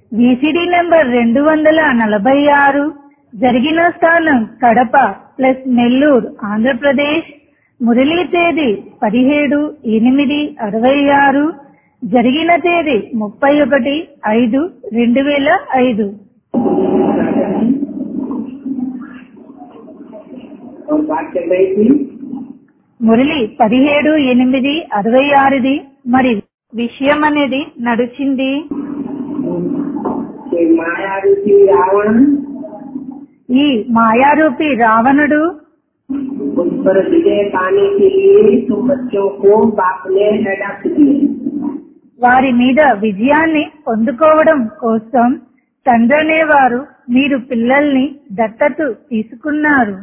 VCD number రెండు వందల నలభై ఆరు జరిగిన స్థానం కడప ప్లస్ నెల్లూరు ఆంధ్రప్రదేశ్ మురళీ తేదీ పదిహేడు ఎనిమిది అరవై ఆరు జరిగిన తేదీ ముప్పై ఒకటి ఐదు రెండు వేల ఐదు और बात चल रही थी మురళి పదిహేడు ఎనిమిది అరవై ఆరుది మరి విషయం అనేది నడిచింది कि माया रूपी रावण ఈ మాయారూపి రావణుడు उस पर विजय पाने के लिए तुम बच्चों को बाप ने अडॉप्ट किए వారి మీద విజయాన్ని పొందుకోవడం కోసం తండ్రి అనేవారు మీరు పిల్లల్ని దత్తత తీసుకున్నారు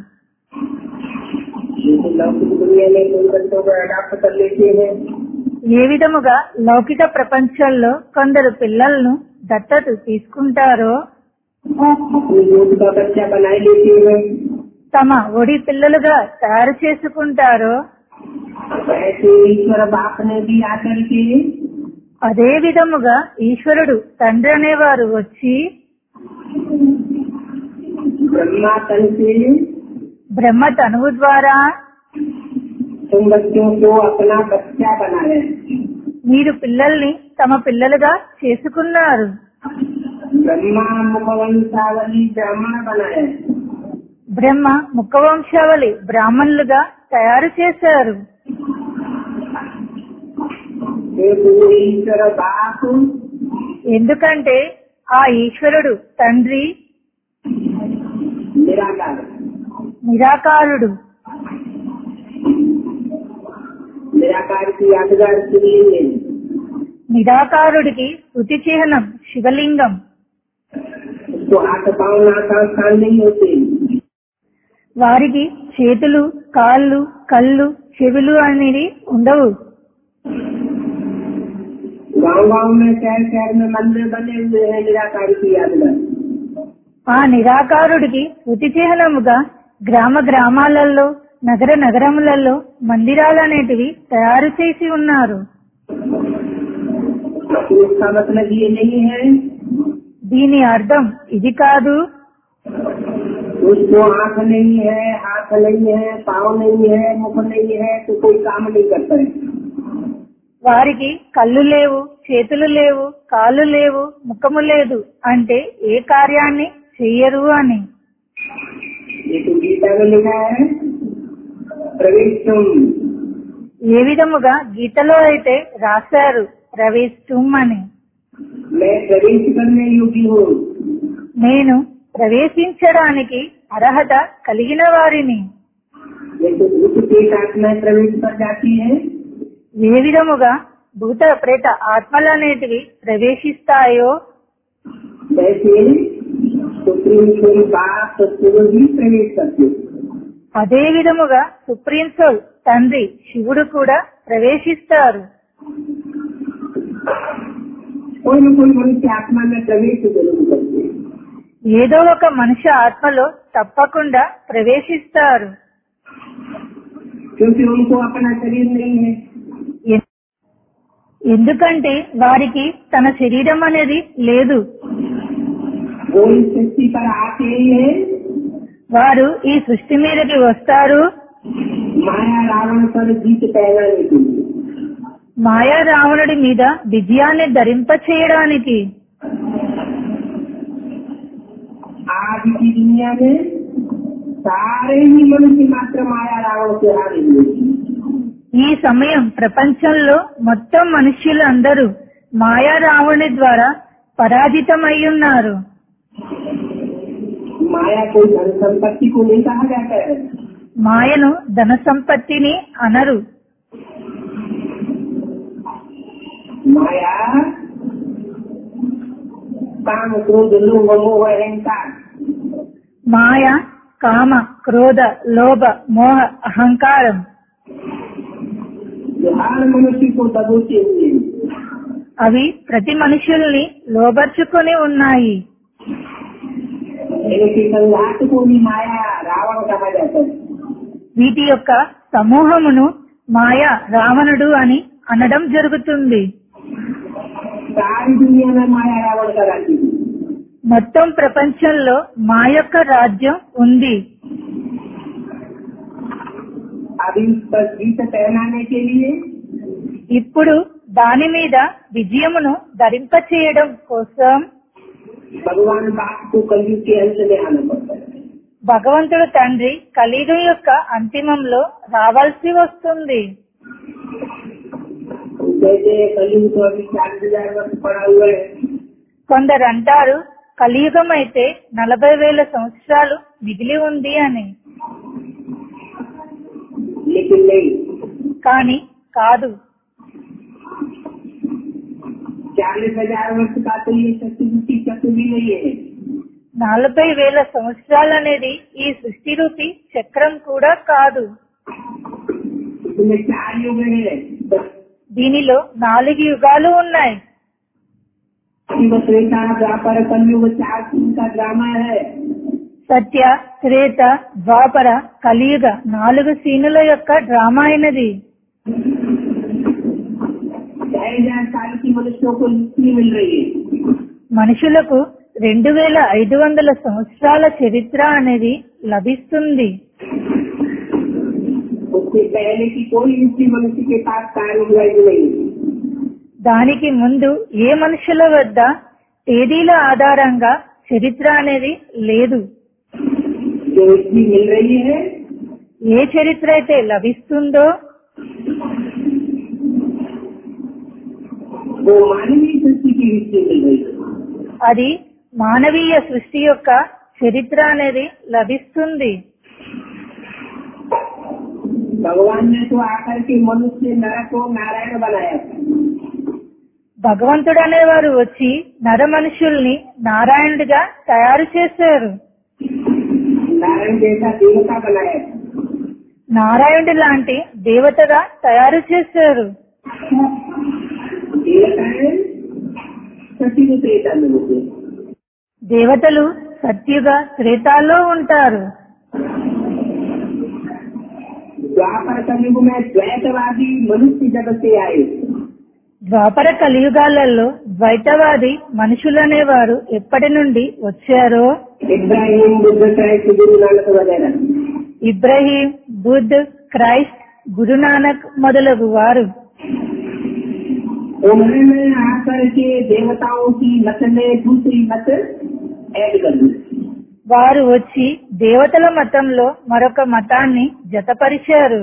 जैसे लौकिक दुनिया में तुम बच्चों को अडॉप्ट कर लेते हैं ఏ విధముగా లౌకిక ప్రపంచంలో కొందరు పిల్లలను దత్తత తీసుకుంటారో अपनी दूध का बच्चा बनाए लेते हैं తమ ఒడి పిల్లలుగా తయారు చేసుకుంటారో ऐसे ईश्वर बाप ने भी आकर के అదే విధముగా ఈశ్వరుడు తండ్రి అనేవారు వచ్చి ब्रह्मा तन से బ్రహ్మ తనువు ద్వారా तुम बच्चों को अपना बच्चा बनाया మీరు పిల్లల్ని తమ పిల్లలుగా చేసుకున్నారు ब्रह्मा मुखवंशावली ब्राह्मण बनाया బ్రహ్మ ముఖవంశావళి బ్రాహ్మణులుగా తయారు చేశారు एक वो ईश्वर बाप ఎందుకంటే ఆ ఈశ్వరుడు తండ్రి निराकार నిరాకారుడు निराकार की यादगार शिवलिंग है నిరాకారుడికి శృతి చిహ్నం శివలింగం उसको हाथ पाँव नाका स्थान नहीं होते వారికి చేతులు కాళ్ళు కళ్ళు చెవులు అనేది ఉండవు गांव गांव में शहर शहर में मंदिर बने हुए हैं निराकार की यादगार ఆ నిరాకారుడికి శృతి చిహ్నముగా గ్రామ గ్రామాలలో నగర నగరములలో మందిరాలు అనేటివి తయారు చేసి ఉన్నారు तो इसका मतलब ये नहीं है దీని అర్థం ఇది కాదు उसको आंख नहीं है हाथ नहीं है पाँव नहीं है मुख नहीं है तो कोई काम नहीं करता है వారికి కళ్ళు లేవు చేతులు లేవు కాళ్ళు లేవు ముఖము లేదు అంటే ఏ కార్యాన్ని చెయ్యరు అని ये तो गीता में लिखा है प्रवेश तुम ఏ విధముగా గీతలో అయితే రాశారు ప్రవేశం అని मैं प्रवेश करने योगी हूँ నేను ప్రవేశించడానికి అర్హత కలిగిన వారిని जैसे भूत पेट आत्माएं प्रवेश कर जाती है ఏ విధముగా భూత ప్రేత ఆత్మలనేటివి ప్రవేశిస్తాయో वैसे सुप्रीम कोई बाप सत्य भी प्रवेश करते हैं। అదే విధముగా సుప్రీం సోల్ తండ్రి శివుడు కూడా ప్రవేశిస్తారు कोई न कोई मनुष्य आत्मा में प्रवेश जरूर करते हैं। ఏదో ఒక మనిషి ఆత్మలో తప్పకుండా ప్రవేశిస్తారు क्योंकि उनको अपना शरीर नहीं है ఎన్- ఎందుకంటే వారికి తన శరీరం అనేది లేదు वो इस सृष्टि पर आते ही है వారు ఈ సృష్టి మీదకి వస్తారు माया रावण पर जीत पहनाने के लिए మాయా రావణుడి మీద విజయాన్ని ధరింప చేయడానికి आज की दुनिया में सारे ही मनुष्य मात्र माया रावण से हारे हुए हैं। ఈ సమయం ప్రపంచంలో మొత్తం మనుష్యులు అందరూ మాయా రావణి ద్వారా పరాజితమయ్యున్నారు माया कोई धन संपत्ति को नहीं कहा जाता है మాయను ధన సంపత్తిని అనరు माया काम क्रोध लोभ मोह अहंकार మాయ కామ క్రోధ లోభ మోహ అహంకారం जो हर मनुष्य को दबोचे हुए हैं। అవి ప్రతి మనుషుల్ని లోబర్చుకొని ఉన్నాయి इनके संघात को भी माया रावण कहा जाता है వీటి యొక్క సమూహమును మాయ రావణుడు అని అనడం జరుగుతుంది सारी दुनिया में माया रावण का राज्य है మొత్తం ప్రపంచంలో మా యొక్క రాజ్యం ఉంది अभी इस पर जीत पहनाने के लिए ఇప్పుడు దాని మీద విజయమును ధరింపచేయడం కోసం भगवान बाप को कलयुग के अंत में आना पड़ता है భగవంతుడు తండ్రి కలియుగం యొక్క అంతిమంలో రావాల్సి వస్తుంది जैसे कलयुग तो अभी चालीस हजार वर्ष पड़ा हुआ है కొందరు అంటారు కలియుగం అయితే నలభై వేల సంవత్సరాలు మిగిలి ఉంది అని लेकिन नहीं కానీ కాదు चालीस हजार वर्ष का तो ये शक्ति चक्र भी नहीं है నలభై వేల సంవత్సరాలు అనేది ఈ సృష్టి రూపి చక్రం కూడా కాదు इसमें चार युग है దీనిలో నాలుగు యుగాలు ఉన్నాయి शिव श्वेता द्वापर कलयुग चार दिन का ड्रामा है సత్య త్రేత ద్వాపర కలియుగ నాలుగు సీనుల యొక్క డ్రామా అయినది ढाई हजार साल की मनुष्यों को मुक्ति मिल रही है మనుషులకు రెండు వేల ఐదు వందల సంవత్సరాల చరిత్ర అనేది లభిస్తుంది उससे पहले की कोई हिस्ट्री मनुष्य के पास तारीख वैध नहीं దానికి ముందు ఏ మనుషుల వద్ద తేదీల ఆధారంగా చరిత్ర అనేది లేదు जो हिस्ट्री मिल रही है ఏ చరిత్ర అయితే లభిస్తుందో वो मानवीय सृष्टि की हिस्ट्री मिल रही है అది మానవీయ సృష్టి యొక్క చరిత్ర అనేది లభిస్తుంది भगवान ने तो आकर के मनुष्य नरक को नारायण बनाया था భగవంతుడు అనేవారు వచ్చి నర మనుషుల్ని నారాయణుడిగా తయారు చేశారు नारायण जैसा देवता बनाया था నారాయణుడి లాంటి దేవతగా తయారు చేశారు देवताएं सती में त्रेता में होते हैं। దేవతలు సత్యుగ త్రేతాల్లో ఉంటారు द्वापर कलयुग में द्वैतवादी मनुष्य जगत से आए ద్వాపర కలియుగాలలో ద్వైతవాది మనుషులనేవారు ఎప్పటి నుండి వచ్చారో इब्राहिम बुद्ध क्राइस्ट गुरु नानक वगैरह ఇబ్రహీం బుద్ధ్ క్రైస్ట్ గురునానక్ మొదలగు వారు उन्होंने आकर के देवताओं की मत में दूसरी मत ऐड कर दी వారు వచ్చి దేవతల మతంలో మరొక మతాన్ని జతపరిచారు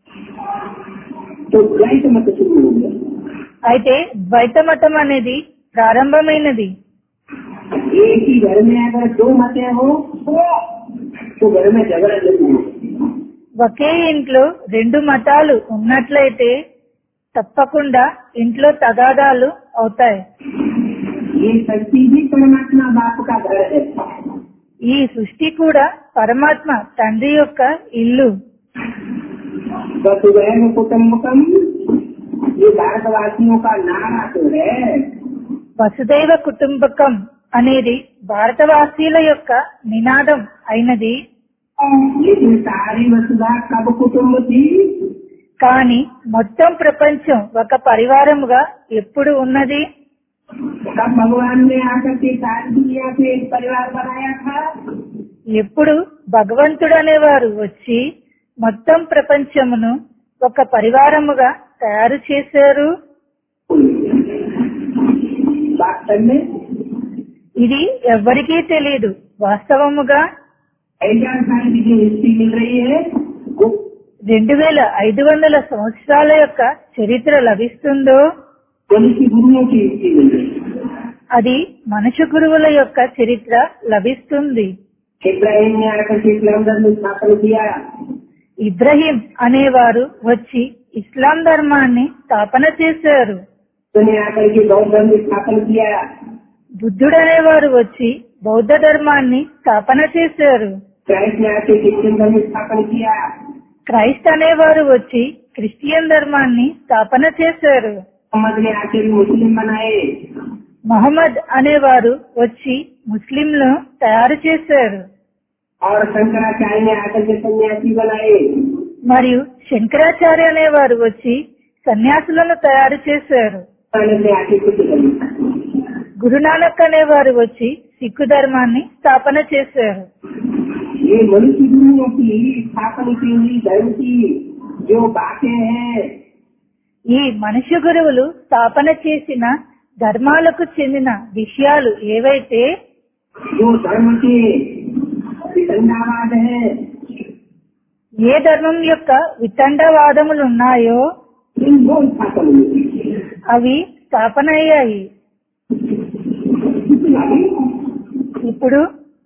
तो द्वैत मत शुरू हो गया అయితే ద్వైత మతం అనేది ప్రారంభమైనది एक ही घर में अगर दो मतें हो तो घर में झगड़ा जरूर हो ఒకే ఇంట్లో రెండు మతాలు ఉన్నట్లయితే తప్పకుండా ఇంట్లో తగాదాలు అవుతాయి ये शक्ति भी परमात्मा बाप का घर है ఈ సృష్టి కూడా పరమాత్మ తండ్రి యొక్క ఇల్లు वसुधैव कुटुम्बकम ये भारतवासियों का नारा तो है వసుదైవ కుటుంబకం అనేది భారతవాసీల యొక్క నినాదం అయినది लेकिन सारी वसुधा कब कुटुम्ब थी కానీ మొత్తం ప్రపంచం ఒక పరివారముగా ఎప్పుడు ఉన్నది कब भगवान ने आकर के सारी दुनिया से एक परिवार बनाया था ఎప్పుడు భగవంతుడు అనేవారు వచ్చి మొత్తం ప్రపంచమును ఒక పరివారముగా తయారు చేశారు वास्तव में ఇది ఎవ్వరికీ తెలియదు వాస్తవముగా ऐसा साल की जो हिस्ट्री मिल रही है वो రెండు వేల ఐదు వందల సంవత్సరాల యొక్క చరిత్ర లభిస్తుందో मनुष्य गुरुओं की हिस्ट्री मिल रही है అది మనుషు గురువుల యొక్క చరిత్ర లభిస్తుంది इब्राहिम ने आकर के इस्लाम धर्म स्थापन किया ఇబ్రహీం అనేవారు వచ్చి ఇస్లాం ధర్మాన్ని స్థాపన చేశారు उसने आकर के बौद्ध धर्म स्थापन किया బుద్ధుడు అనేవారు వచ్చి బౌద్ధ ధర్మాన్ని స్థాపన చేశారు क्राइस्ट ने आकर क्रिश्चियन धर्म स्थापन किया క్రైస్ట్ అనేవారు వచ్చి క్రిస్టియన్ ధర్మాన్ని స్థాపన చేశారు मोहम्मद ने आकर मुस्लिम बनाए మహమ్మద్ అనేవారు వచ్చి ముస్లింలు తయారు చేశారు और शंकराचार्य ने आकर के सन्यासी बनाए మరియు శంకరాచార్య అనేవారు వచ్చి సన్యాసులను తయారు చేశారు नानक ने आके कुछ कर గురునానక్ అనేవారు వచ్చి సిక్కు ధర్మాన్ని స్థాపన చేశారు ये मनुष्य गुरुओं की स्थापना की हुई धर्म की जो बातें हैं ఈ మనుష్య గురువులు స్థాపన చేసిన ధర్మాలకు చెందిన విషయాలు ఏవైతే जो धर्म के वितंडावाद है ఏ ధర్మం యొక్క వితండవాదములు ఉన్నాయో इन वो स्थापन हुई అవి స్థాపన అయ్యాయి अभी ఇప్పుడు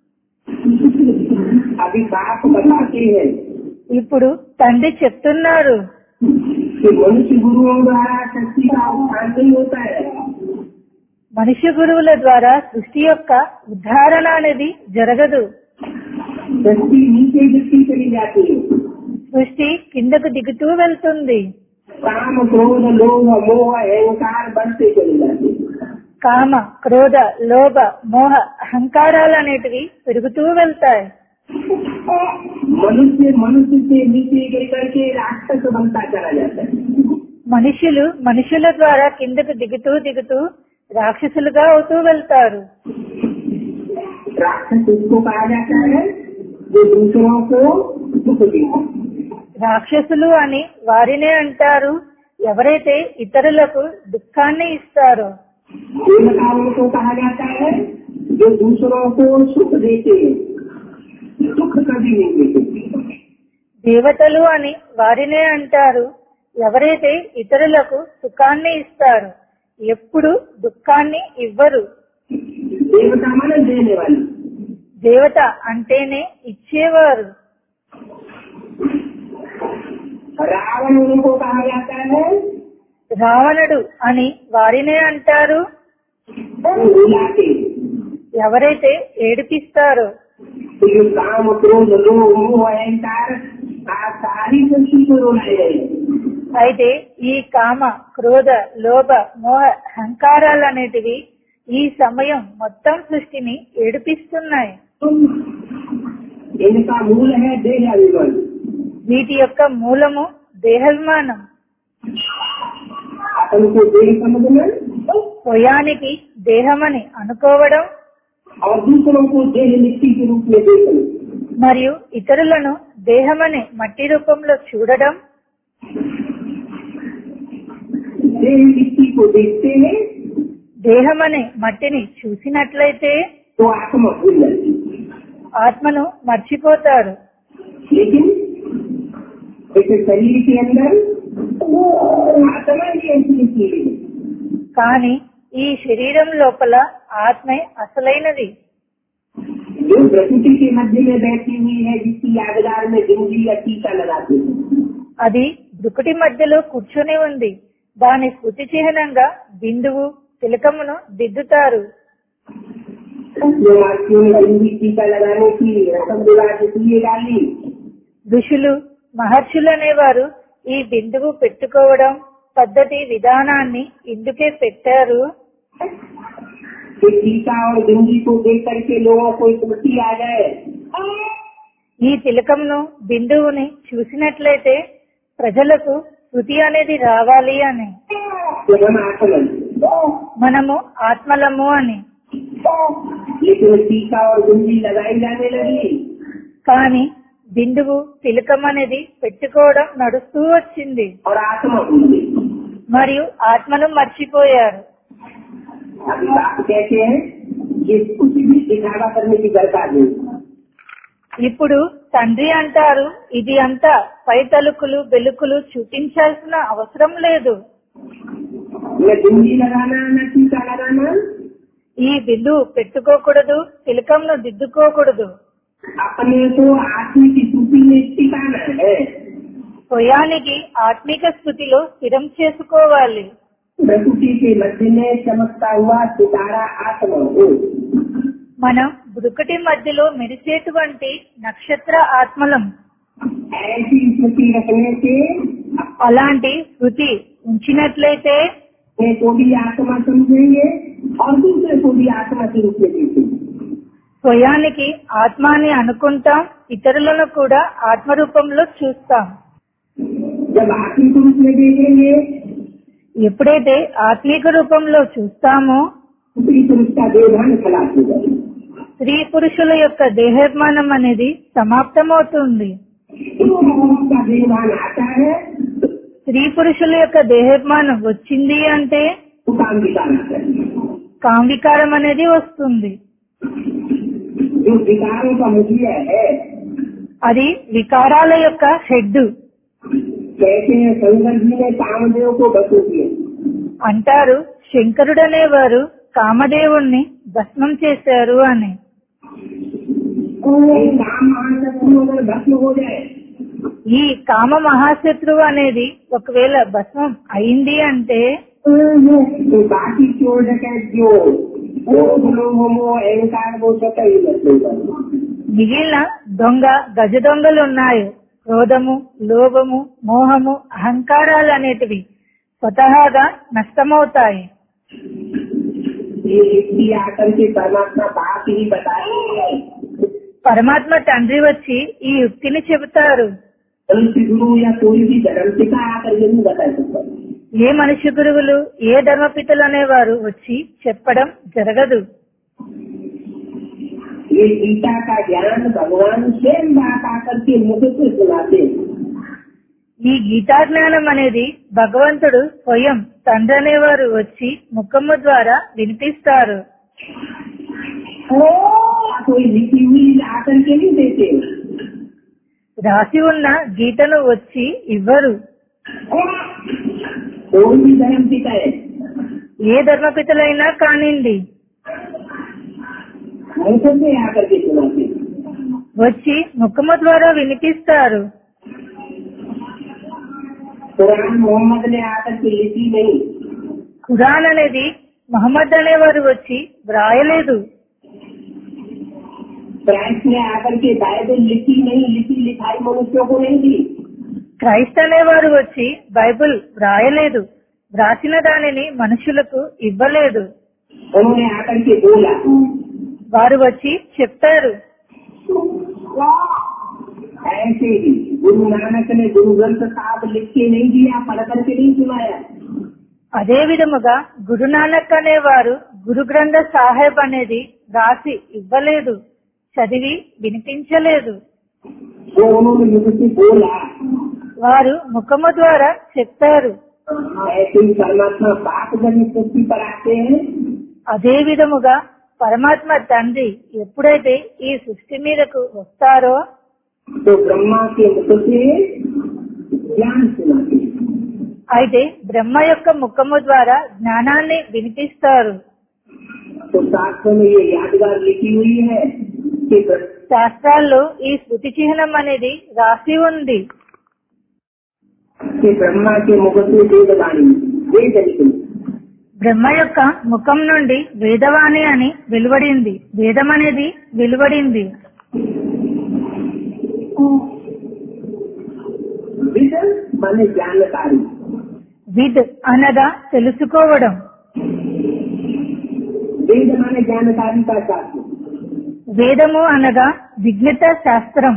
अभी बाप बताते हैं ఇప్పుడు తండ్రి చెప్తున్నారు कि मनुष्य गुरुओं द्वारा शक्ति का उत्थान नहीं होता है మనుష్య గురువుల ద్వారా సృష్టి యొక్క ఉద్ధారణ అనేది జరగదు शक्ति नीचे गिरती चली जाती है సృష్టి కిందకు దిగుతూ వెళ్తుంది काम क्रोध लोभ मोह अहंकार बढ़ते चले जाते हैं కామ క్రోధ లోభ మోహ అహంకారాలు అనేటివి పెరుగుతూ వెళ్తాయి मनुष्य मनुष्य से नीचे गिर करके राक्षस बनता चला जाता है మనుషులు మనుషుల ద్వారా కిందకు దిగుతూ దిగుతూ రాక్షసులుగా అవుతూ వెళ్తారు राक्षस उसको कहा जाता है जो दूसरों को दुख देता है రాక్షసులు అని వారినే అంటారు ఎవరైతే ఇతరులకు దుఃఖాన్ని ఇస్తారో देवताओं को कहा जाता है जो दूसरों को सुख देते हैं दुख कभी नहीं देते దేవతలు అని వారినే అంటారు ఎవరైతే ఇతరులకు సుఖాన్ని ఇస్తారు ఎప్పుడు దుఃఖాన్ని ఇవ్వరు देवता मन देने वाली దేవత అంటేనే ఇచ్చేవారు रावण उनको कहा जाता है రావణుడు అని వారినే అంటారు जो रुलाते ఎవరైతే ఏడిపిస్తారో तो ये काम क्रोध लोभ मोह अहंकार आ सारी सृष्टि को रुलाए गए అయితే ఈ కామ క్రోధ లోభ మోహ అహంకారాలు అనేటివి ఈ సమయం మొత్తం సృష్టిని ఏడిపిస్తున్నాయి इनका मूल है देह अभिमान వీటి యొక్క మూలము దేహాభిమానం अपन को देह समझना స్వయానికి దేహమని అనుకోవడం और दूसरों को देह मिट्टी के रूप में देखना మరియు ఇతరులను దేహమని మట్టి రూపంలో చూడడం देह मिट्टी को देखते हैं దేహమనే మట్టిని చూసినట్లయితే तो आत्मा भूल जाती है ఆత్మను మర్చిపోతారు लेकिन इस शरीर के अंदर आत्मा ही ऐसी की है కానీ ఈ శరీరం లోపల ఆత్మే అసలైనది जो प्रकृति के मध्य में बैठी हुई है जिसकी यादगार में बिंदी या टीका लगाते हैं అది దుకుటి మధ్యలో కూర్చొని ఉంది దాని స్మృతి చిహ్నంగా బిందువు తిలకమును దిద్దుతారు जो वाक्यों में बिंदी टीका लगाने की रसम विवाद इसलिए डाली ఋషులు మహర్షులు అనేవారు ఈ బిందువు పెట్టుకోవడం పద్ధతి విధానాన్ని ఇందుకే పెట్టారు कि टीका और बिंदी को देख करके लोगों को स्मृति आ जाए ఈ తిలకంను బిందువుని చూసినట్లయితే ప్రజలకు శృతి అనేది రావాలి అని कि हम आत्मन మనము ఆత్మలము అని लेकिन टीका और बिंदी लगाई जाने लगी కానీ బిందువు తిలకం అనేది పెట్టుకోవడం నడుస్తూ వచ్చింది और आत्मा भूल गई మరియు ఆత్మను మర్చిపోయారు अभी बात कहते हैं कि कुछ भी दिखावा करने की दरकार नहीं ఇప్పుడు తండ్రి అంటారు ఇది అంతా పై తలుకులు వెలుకులు చూపించాల్సిన అవసరం లేదు न बिंदी लगाना न टीका लगाना ఈ బిందువు పెట్టుకోకూడదు తిలకంను దిద్దుకోకూడదు अपने को आत्मिक स्थिति में टिकाना है స్వయానికి ఆత్మిక స్థితిలో స్థిరం చేసుకోవాలి प्रकृति के मध्य में चमकता हुआ सितारा आत्मा हो మనం బుడుకటి మధ్యలో మెరిసేటువంటి నక్షత్ర ఆత్మలం ऐसी स्मृति रखने से అలాంటి శృతి ఉంచినట్లయితే अपने को भी आत्मा समझेंगे और दूसरे को भी आत्मा के रूप में देखेंगे స్వయానికి ఆత్మ అని అనుకుంటాం ఇతరులను కూడా ఆత్మ రూపంలో చూస్తాం जब आत्मिक रूप में देखेंगे ఎప్పుడైతే ఆత్మీక రూపంలో చూస్తామో ऊपरी पुरुष का देवधान खलास हो जाएगा స్త్రీ పురుషుల యొక్క దేహాభిమానం అనేది సమాప్తమవుతుంది उसका देवान आता है స్త్రీ పురుషుల యొక్క దేహాభిమానం వచ్చింది అంటే तो काम विकार आता है కాంవికారం అనేది వస్తుంది जो विकारों का मुखिया है అది వికారాల యొక్క హెడ్ कहते हैं शंकर जी ने कामदेव को बसू किया అంటారు శంకరుడనేవారు కామదేవుణ్ణి భస్మం చేశారు అని ये काम महाशत्रु अगर भस्म हो जाए ఈ కామ మహాశత్రువు అనేది ఒకవేళ భస్మం అయింది అంటే तो बाकी चोर डकैत जो वो लोगों वो अहंकार वो सका ही बचेगा మిగిలిన దొంగ గజ దొంగలు ఉన్నాయి క్రోధము లోభము మోహము అహంకారాలు అనేటివి స్వతహాగా నష్టమవుతాయి ये व्यक्ति आकर के परमात्मा बात ही बताए పరమాత్మ తండ్రి వచ్చి ఈ యుక్తిని చెబుతారు मनुष्य गुरु या कोई भी धर्म पिता आकर के नहीं बता सकता ఏ మనుష్య గురువులు ఏ ధర్మపితలు అనేవారు వచ్చి చెప్పడం జరగదు ये गीता का ज्ञान भगवान स्वयं बात आकर के मुख से सुनाते हैं। ఈ గీతా జ్ఞానం అనేది భగవంతుడు స్వయం తండ్రి అనేవారు వచ్చి ముఖము ద్వారా వినిపిస్తారు कोई लिखी हुई आकर के नहीं देते రాసి ఉన్న గీతను వచ్చి ఇవ్వరు कोई भी धर्म पिता है ఏ ధర్మపితలైనా కానివ్వండి मुख से आकर के सुनाते हैं। వచ్చి ముఖము ద్వారా వినిపిస్తారు कुरान मोहम्मद ने आकर के लिखी नहीं ఖురాన్ అనేది మహమ్మద్ అనేవారు వచ్చి వ్రాయలేదు क्राइस्ट ने आकर के बाइबल लिखी नहीं लिखी लिखाई मनुष्यों को नहीं दी క్రైస్ట్ అనేవారు వచ్చి బైబిల్ వ్రాయలేదు వ్రాసిన దానిని మనుషులకు ఇవ్వలేదు उन्होंने आकर के बोला వారు వచ్చి చెప్తారు ऐसे ही गुरु नानक ने गुरु ग्रंथ साहब लिख के नहीं दिया पढ़ करके नहीं सुनाया అదే విధముగా గురునానక్ అనేవారు గురు గ్రంథ సాహెబ్ అనేది రాసి ఇవ్వలేదు చదివి వినిపించలేదు वो उन्होंने मुझसे बोला వారు ముఖము ద్వారా చెప్పారు ऐसे ही परमात्मा बाप जब इस पृथ्वी पर आते हैं అదే విధముగా పరమాత్మ తండ్రి ఎప్పుడైతే ఈ సృష్టి మీదకు వస్తారో तो ब्रह्मा के मुख से ज्ञान सुनाते हैं అయితే బ్రహ్మ యొక్క ముఖము ద్వారా జ్ఞానాన్ని వినిపిస్తారు तो शास्त्र में ये यादगार लिखी हुई है कि ब्र- శాస్త్రాల్లో ఈ స్మృతి చిహ్నం అనేది రాసి ఉంది कि ब्रह्मा के मुख से वेदवाणी वेद निकली బ్రహ్మ యొక్క ముఖం నుండి వేదవాణి అని వెలువడింది వేదం అనేది వెలువడింది विद माने जानकारी విద్ అనగా తెలుసుకోవడం वेद माने जानकारी का शास्त्र వేదము అనగా విజ్ఞత శాస్త్రం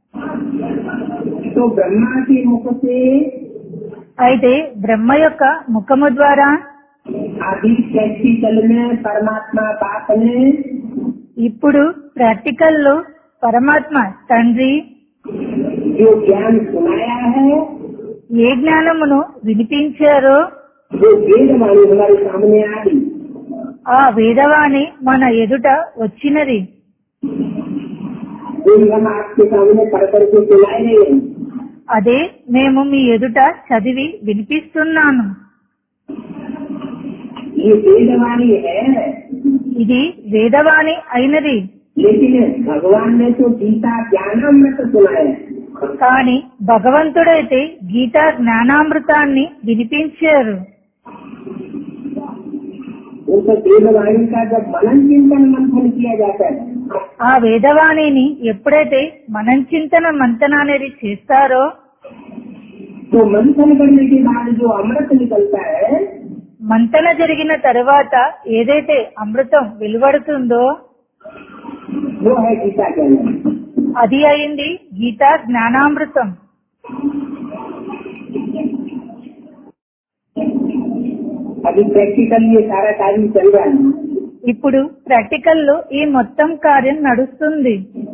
तो ब्रह्मा के मुख से అయితే బ్రహ్మ యొక్క ముఖము ద్వారా अभी प्रैक्टिकल में परमात्मा बाप ने ఇప్పుడు ప్రాక్టికల్ లో పరమాత్మ తండ్రి जो ज्ञान सुनाया है ఏ జ్ఞానమును వినిపించారో वो वेदवाणी हमारे सामने आ गई ఆ వేదవాణి మన ఎదుట వచ్చినది जो हम आपके सामने पढ़ करके सुनाए रहे हैं అదే మేము మీ ఎదుట చదివి వినిపిస్తున్నాను ये वेदवाणी है ఇది వేదవాణి అయినది लेकिन भगवान ने तो गीता ज्ञानामृत सुनाया है కాని భగవంతుడైతే గీతా జ్ఞానామృతాన్ని వినిపించారు उस वेदवाणी का जब मनन चिंतन मंथन किया जाता है ఆ వేదవాణిని ఎప్పుడైతే మనం చింతన మంతన అనేది చేస్తారో तो मंथन करने के बाद जो अमृत निकलता है మంతన జరిగిన తరువాత ఏదైతే అమృతం వెలువడుతుందో वो है गीता ज्ञान అది అయింది గీతా జ్ఞానామృతం अभी प्रैक्टिकल ये सारा कार्य चल रहा है ఇప్పుడు ప్రాక్టికల్ లో ఈ మొత్తం కార్యం నడుస్తుంది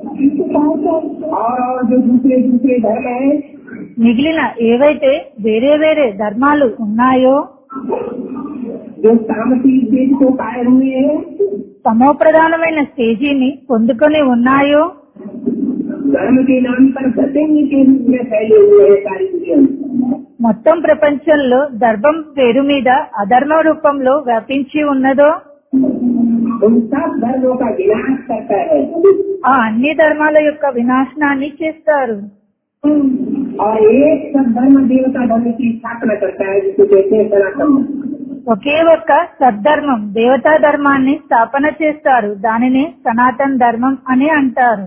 और और जो दूसरे दूसरे धर्म है మిగిలిన ఏవైతే వేరే వేరే ధర్మాలు ఉన్నాయో जो सामसिक देश को पाए हुए हैं తమోప్రధానమైన స్టేజీని పొందుకొని ఉన్నాయో धर्म के नाम पर सत्संग के रूप में फैले हुए हैं सारी दुनिया में। మొత్తం ప్రపంచంలో ధర్మం పేరు మీద అధర్మ రూపంలో వ్యాపించి ఉన్నదో उन सब धर्मों का विनाश करता है ఆ అన్ని ధర్మాల యొక్క వినాశనాన్ని చేస్తారు और एक सब धर्म देवता धर्म की स्थापना करता है जिसे कहते हैं सनातन ఒకే ఒక్క సద్ధర్మం దేవతా ధర్మాన్ని స్థాపన చేస్తారు దానిని సనాతన్ ధర్మం అని అంటారు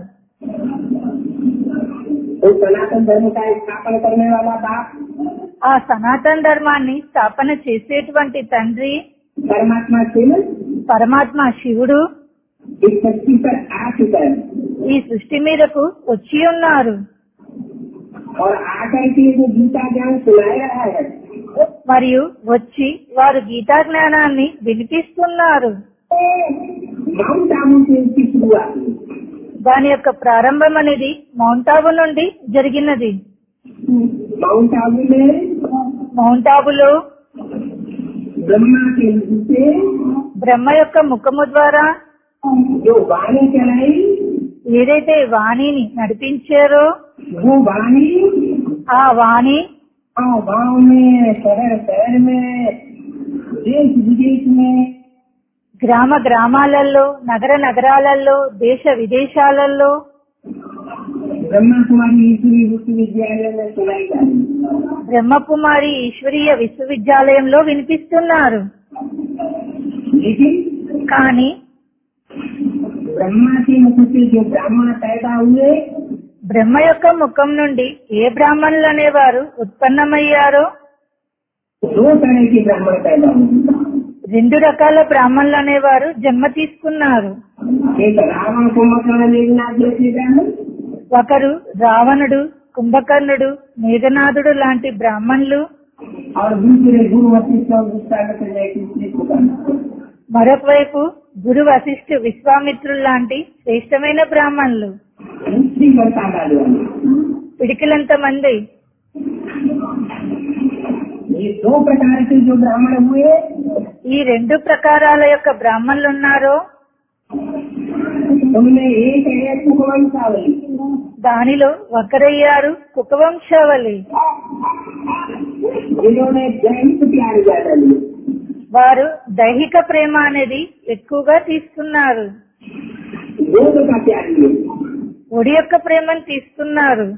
उस सनातन धर्म का स्थापना करने वाला बाप ఆ సనాతన్ ధర్మాన్ని స్థాపన చేసేటువంటి తండ్రి परमात्मा शिव పరమాత్మ శివుడు इस धरती पर आ चुका है ఈ సృష్టి మీదకు వచ్చి ఉన్నారు और आकर के जो गीता ज्ञान सुनाया है మరియు వచ్చి వారు గీతా జ్ఞానాన్ని వినిపిస్తున్నారు माउंट आबू से इसकी शुरुआत हुई। దాని యొక్క ప్రారంభం అనేది మౌంట్ ఆబు నుండి జరిగినది माउंट आबू में మౌంట్ ఆబులో ब्रह्मा के मुख से బ్రహ్మ యొక్క ముఖము ద్వారా जो वाणी चलाई ఏదైతే వాణిని నడిపించారో वो वाणी ఆ వాణి गाँव गाँव में शहर शहर में देश विदेश में గ్రామ గ్రామాలలో నగర నగరాలలో దేశ విదేశాలలో ब्रह्मा कुमारी ईश्वरी विश्वविद्यालय में सुनाई जा रही है। బ్రహ్మకుమారి ఈశ్వరీయ విశ్వవిద్యాలయంలో వినిపిస్తున్నారు लेकिन కానీ ब्रह्मा के मुख से जो ब्राह्मण पैदा हुए బ్రహ్మ యొక్క ముఖం నుండి ఏ బ్రాహ్మణులు అనేవారు ఉత్పన్నమయ్యారో दो तरह के ब्राह्मण पैदा हुए రెండు రకాల బ్రాహ్మణులు అనేవారు జన్మ తీసుకున్నారు एक रावण कुंभकर्ण मेघनाथ जैसे ब्राह्मण ఒకరు రావణుడు కుంభకర్ణుడు మేఘనాథుడు లాంటి బ్రాహ్మణులు और दूसरे गुरु वशिष्ठ और विश्वामित्र जैसे श्री कुकर्ण మరొక వైపు గురు వశిష్ఠ విశ్వామిత్రులు లాంటి శ్రేష్టమైన బ్రాహ్మణులు दूसरी वर्षा डाले वाले పిడికిలంత మంది ये दो प्रकार के जो ब्राह्मण हुए ఈ రెండు ప్రకారాల యొక్క బ్రాహ్మణులు ఉన్నారో उनमें एक है कुकवंशावली దానిలో ఒకరయ్యారు కుకవంశావళి जिन्होंने दैहिक प्यार ज्यादा लिए వారు దైహిక ప్రేమ అనేది ఎక్కువగా తీసుకున్నారు योग का प्यार लिए ఒడి యొక్క ప్రేమను తీసుకున్నారు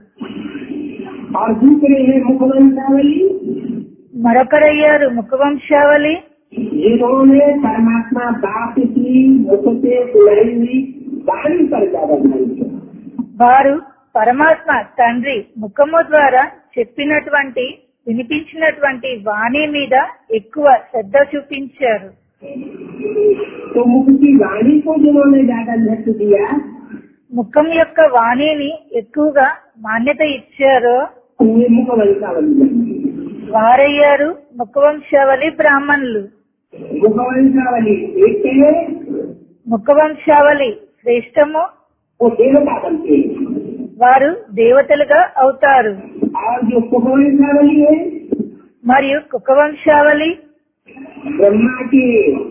और दूसरे है मुखवंशावली మరొకరయ్యారు ముఖవంశావళి जिन्होंने परमात्मा बाप की मुख से सुनाई हुई वाणी पर ज्यादा ध्यान दिया వారు పరమాత్మ తండ్రి ముఖము ద్వారా చెప్పినటువంటి వినిపించినటువంటి వాణి మీద ఎక్కువ శ్రద్ధ చూపించారు तो मुख की वाणी को जिन्होंने ज्यादा महत्व दिया ముఖం యొక్క వాణిని ఎక్కువగా మాన్యత ఇచ్చారో वे मुखवंशावली बने। వారయ్యారు ముఖవంశావళి బ్రాహ్మణులు मुखवंशावली एक है ముఖవంశావళి శ్రేష్టము वो देवता बनते हैं వారు దేవతలుగా అవుతారు और जो कुकवंशावली है మరియు కుకవంశావళి ब्रह्मा के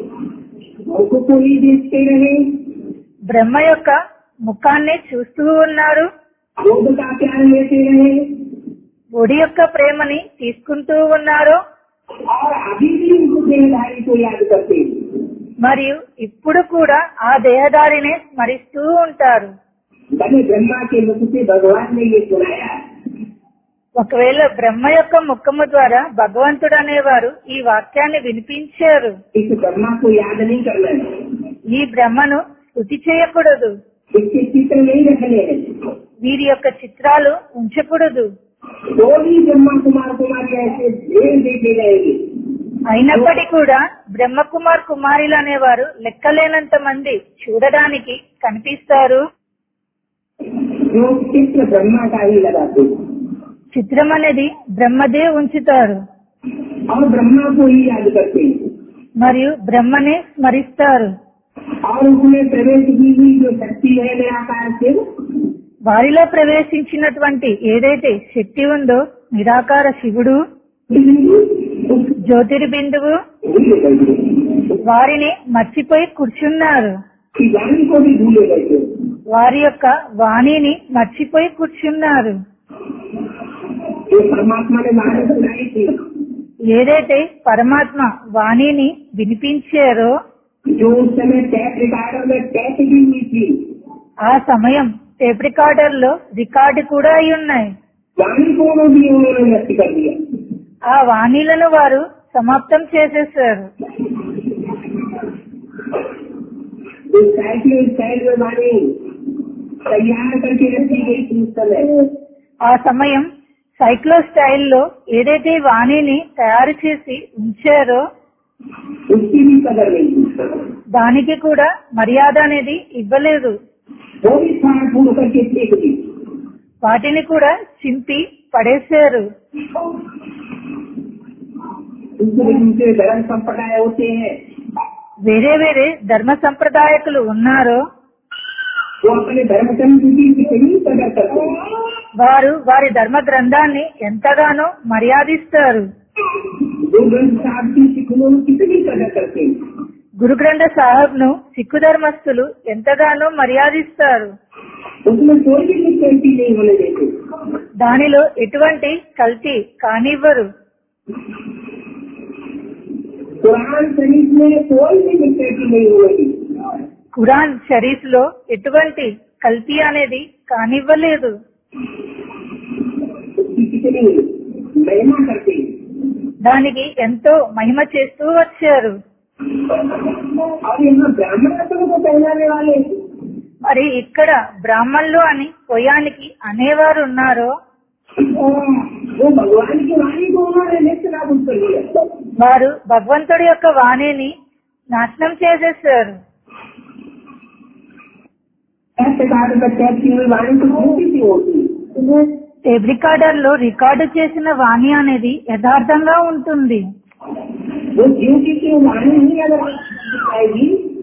मुख को ही देखते रहे బ్రహ్మ యొక్క ముఖాన్ని చూస్తూ ఉన్నారు योग का प्यार लेते रहे ఒడి యొక్క ప్రేమని తీసుకుంటూ ఉన్నారు और अभी भी उस देहधारी को याद करते हैं మరియు ఇప్పుడు కూడా ఆ దేహదారిని స్మరిస్తూ ఉంటారు भले ब्रह्मा के मुख से भगवान ने ये सुनाया ఒకవేళ బ్రహ్మ యొక్క ముఖము ద్వారా భగవంతుడు అనేవారు ఈ వాక్యాన్ని వినిపించారు इस ब्रह्मा को याद नहीं करना है ఈ బ్రహ్మను స్థుతి చేయకూడదు इसके चित्र नहीं रखने हैं వీరి యొక్క చిత్రాలు ఉంచకూడదు तो भी ब्रह्मा कुमार कुमारी ऐसे ढेर देखे जाएंगे అయినప్పటికీ కూడా బ్రహ్మకుమార్ కుమారులు అనేవారు లెక్కలేనంత మంది చూడడానికి కనిపిస్తారు जो चित्र ब्रह्मा का ही लगाते हैं చిత్రం అనేది బ్రహ్మదే ఉంచుతారు और ब्रह्मा को ही याद करते हैं మరియు బ్రహ్మనే స్మరిస్తారు और उसमें प्रवेश की हुई जो शक्ति है निराकार शिव వారిలో ప్రవేశించినటువంటి ఏదైతే శక్తి ఉందో నిరాకార శివుడు उस జ్యోతిర్బిందువు भूले गए వారిని మర్చిపోయి కూర్చున్నారు कि वाणी को भी भूले गए వారి యొక్క వాణిని మర్చిపోయి కూర్చున్నారు जो परमात्मा ने वाणी सुनाई थी ఏదైతే పరమాత్మ వాణిని వినిపించారో जो उस समय टैप रिकॉर्डर में टैप भी हुई थी ఆ సమయం టేప్ రికార్డర్ లో రికార్డు కూడా అయి ఉన్నాయి वाणी को भी उन्होंने नष्ट कर दिया ఆ వాణిలను వారు సమాప్తం చేసేసారు जो साइकिल स्टाइल में वाणी तैयार करके रखी गई थी उस समय ఆ సమయం సైక్లో స్టైల్లో ఏదైతే వాణిని తయారు చేసి ఉంచారో उसकी भी कदर नहीं थी దానికి కూడా మర్యాద అనేది ఇవ్వలేదు वो भी फाड़ फूड़ करके फेंक दी వాటిని కూడా చింపి పడేశారు दूसरे दूसरे धर्म संप्रदाय होते हैं వేరే వేరే ధర్మ సంప్రదాయకులు ఉన్నారో वो अपने धर्म संस्कृति की कितनी कदर करते हैं వారు వారి ధర్మ గ్రంథాన్ని ఎంతగానో మర్యాదిస్తారు जो ग्रंथ साहब की सिखों की कितनी कदर करते हैं గురు గ్రంథ సాహబ్ ను సిక్కు ధర్మస్థులు ఎంతగానో మర్యాదిస్తారు उसमें कोई भी निश्चयती नहीं होने देते దానిలో ఎటువంటి కల్తీ కానివ్వరు कुरान शरीफ में कोई भी निश्चयती नहीं होगी ఖురాన్ షరీఫ్ లో ఎటువంటి కల్తీ అనేది కానివ్వలేదు उसकी कितनी महिमा करते हैं దానికి ఎంతో మహిమ చేస్తూ వచ్చారు और यहाँ ब्राह्मण रत्न को पहनाने वाले మరి ఇక్కడ బ్రాహ్మణులు అని పొయానికి అనేవారు ఉన్నారో वो भगवान की वाणी को उन्होंने नित्य नाबूद कर दिया వారు భగవంతుడి యొక్క వాణిని నాశనం చేసేసారు ऐसे कार्य में टैप की हुई वाणी तो छोटी सी होती है టేప్ రికార్డర్ లో రికార్డు చేసిన వాణి అనేది యథార్థంగా ఉంటుంది वो जीव की की वाणी ही अगर आएगी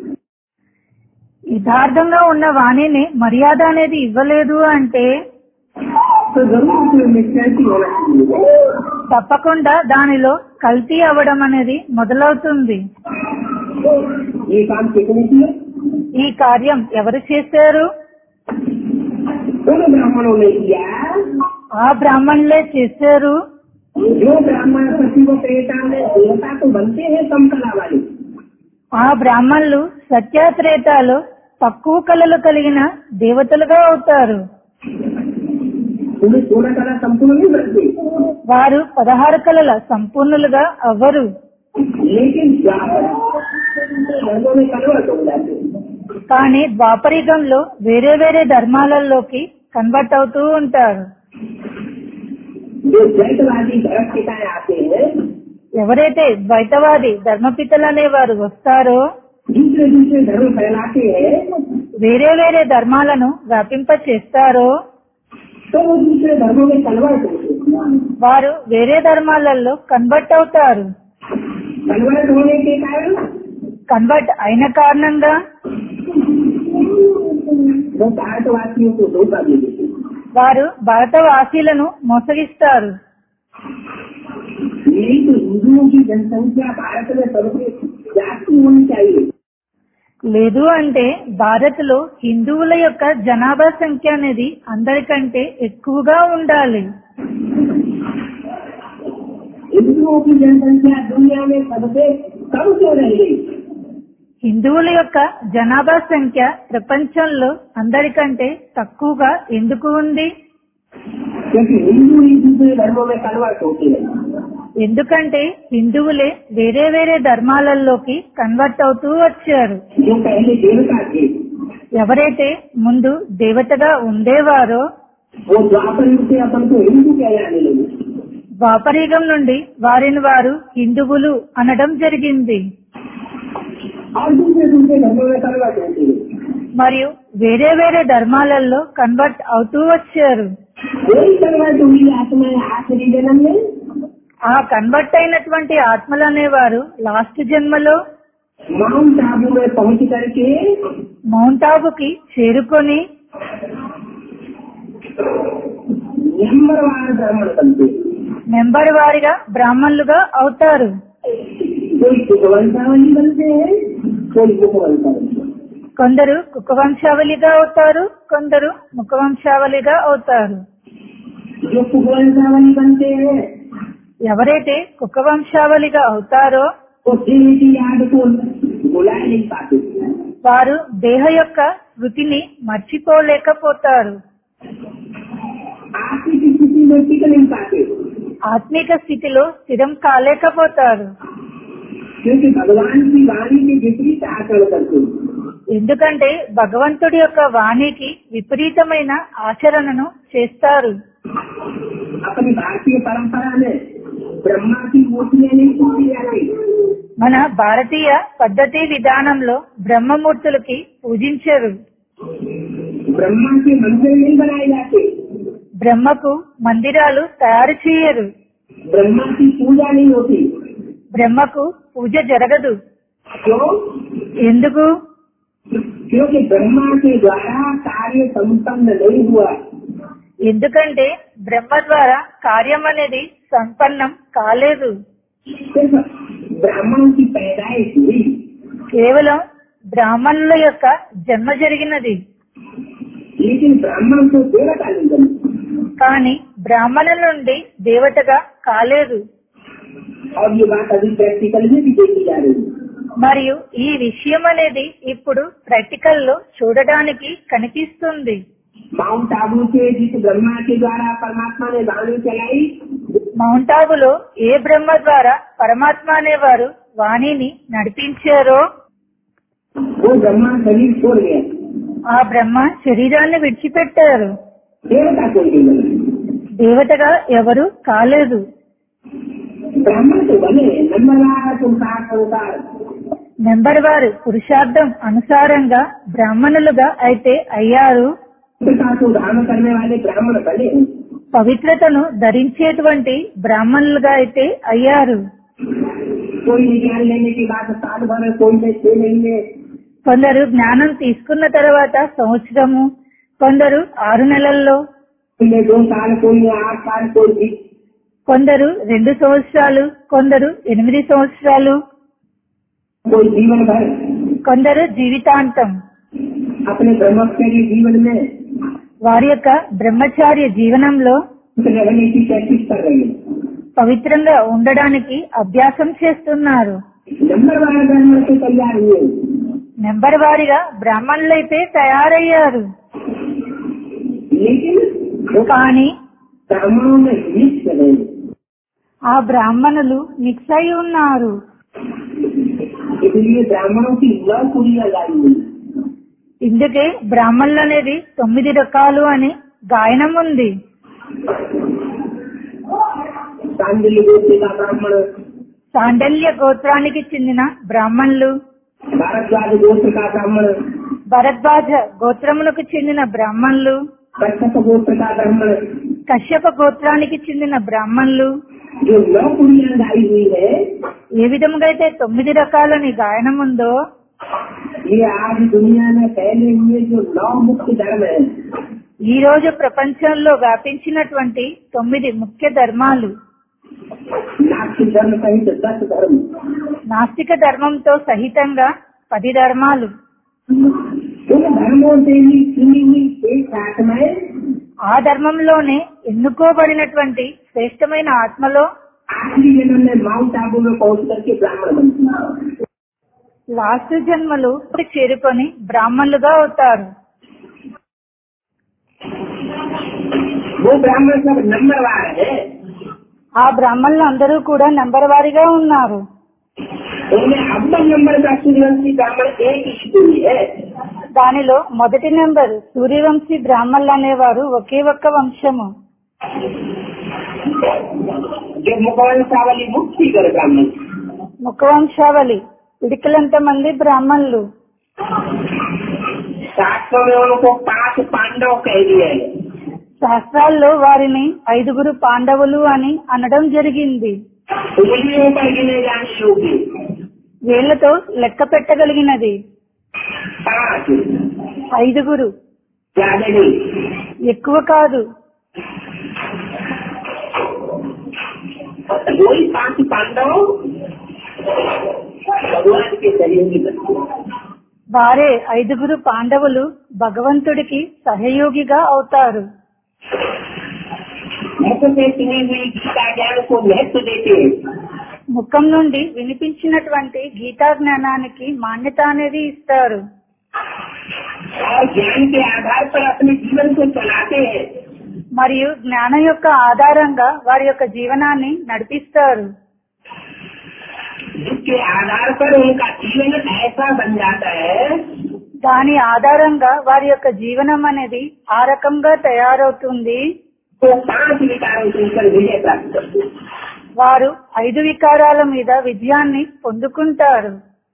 యథార్థంగా ఉన్న వాణిని మర్యాద అనేది ఇవ్వలేదు అంటే तो जरूर उसमें निश्चयती होना चाहिए తప్పకుండా దానిలో కల్తీ అవ్వడం అనేది మొదలవుతుంది ये काम कितने किए ఈ కార్యం ఎవరు చేశారు उन ब्राह्मणों ने किया ఆ బ్రాహ్మణులే చేశారు जो ब्राह्मण पति व प्रेता में देवता तो बनते हैं कम कला वाले ఆ బ్రాహ్మణులు సత్యాత్రేతాలో తక్కువ కళలు కలిగిన దేవతలుగా అవుతారు उन्हें सोलह कला संपूर्ण नहीं बनते వారు పదహారు కళల సంపూర్ణులుగా అవ్వరు लेकिन द्वापर धर्मों में कन्वर्ट हो जाते हैं కానీ ద్వాపరిగంలో వేరే వేరే ధర్మాలలోకి కన్వర్ట్ అవుతూ ఉంటారు जो द्वैतवादी धर्म पिताएं आते हैं ఎవరైతే ద్వైతవాది ధర్మపితలు అనేవారు వస్తారో दूसरे दूसरे धर्म फैलाते हैं వేరే వేరే ధర్మాలను వ్యాపింప చేస్తారో तो वो दूसरे धर्मों में कन्वर्ट होते हैं వారు వేరే ధర్మాలలో కన్వర్ట్ అవుతారు कन्वर्ट होने के कारण కన్వర్ట్ అయిన కారణంగా वो भारतवासियों को धोखा दे देते हैं వారు భారతవాసీలను మోసగిస్తారు यही तो हिंदुओं की जनसंख्या भारत में सबसे जाती होनी चाहिए లేదు అంటే భారత్ లో హిందువుల యొక్క జనాభా సంఖ్య అనేది అందరికంటే ఎక్కువగా ఉండాలి हिंदुओं की जनसंख्या दुनिया में सबसे कम क्यों रह गई హిందువుల యొక్క జనాభా సంఖ్య ప్రపంచంలో అందరికంటే తక్కువగా ఎందుకు ఉంది क्योंकि हिंदू ही दूसरे धर्मों में कन्वर्ट होते हैं ఎందుకంటే హిందువులే వేరే వేరే ధర్మాలలోకి కన్వర్ట్ అవుతూ వచ్చారు जो पहले देवता थे ఎవరైతే ముందు దేవతగా ఉండేవారో वो द्वापर युग से अपन को हिंदू कहलाने लगे ద్వాపరయుగం నుండి వారిని వారు హిందువులు అనడం జరిగింది और दूसरे दूसरे धर्मों में कन्वर्ट होते हैं మరియు వేరే వేరే ధర్మాలలో కన్వర్ట్ అవుతూ వచ్చారు वही कन्वर्ट हुई आत्माएं आखिरी जन्म में ఆ కన్వర్ట్ అయినటువంటి ఆత్మలు అనేవారు లాస్ట్ జన్మలో माउंट आबू में पहुंच करके మౌంట్ ఆబుకి చేరుకొని नंबरवार ब्राह्मण बनते నెంబర్ వారిగా బ్రాహ్మణులుగా అవుతారు कोई सुखवंशावली बनते हैं कोई मुखवंशावली కొందరు కుకవంశావళిగా అవుతారు కొందరు ముఖవంశావళిగా అవుతారు जो सुखवंशावली बनते हैं ఎవరైతే కుకవంశావళిగా అవుతారో वो देह की याद को बुला नहीं पाते వారు దేహ యొక్క స్మృతిని మర్చిపోలేకపోతారు आत्मिक स्थिति में टिक नहीं पाते ఆత్మిక స్థితిలో స్థిరం కాలేకపోతారు क्योंकि भगवान की वाणी के विपरीत आचरण करते हैं ఎందుకంటే భగవంతుడి యొక్క వాణికి విపరీతమైన ఆచరణను చేస్తారు अपनी भारतीय परंपरा में ब्रह्मा की मूर्तियां नहीं पूजी जाती మన భారతీయ పద్ధతి విధానంలో బ్రహ్మమూర్తులకి పూజించరు ब्रह्मा के मंदिर नहीं बनाए जाते బ్రహ్మకు మందిరాలు తయారు చేయరు ब्रह्मा की पूजा नहीं होती బ్రహ్మకు పూజ జరగదు क्यों ఎందుకు क्योंकि ब्रह्मा के द्वारा कार्य संपन्न नहीं हुआ ఎందుకంటే బ్రహ్మ ద్వారా కార్యం అనేది సంపన్నం కాలేదు सिर्फ ब्राह्मणों की पैदाइश हुई కేవలం బ్రాహ్మణుల యొక్క జన్మ జరిగినది लेकिन ब्राह्मण को देवता नहीं बनी కానీ బ్రాహ్మణుల నుండి దేవతగా కాలేదు और ये बात अभी प्रैक्टिकल में भी देखी जा रही है మరియు ఈ విషయం అనేది ఇప్పుడు ప్రాక్టికల్ లో చూడడానికి కనిపిస్తుంది माउंट आबू के जिस ब्रह्मा के द्वारा परमात्मा ने वाणी चलाई మౌంట్ ఆబులో ఏ బ్రహ్మ ద్వారా పరమాత్మ అనేవారు వాణిని నడిపించారో वो ब्रह्मा शरीर छोड़ गया ఆ బ్రహ్మ శరీరాన్ని విడిచిపెట్టారు देवता कोई नहीं बना దేవతగా ఎవరు కాలేదు ब्राह्मण तो बने नंबर आया संसार संसार నెంబర్ వారు పురుషార్థం అనుసారంగా బ్రాహ్మణులుగా అయితే అయ్యారు पिता को धारण करने वाले ब्राह्मण बने పవిత్రతను ధరించేటువంటి బ్రాహ్మణులుగా అయితే అయ్యారు कोई ज्ञान लेने के बाद साल भर कोई में छह महीने కొందరు జ్ఞానం తీసుకున్న తర్వాత సంవత్సరము కొందరు ఆరు నెలల్లో कोई में दो साल कोई में आठ साल कोई भी కొందరు రెండు సంవత్సరాలు కొందరు ఎనిమిది సంవత్సరాలు कोई जीवन भर కొందరు జీవితాంతం अपने ब्रह्मचर्य जीवन में వారి యొక్క బ్రహ్మచార్య జీవనంలో रहने की प्रैक्टिस कर रही है పవిత్రంగా ఉండడానికి అభ్యాసం చేస్తున్నారు नंबर वार ब्राह्मण से तैयार हुए నెంబర్ వారిగా బ్రాహ్మణులైతే తయారయ్యారు लेकिन वो కానీ ब्राह्मणों में मिक्स है ఆ బ్రాహ్మణులు మిక్స్ అయి ఉన్నారు इसलिए ब्राह्मणों की नौ कुड़ियां लाई हुई ఇందుకే బ్రాహ్మణులు అనేది తొమ్మిది రకాలు అని గాయనం ఉంది सांडिल्य गोत्र का ब्राह्मण సాండల్య గోత్రానికి చెందిన బ్రాహ్మణులు भारद्वाज गोत्र का ब्राह्मण భరద్వాజ గోత్రములకు చెందిన బ్రాహ్మణులు कश्यप गोत्र का ब्राह्मण కశ్యప గోత్రానికి చెందిన బ్రాహ్మణులు जो नौ कुड़ियां लाई हुई है ఏ విధముగా అయితే తొమ్మిది రకాలని గాయనం ఉందో ये आज दुनिया में फैले हुए जो नौ मुख्य धर्म है ఈ రోజు ప్రపంచంలో వ్యాపించినటువంటి తొమ్మిది ముఖ్య ధర్మాలు नास्तिक धर्म सहित दस धर्म నాస్తిక ధర్మంతో సహితంగా పది ధర్మాలు उन धर्मों से ही चुनी हुई एक आत्माएं ఆ ధర్మంలోనే ఎన్నుకోబడినటువంటి శ్రేష్టమైన ఆత్మలో आखिरी जन्म में माउंट आबू में पहुंच करके ब्राह्मण बनती లాస్ట్ జన్మలు చేరుకొని బ్రాహ్మణులుగా అవుతారు वो ब्राह्मण सब नंबरवार है ఆ బ్రాహ్మణులు అందరూ కూడా నెంబర్ వారీగా ఉన్నారు उनमें अव्वल नंबर का सूर्यवंशी ब्राह्मण एक ही कोई है దానిలో మొదటి నెంబర్ సూర్యవంశీ బ్రాహ్మణులు అనేవారు ఒకే ఒక్క వంశము जो मुखवंशावली मुक्ति कर ब्राह्मण ముఖవంశావళి పిడికిలంత మంది బ్రాహ్మణులు शास्त्रों में उनको पांच पांडव कह दिए हैं శాస్త్రాల్లో వారిని ఐదుగురు పాండవులు అని అనడం జరిగింది उंगलियों पर गिने जाने योग्य వేళ్లతో లెక్క పెట్టగలిగినది पांच ఐదుగురు ज्यादा नहीं ఎక్కువ కాదు वही पांच पांडव भगवान के सहयोगी बने వారే ఐదుగురు పాండవులు భగవంతుడికి సహయోగిగా అవుతారు मुख से सुनी हुई गीता ज्ञान को महत्व देते हैं ముఖం నుండి వినిపించినటువంటి గీతా జ్ఞానానికి మాన్యత అనేది ఇస్తారు और ज्ञान के आधार पर अपने जीवन को चलाते हैं మరియు జ్ఞానం యొక్క ఆధారంగా వారి యొక్క జీవనాన్ని నడిపిస్తారు जिसके आधार पर उनका जीवन ऐसा बन जाता है దాని ఆధారంగా వారి యొక్క జీవనం అనేది ఆ రకంగా తయారవుతుంది तो पांच विकारों के ऊपर विजय प्राप्त करते हैं వారు ఐదు వికారాల మీద విజయాన్ని పొందుకుంటారు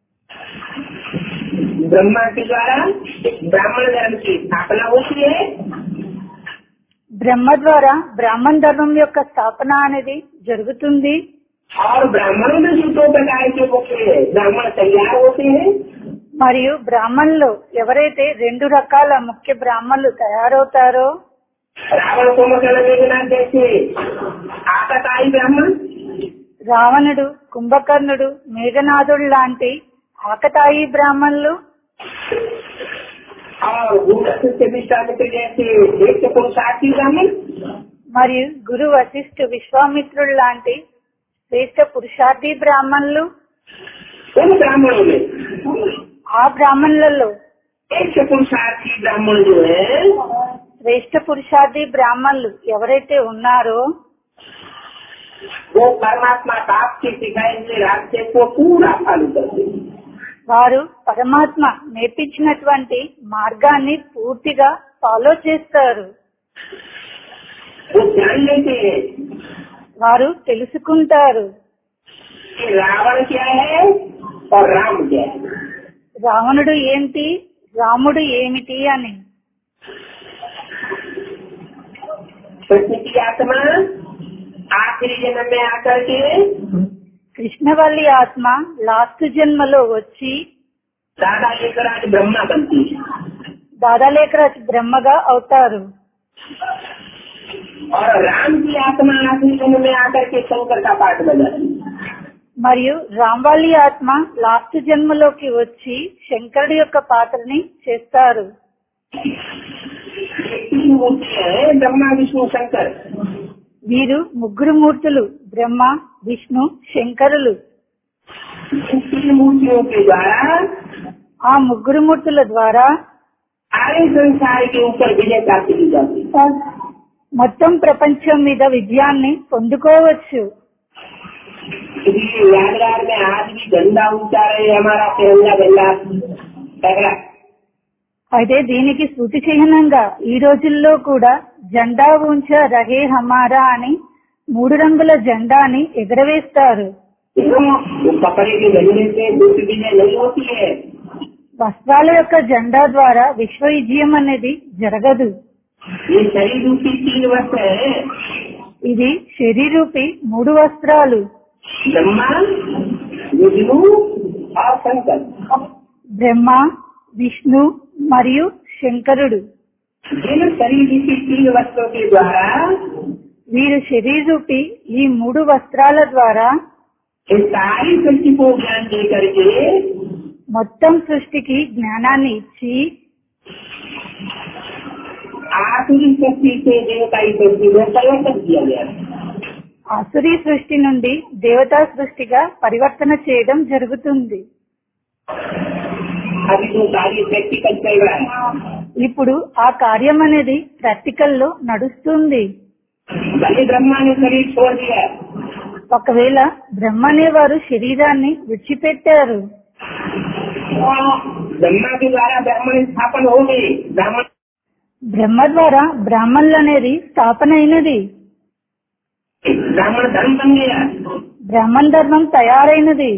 ब्रह्मा के द्वारा ब्राह्मण धर्म की स्थापना होती है బ్రహ్మ ద్వారా బ్రాహ్మణ ధర్మం యొక్క స్థాపన అనేది జరుగుతుంది और ब्राह्मणों में जो दो प्रकार के मुख्य ब्राह्मण तैयार होते हैं మరియు బ్రాహ్మణులు ఎవరైతే రెండు రకాల ముఖ్య బ్రాహ్మణులు తయారవుతారో रावण को मकर मेघनाथ जैसे आकाताई ब्राह्मण రావణుడు కుంభకర్ణుడు మేఘనాథుడు లాంటి ఆకతాయి బ్రాహ్మణులు और भूमि से विश्वामित्र जैसे एक पुरुषार्थी ब्राह्मण మరియు గురు వశిష్ఠ విశ్వామిత్రుడు లాంటి శ్రేష్ఠ పురుషార్థి బ్రాహ్మణులు उन ब्राह्मणों में ఆ బ్రాహ్మణులలో एक पुरुषार्थी ब्राह्मण जो है శ్రేష్ఠ పురుషార్థి బ్రాహ్మణులు ఎవరైతే ఉన్నారో वो परमात्मा बाप के सिखाए हुए रास्ते को पूरा फॉलो करते हैं వారు పరమాత్మ నేర్పించినటువంటి మార్గాన్ని పూర్తిగా ఫాలో చేస్తారు वो जान लेते हैं వారు తెలుసుకుంటారు कि रावण क्या है और राम क्या है రావణుడు ఏంటి రాముడు ఏమిటి అని कृष्ण की आत्मा आखिरी जन्म में आकर के కృష్ణవల్లి ఆత్మ లాస్ట్ జన్మలో వచ్చి दादा लेकर आज ब्रह्मा बनती है దాదాలేఖరాజ్ బ్రహ్మగా అవుతారు और राम की आत्मा आखिरी जन्म में आकर के शंकर का पाठ बजाती है మరియు రామ్వాలి ఆత్మ లాస్ట్ జన్మలోకి వచ్చి శంకరుడి యొక్క పాత్రని చేస్తారు ये तीन मूर्ति है ब्रह्मा विष्णु शंकर వీరు ముగ్గురు మూర్తులు బ్రహ్మ విష్ణు శంకరులు इन तीन मूर्तियों के द्वारा ఆ ముగ్గురు మూర్తుల ద్వారా सारे संसार के ऊपर विजय प्राप्त की जाती है మొత్తం ప్రపంచం మీద విజయాన్ని పొందుకోవచ్చు इसलिए यादगार में आज भी झंडा ऊंचा रहे हमारा तिरंगा झंडा पहला అయితే దీనికి శృతి చిహ్నంగా ఈ రోజుల్లో కూడా జెండా ఉంచ రహే హమారా అని మూడు రంగుల జెండాని ఎగరవేస్తారు क्यों? वो कपड़े के झंडे से विश्व विजय नहीं होती है వస్త్రాల యొక్క జెండా ద్వారా విశ్వ విజయం అనేది జరగదు ये शरीर रूपी तीन वस्त्र है ఇది శరీరూపి మూడు వస్త్రాలు ब्रह्मा विष्णु और शंकर బ్రహ్మ విష్ణు మరియు శంకరుడు जिन शरीर रूपी तीन वस्त्रों के द्वारा వీరు శరీరూపి ఈ మూడు వస్త్రాల ద్వారా इस सारी सृष्टि को ज्ञान दे करके మొత్తం సృష్టికి జ్ఞానాన్ని ఇచ్చి आखिरी सृष्टि से देवताई सृष्टि में परिवर्तन किया गया है ఆసురీ సృష్టి నుండి దేవతా సృష్టిగా పరివర్తన చేయడం జరుగుతుంది अभी जो कार्य प्रैक्टिकल चल रहा है ఇప్పుడు ఆ కార్యం అనేది ప్రాక్టికల్ లో నడుస్తుంది भले ब्रह्मा ने शरीर छोड़ दिया ఒకవేళ బ్రహ్మ అనేవారు శరీరాన్ని విడిచిపెట్టారు तो ब्रह्मा के द्वारा ब्राह्मण स्थापन हो गई ब्राह्मण బ్రహ్మ ద్వారా బ్రాహ్మణులు అనేది స్థాపన అయినది ब्राह्मण धर्म बन गया బ్రాహ్మణ ధర్మం తయారైనది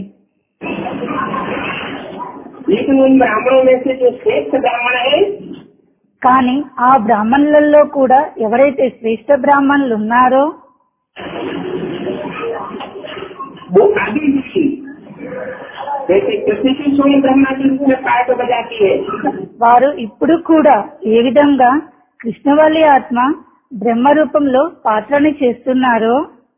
लेकिन उन ब्राह्मणों में से जो श्रेष्ठ ब्राह्मण है కానీ ఆ బ్రాహ్మణులలో కూడా ఎవరైతే శ్రేష్ఠ బ్రాహ్మణులు ఉన్నారో वो आगे भी थी जैसे कृष्ण की सोई ब्रह्मा के रूप में पाठ बजाती है వారు ఇప్పుడు కూడా ఏ విధంగా కృష్ణవల్లి ఆత్మ బ్రహ్మ రూపంలో పాత్రని చేస్తున్నారో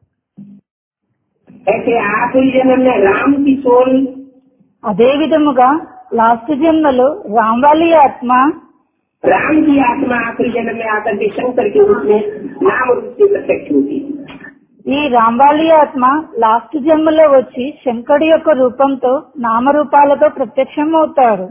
ऐसे आखिरी जन्म में राम की सोल అదే విధముగా లాస్ట్ జన్మలో రాంవాలి ఆత్మ राम की आत्मा आखिरी जन्म में आकर के शंकर के रूप में नाम रूप से प्रत्यक्ष होती है ఈ రాంవాలి ఆత్మ లాస్ట్ జన్మలో వచ్చి శంకరుడి యొక్క రూపంతో నామరూపాలతో ప్రత్యక్షం అవుతారు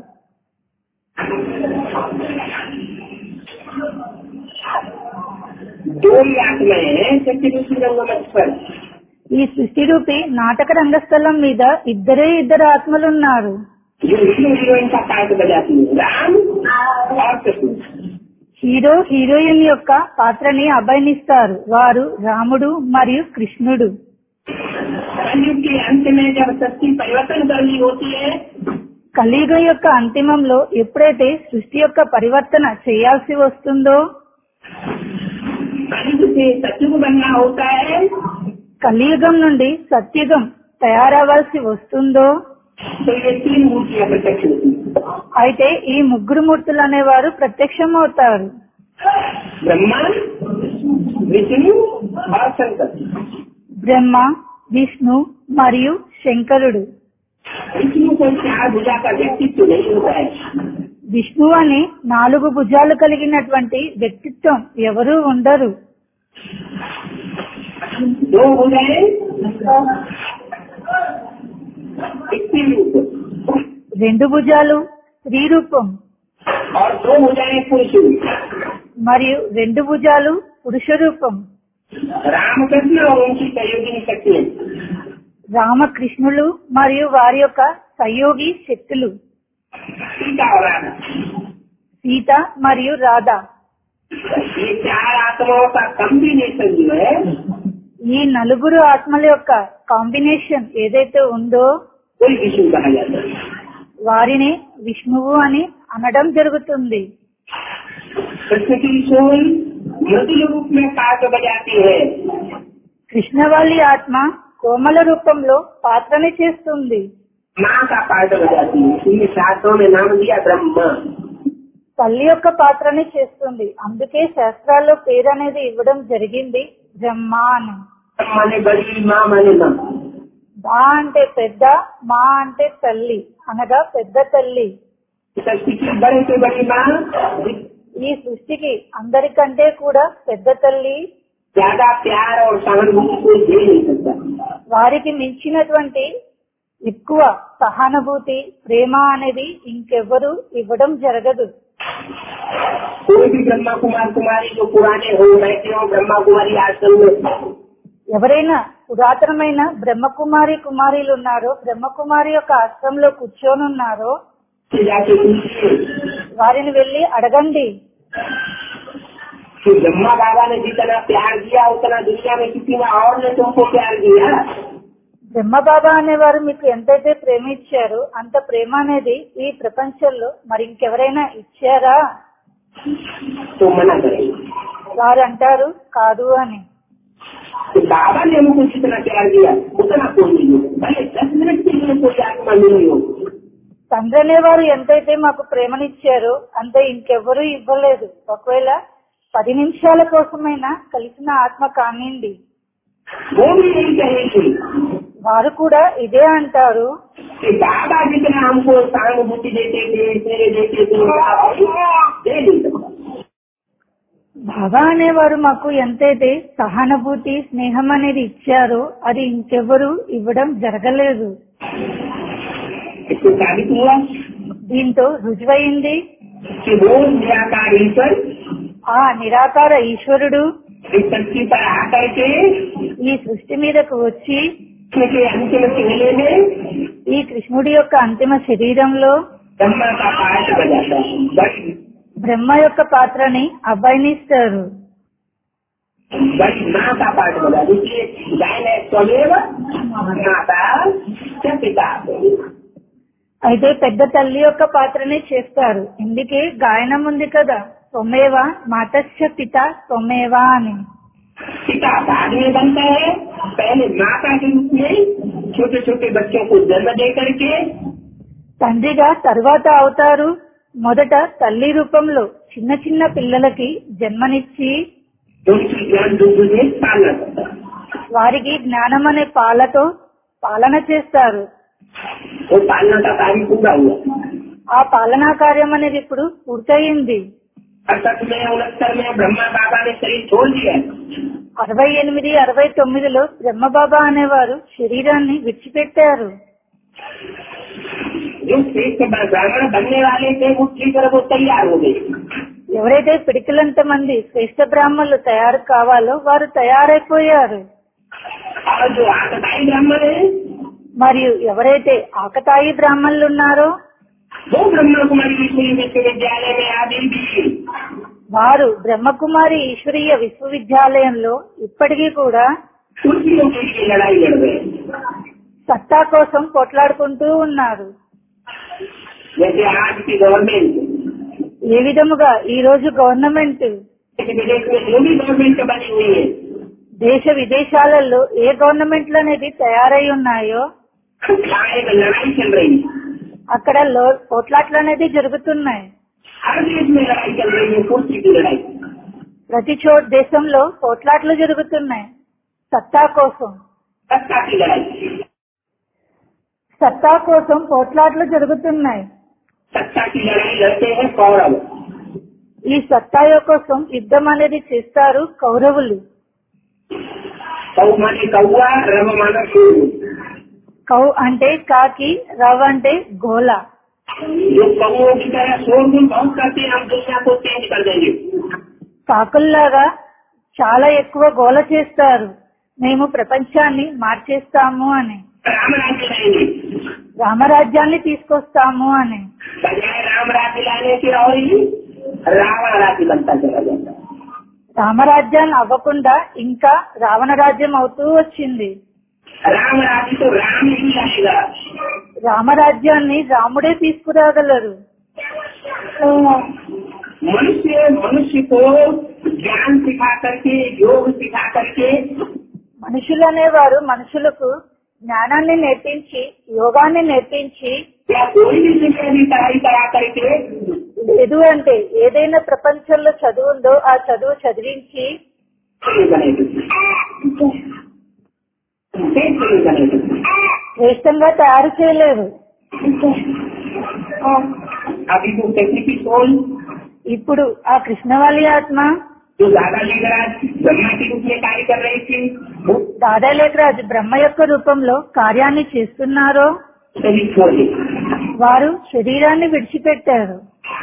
दो ही आत्माएं हैं सत्य रूपी रंगमंच पर ఈ సృష్టి రూపి నాటక రంగస్థలం మీద ఇద్దరే ఇద్దరు ఆత్మలున్నారు जो हीरो हीरोइन का पाठ बजाती है राम और कृष्ण హీరో హీరోయిన్ యొక్క పాత్రని అభయనిస్తారు వారు రాముడు మరియు కృష్ణుడు कलयुग के अंत में जब सृष्टि परिवर्तन करनी होती है కలియుగం యొక్క అంతిమంలో ఎప్పుడైతే సృష్టి యొక్క పరివర్తన చేయాల్సి వస్తుందో कलयुग से सत्युग बनना होता है కలియుగం నుండి సత్యుగం తయారవ్వాల్సి వస్తుందో तो ये तीन मूर्तियां प्रत्यक्ष होती हैं అయితే ఈ ముగ్గురు మూర్తులు అనేవారు ప్రత్యక్షం అవుతారు ब्रह्मा विष्णु और शंकर బ్రహ్మ విష్ణు మరియు శంకరుడు विष्णु को चार भुजा का व्यक्तित्व नहीं होता है విష్ణు అని నాలుగు భుజాలు కలిగినటువంటి వ్యక్తిత్వం ఎవరూ ఉండరు दो भुजाएं स्त्री रूप రెండు భుజాలు స్త్రీ రూపం और दो भुजाएं पुरुष रूप మరియు రెండు భుజాలు పురుష రూపం रामकृष्ण और उनकी सहयोगिनी शक्ति రామకృష్ణులు మరియు వారి యొక్క సహయోగి శక్తులు सीता और राधा సీత మరియు రాధ ये चार आत्माओं का कम्बिनेशन जो है ఈ నలుగురు ఆత్మల యొక్క కాంబినేషన్ ఏదైతే ఉందో कोई विष्णु कहा जाता है వారిని విష్ణువు అని అనడం జరుగుతుంది कृष्ण की सोल मृदुल रूप में पाठ बजाती है కృష్ణవాళి ఆత్మ కోమల రూపంలో పాత్రని చేస్తుంది माँ का पाठ बजाती है इसलिए शास्त्रों में नाम दिया ब्रह्मा తల్లి యొక్క పాత్రని చేస్తుంది అందుకే శాస్త్రాల్లో పేరు అనేది ఇవ్వడం జరిగింది బ్రహ్మ అని माने बड़ी माँ माने माँ బా అంటే పెద్ద మా అంటే తల్లి అనగా పెద్ద తల్లి सृष्टि की बड़े से बड़ी माँ ఈ సృష్టికి అందరికంటే కూడా పెద్ద తల్లి ज्यादा प्यार और सहानुभूति कोई दे नहीं सकता వారికి మించినటువంటి ఎక్కువ సహానుభూతి ప్రేమ అనేది ఇంకెవ్వరు ఇవ్వడం జరగదు कोई भी ब्रह्मा कुमार कुमारी जो पुराने हो बैठे हो ब्रह्मा कुमारी आश्रम में ఎవరైనా పురాతనమైన బ్రహ్మకుమారి కుమారీలు ఉన్నారో బ్రహ్మకుమారి యొక్క ఆశ్రమంలో కూర్చొని ఉన్నారో से जाके पूछिए వారిని వెళ్లి అడగండి कि ब्रह्मा बाबा ने जितना प्यार दिया उतना दुनिया में किसी ने और ने तुमको प्यार दिया బ్రహ్మబాబా అనేవారు మీకు ఎంతైతే ప్రేమ ఇచ్చారో అంత ప్రేమ అనేది ఈ ప్రపంచంలో మరి ఇంకెవరైనా ఇచ్చారా तो मना करेंगे వారు అంటారు కాదు అని तो बाबा ने हमको जितना प्यार दिया उतना कोई नहीं हो भले दस मिनट के लिए कोई आत्मा नहीं हो తండ్రి అనేవారు ఎంతైతే మాకు ప్రేమనిచ్చారో అంత ఇంకెవ్వరూ ఇవ్వలేదు ఒకవేళ పది నిమిషాల కోసమైనా కలిసిన ఆత్మ కానివ్వండి वो भी यही कहेंगे వారు కూడా इదే అంటారు कि बाबा जितना हमको सहानुभूति देते थे स्नेह देते थे दे नहीं सकता బాబా అనేవారు మాకు ఎంతైతే సహానుభూతి స్నేహం అనేది ఇచ్చారో అది ఇంకెవ్వరు ఇవ్వడం జరగలేదు इससे साबित हुआ దీంతో రుజువైంది कि वो निराकार ईश्वर ఆ నిరాకార ఈశ్వరుడు इस धरती पर आकर के ఈ సృష్టి మీదకు వచ్చి कृष्ण के अंतिम चेहरे में ఈ కృష్ణుడి యొక్క అంతిమ శరీరంలో ब्रह्मा का पाठ बजाता है बड़ी బ్రహ్మ యొక్క పాత్రని అభయనిస్తారు बड़ी माँ का पाठ बजा देखिए गायन स्वमेव माता क्या पिता అయితే పెద్ద తల్లి యొక్క పాత్రనే చేస్తారు ఇందుకే గాయనం ఉంది కదా త్వమేవ మాతశ్చ పిత త్వమేవ అని पिता बाद में बनता है पहले माता के रूप में छोटे छोटे बच्चों को जन्म दे करके తండ్రిగా తర్వాత అవుతారు మొదట తల్లి రూపంలో చిన్న చిన్న పిల్లలకి జన్మనిచ్చి उनकी ज्ञान दुग्ध से पालना करता है వారికి జ్ఞానం అనే పాలతో పాలన చేస్తారు वो पालना का कार्य पूरा हुआ ఆ పాలనా కార్యం అనేది ఇప్పుడు పూర్తయింది अड़सठ में उनहत्तर में ब्रह्मा बाबा ने शरीर छोड़ दिया అరవై ఎనిమిది అరవై తొమ్మిదిలో బ్రహ్మబాబా అనేవారు శరీరాన్ని విడిచిపెట్టారు जो श्रेष्ठ ब्राह्मण बनने वाले थे वो ठीक तरह वो तैयार हो गए ఎవరైతే పిడికిలంత మంది శ్రేష్ఠ బ్రాహ్మణులు తయారు కావాలో వారు తయారైపోయారు और जो आकताई ब्राह्मण है మరియు ఎవరైతే ఆకతాయి బ్రాహ్మణులు ఉన్నారో वो ब्रह्मा कुमारी विश्व विश्वविद्यालय में आदि भी వారు బ్రహ్మకుమారి ఈశ్వరీయ విశ్వవిద్యాలయంలో ఇప్పటికీ కూడా कुर्सियों के लिए लड़ाई लड़ रहे हैं సత్తా కోసం కొట్లాడుకుంటూ ఉన్నారు जैसे आज की गवर्नमेंट ఏ విధముగా ఈ రోజు గవర్నమెంట్ देश विदेश में जो भी गवर्नमेंट बनी हुई है దేశ విదేశాలలో ఏ గవర్నమెంట్లు అనేది తయారై ఉన్నాయో यहाँ एक लड़ाई चल रही है అక్కడ లో- పోట్లాట్లు అనేది జరుగుతున్నాయి हर देश में लड़ाई चल रही है कुर्सी की लड़ाई ప్రతి చోట దేశంలో పోట్లాట్లు జరుగుతున్నాయి సత్తా కోసం सत्ता की लड़ाई సత్తా కోసం పోట్లాట్లు జరుగుతున్నాయి सत्ता की लड़ाई लड़ते हैं कौरव ఈ సత్తా కోసం యుద్ధం అనేది చేస్తారు కౌరవులు कौ माने कौआ रव माना सूर्य కౌ అంటే కాకి రవ్ అంటే గోల जो कौओं की तरह शोरगुल बहुत करते हैं हम दुनिया को चेंज कर देंगे కాకుల్లాగా చాలా ఎక్కువ గోల చేస్తారు మేము ప్రపంచాన్ని మార్చేస్తాము అని राम राज्य लाएंगे రామరాజ్యాన్ని తీసుకొస్తాము అని बजाय राम राज्य लाने के और ही रावण राज्य बनता चला जाता है రామరాజ్యాన్ని అవ్వకుండా ఇంకా రావణ రాజ్యం అవుతూ వచ్చింది राम राज्य तो राम ही लाएगा రామరాజ్యాన్ని రాముడే తీసుకురాగలరు मनुष्य मनुष्य को ज्ञान सिखा करके योग सिखा करके మనుషులు అనేవారు మనుషులకు జ్ఞానాన్ని నేర్పించి యోగాన్ని నేర్పించి या कोई भी दुनिया की पढ़ाई करा करके లేదు అంటే ఏదైనా ప్రపంచంలో చదువు ఉందో ఆ చదువు చదివించి नहीं बनेगी देश नहीं बनेगी శ్రేష్టంగా తయారు చేయలేరు अभी जो टेक्निकी सोल ఇప్పుడు ఆ కృష్ణవాలి ఆత్మ जो दादा लेकर ब्रह्मा के रूप में कार्य कर रही थी वो దాదాలేఖరాజు బ్రహ్మ యొక్క రూపంలో కార్యాన్ని చేస్తున్నారో शरीर छोड़ दी వారు శరీరాన్ని విడిచిపెట్టారు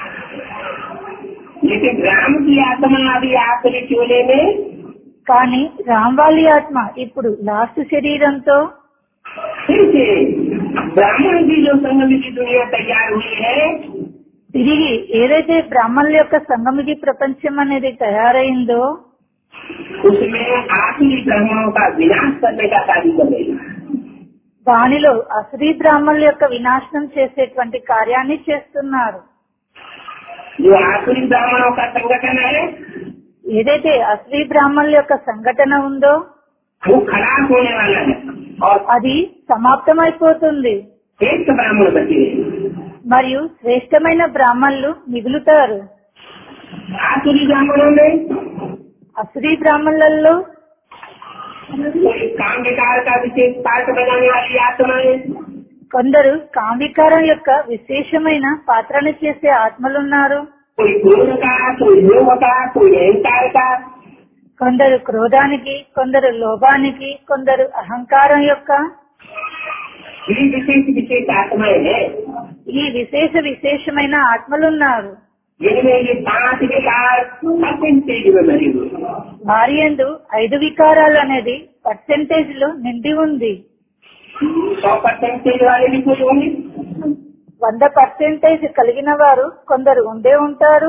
लेकिन राम की आत्मा अभी आखिरी चोले में కానీ రామ్వాలి ఆత్మ ఇప్పుడు లాస్ట్ శరీరంతో फिर से ब्राह्मण की जो संगम की दुनिया तैयार हुई है తిరిగి ఏదైతే బ్రాహ్మణుల యొక్క సంగమికి ప్రపంచం అనేది తయారైందో उसमें आखिरी ब्राह्मणों का विनाश करने का कार्य कर रही है దానిలో అసరీ బ్రాహ్మణుల యొక్క వినాశనం చేసేటువంటి కార్యాన్ని చేస్తున్నారు जो आखिरी ब्राह्मणों का संगठन है ఏదైతే అసరీ బ్రాహ్మణుల యొక్క సంఘటన ఉందో वो खराब होने वाला है और అది సమాప్తమైపోతుంది श्रेष्ठ ब्राह्मण बचे हैं। మరియు శ్రేష్టమైన బ్రాహ్మణులు మిగులుతారు आखिरी ब्राह्मणों में అసరీ బ్రాహ్మణులలో कोई काम विकार का विशेष पार्ट बनाने वाली आत्माएं కొందరు కామికారం యొక్క విశేషమైన పాత్రను చేసే ఆత్మలున్నారు कोई क्रोध का कोई लोभ का कोई अहंकार का కొందరు క్రోధానికి కొందరు లోభానికి కొందరు అహంకారం యొక్క ये विशेष विशेष आत्माएं हैं ఈ విశేష విశేషమైన ఆత్మలున్నారు जिनमें ये पांच विकार परसेंटेज में भरे हुए हैं। వారి యందు ఐదు వికారాలు అనేది పర్సెంటేజ్ లో నిండి ఉంది सौ परसेंटेज वाले भी कोई होंगे వంద పర్సెంటేజ్ కలిగిన వారు కొందరు ఉండే ఉంటారు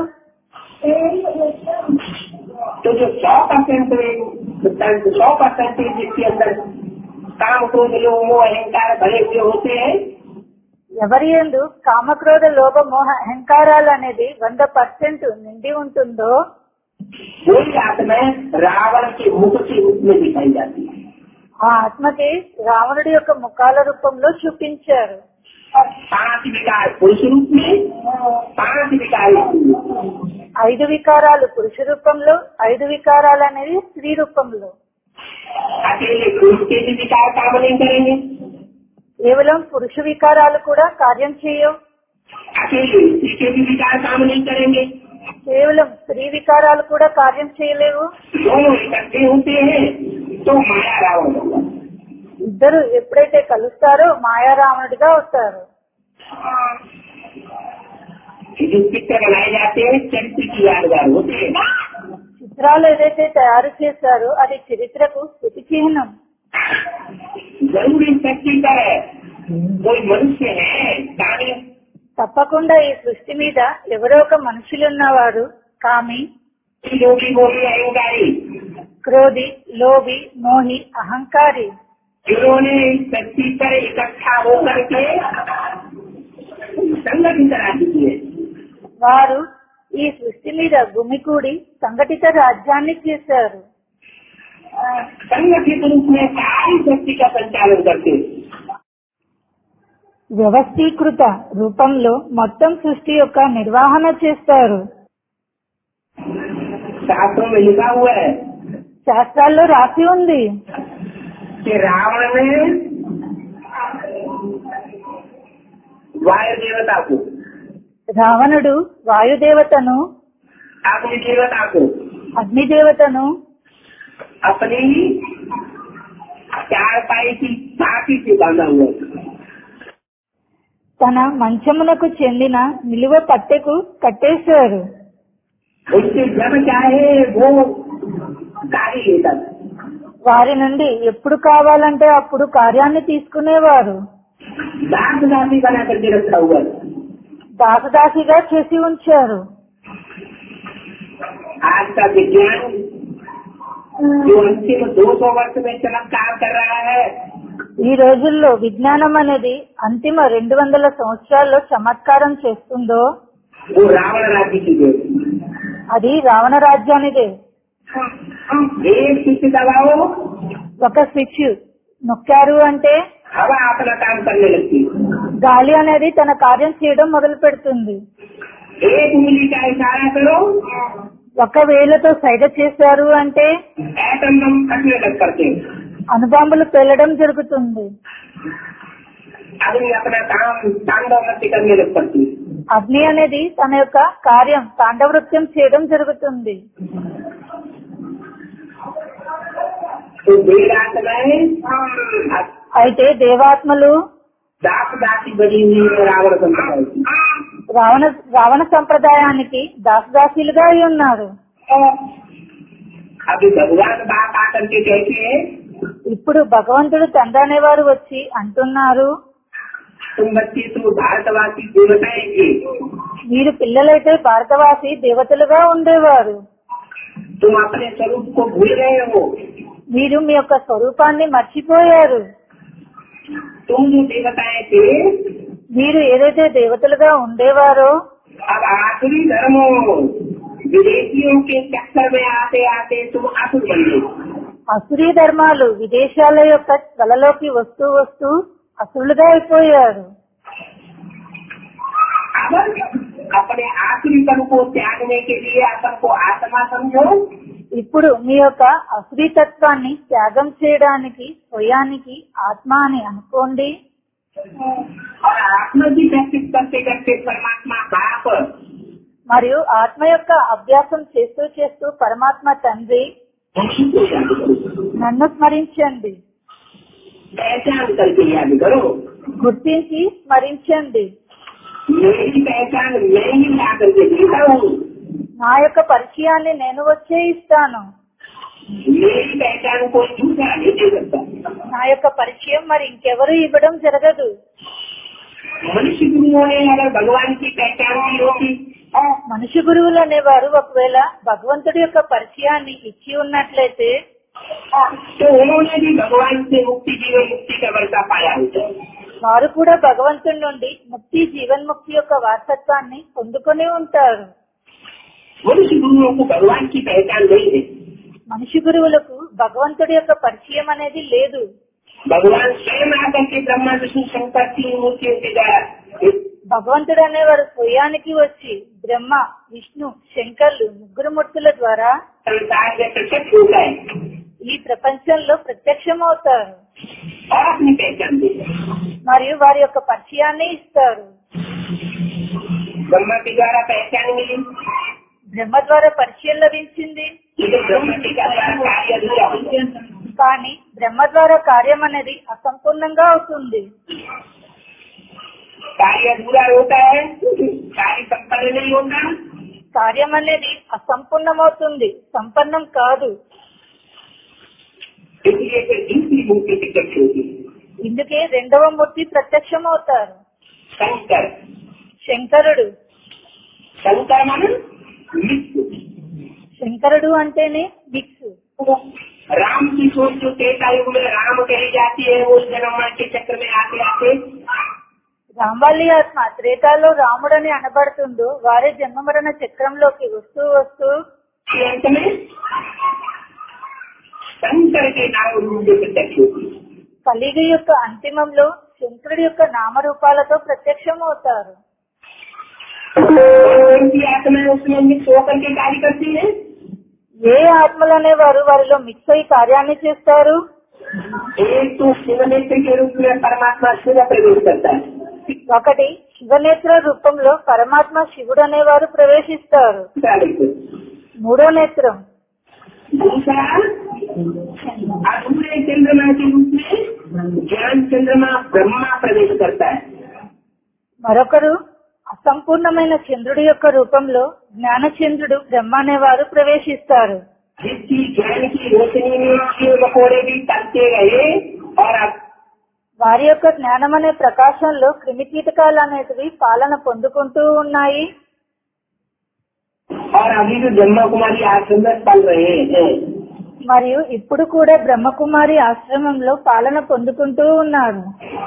तो जो सौ परसेंट सौ परसेंटेज जिसके अंदर काम क्रोध लोग मोह अहंकार भरे हुए होते हैं ఎవరి యందు కామక్రోధ లోభ మోహ అహంకారాలు అనేది వంద పర్సెంట్ నిండి ఉంటుందో वही आत्माएं रावण के मुख के रूप में दिखाई जाती है ఆ ఆత్మకి రావణుడి యొక్క ముఖాల రూపంలో చూపించారు पांच विकार पुरुष रूप में पांच विकार स्त्री रूप में। ఐదు వికారాలు పురుష రూపంలో ఐదు వికారాలు అనేది స్త్రీ రూపంలో अकेले पुरुष के भी विकार काम नहीं करेंगे కేవలం పురుష వికారాలు కూడా కార్యం చేయవు अकेले स्त्री के भी विकार काम नहीं करेंगे కేవలం స్త్రీ వికారాలు కూడా కార్యం చేయలేవు दोनों इकट्ठे होते हैं तो माया रावण होगा ఇద్దరు ఎప్పుడైతే కలుస్తారో మాయారావణుడిగా అవుతారు ये जो चित्र बनाए जाते हैं चरित्र की यादगार होते हैं చిత్రాలు ఏదైతే తయారు చేశారో అది చరిత్రకు స్థితి చిహ్నం जरूरी शक्ति का है कोई मनुष्य है कामी తప్పకుండా ఈ సృష్టి మీద ఎవరో ఒక మనుషులున్నవారు కామి योगी मोही अहंकारी క్రోధి లోభి మోహి అహంకారి जिन्होंने इस शक्ति पर इकट्ठा होकर के संगठित राज्य किए వారు ఈ సృష్టి మీద గుమికూడి సంఘటిత రాజ్యాన్ని చేశారు संगठित रूप में सारी शक्ति का संचालन करते हैं। వ్యవస్థీకృత రూపంలో మొత్తం సృష్టి యొక్క నిర్వహణ చేస్తారు शास्त्रों में लिखा हुआ है శాస్త్రాల్లో రాసి ఉంది कि रावण ने वायु देवता को రావణుడు వాయుదేవతను अग्नि देवता को అగ్నిదేవతను अपनी चार पाई की छाती से बांधा हुआ है। తన మంచమునకు చెందిన నిలువ పట్టెకు కట్టేశారు उससे जब चाहे वो गाड़ी लेता था వారి నుండి ఎప్పుడు కావాలంటే అప్పుడు కార్యాన్ని తీసుకునేవారు दास दासी बना करके रखा हुआ है దాసదాసిగా చేసి ఉంచారు आज का विज्ञान जो अंतिम 200 वर्ष में चमत्कार कर रहा है ఈ రోజుల్లో విజ్ఞానం అనేది అంతిమ రెండు వందల సంవత్సరాల్లో చమత్కారం చేస్తుందో वो रावण राज्य की देव అది రావణ రాజ్యానిదే एक स्विच दबाओ ఒక స్విచ్ నొక్కారు అంటే हवा अपना काम करने लगती है గాలి అనేది తన కార్యం చేయడం మొదలు పెడుతుంది एक उंगली का इशारा करो ఒక వేలతో సైగ చేశారు అంటే एटम बम फटने लग करते हैं అణుబాంబులు పేలడం జరుగుతుంది अग्नि अपना काम तांडव नृत्य करने लग पड़ती है అగ్ని అనేది తన యొక్క కార్యం తాండవృత్యం చేయడం జరుగుతుంది तो देर रात में అయితే దేవాత్మలు दास दासी बनी हुई है रावण संप्रदाय की రావణ రావణ సంప్రదాయానికి దాసదాసీలుగా అయి ఉన్నారు अभी भगवान बाप आकर के कहते हैं ఇప్పుడు భగవంతుడు తండ్రి అనేవారు వచ్చి అంటున్నారు तुम बच्चे तुम भारतवासी देवताएं थे మీరు పిల్లలైతే భారతవాసి దేవతలుగా ఉండేవారు तुम अपने स्वरूप को भूल गए हो మీరు మీ యొక్క స్వరూపాన్ని మర్చిపోయారు तुम जो देवताएं थे మీరు ఏదైతే దేవతలుగా ఉండేవారో अब आखिरी धर्मों विदेशियों के चक्कर में आते आते तुम असुर बन गए అసురీ ధర్మాలు విదేశాల యొక్క కలలోకి వస్తూ వస్తూ అసురులుగా అయిపోయారు अब अपने आखिरी कर्म को त्यागने के लिए अपन को आत्मा समझो ఇప్పుడు మీ యొక్క అసురీ తత్వాన్ని త్యాగం చేయడానికి స్వయానికి ఆత్మ అని అనుకోండి और आत्मा की प्रैक्टिस करते करते परमात्मा बाप మరియు ఆత్మ యొక్క అభ్యాసం చేస్తూ చేస్తూ పరమాత్మ తండ్రి उसी को याद करो నన్ను స్మరించండి पहचान करके याद करो గుర్తించి స్మరించండి मेरी पहचान मैं ही ला करके देता हूँ నా యొక్క పరిచయాన్ని నేను వచ్చే ఇస్తాను मेरी पहचान कोई दूसरा नहीं दे सकता నా యొక్క పరిచయం మరి ఇంకెవరు ఇవ్వడం జరగదు मनुष्य गुरुओं ने अगर भगवान की पहचान की होती మనిషి గురువులు అనేవారు ఒకవేళ భగవంతుడి యొక్క పరిచయాన్ని ఇచ్చి ఉన్నట్లయితే तो उन्होंने भी भगवान से मुक्ति जीवन मुक्ति का वर्षा पाया होता వారు కూడా భగవంతుడి నుండి ముక్తి జీవన్ముక్తి యొక్క వారసత్వాన్ని పొందుకొని ఉంటారు मनुष्य गुरुओं को भगवान की पहचान नहीं है మనిషి గురువులకు భగవంతుడి యొక్క పరిచయం అనేది లేదు भगवान स्वयं आकर के ब्रह्मा विष्णु शंकर की मूर्तियों के द्वारा इस భగవంతుడు అనేవారు స్వయానికి వచ్చి బ్రహ్మ విష్ణు శంకర్లు ముగ్గురు మూర్తుల ద్వారా संसार में प्रत्यक्ष हो गए ఈ ప్రపంచంలో ప్రత్యక్షమవుతారు और अपनी पहचान दी మరియు వారి యొక్క పరిచయాన్ని ఇస్తారు ब्रह्मा के द्वारा पहचान मिली బ్రహ్మ ద్వారా పరిచయం లభించింది लेकिन ब्रह्मा के द्वारा कार्य अधूरा हो गया కానీ బ్రహ్మ ద్వారా కార్యం అనేది అసంపూర్ణంగా అవుతుంది कार्य अधूरा होता है कार्य संपन्न नहीं होता కార్యం అనేది అసంపూర్ణమవుతుంది సంపన్నం కాదు इसलिए फिर दूसरी मूर्ति प्रत्यक्ष होती है ఇందుకే రెండవ మూర్తి ప్రత్యక్షమవుతారు शंकर శంకరుడు शंकर मन मित्र శంకరుడు అంటేనే దిక్సు राम की सोच जो त्रेता युग में राम कही जाती है वो जन्म के चक्र में आते आते రాంవాల్లి ఆత్మ త్రేతాలో రాముడని అనబడుతుందో వారే జన్మమరణ చక్రంలోకి వస్తూ వస్తూ के अंत में शंकर के नाम रूप में प्रत्यक्ष होती है కలిగ యొక్క అంతిమంలో శంకరుడి యొక్క నామరూపాలతో ప్రత్యక్షమవుతారు कौन सी आत्मा उसमें मिक्स होकर के कार्य करती है ఏ ఆత్మలు అనేవారు వారిలో మిక్స్ అయి కార్యాన్ని చేస్తారు एक तो शिव नेत्र के रूप में परमात्मा शिव प्रवेश करता है ఒకటి శివనేత్ర రూపంలో పరమాత్మ శివుడు అనేవారు ప్రవేశిస్తారు दूसरा देखो మూడో నేత్రం दूसरा अधूरे चंद्रमा के रूप में ज्ञान चंद्रमा ब्रह्मा प्रवेश करता है మరొకరు అసంపూర్ణమైన చంద్రుడి యొక్క రూపంలో జ్ఞానచంద్రుడు బ్రహ్మ అనేవారు ప్రవేశిస్తారు जिसकी ज्ञान की रोशनी में कीड़े मकोड़े भी तलते रहे और अब వారి యొక్క జ్ఞానం అనే ప్రకాశంలో క్రిమికీటకాలు అనేటివి పాలన పొందుకుంటూ ఉన్నాయి और अभी जो ब्रह्मा कुमारी आश्रम में पल रहे हैं మరియు ఇప్పుడు కూడా బ్రహ్మకుమారి ఆశ్రమంలో పాలన పొందుకుంటూ ఉన్నారు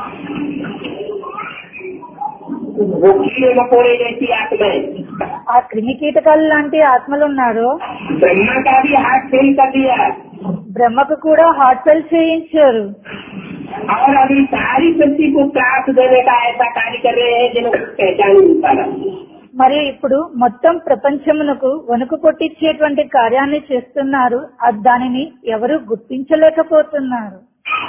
वो कीड़े मकोड़े जैसी आत्माएं ఆ క్రిమికీటకాలు లాంటి ఆత్మలు ఉన్నారు ब्रह्मा का भी हाथ फेल कर दिया బ్రహ్మకు కూడా హార్ట్ ఫెల్ చేయించారు और अभी सारी सृष्टि को त्रास देने का ऐसा कार्य कर रहे हैं जिनको पहचान नहीं पा रहा మరియు ఇప్పుడు మొత్తం ప్రపంచమునకు వణుకు కొట్టించేటువంటి కార్యాన్ని చేస్తున్నారు అది దానిని ఎవరు గుర్తించలేకపోతున్నారు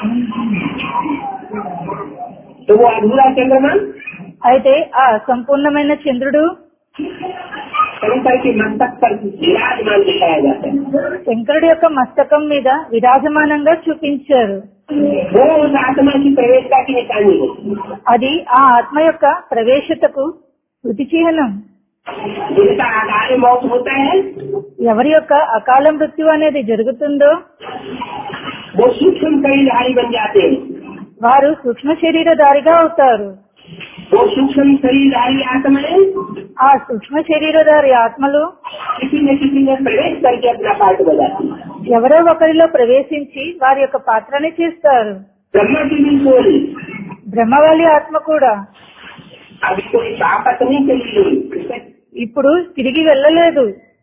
तो वो अधूरा चंद्रमा అయితే ఆ అసంపూర్ణమైన చంద్రుడు शंकर के मस्तक पर विराजमान दिखाया जाता है శంకరుడి యొక్క మస్తకం మీద విరాజమానంగా చూపించారు वो उस आत्मा की प्रवेशता की निशानी है అది ఆ ఆత్మ యొక్క ప్రవేశతకు శృతి చిహ్నం जिनका आधार मौत होता है ఎవరి యొక్క अकाल మృత్యు అనేది జరుగుతుందో वो सूक्ष्म शरीरधारी बन जाते हैं వారు సూక్ష్మ శరీరధారిగా అవుతారు वो सूक्ष्म शरीरधारी आत्माएं ఆ సూక్ష్మ శరీరధారి ఆత్మలు किसी न किसी में प्रवेश करके अपना पाठ बजाती है ఎవరో ఒకరిలో ప్రవేశించి వారి యొక్క పాత్రని చేస్తారు ब्रह्मा की भी सोल బ్రహ్మవాలి ఆత్మ కూడా अभी कोई वापस नहीं चली गई ఇప్పుడు తిరిగి వెళ్ళలేదు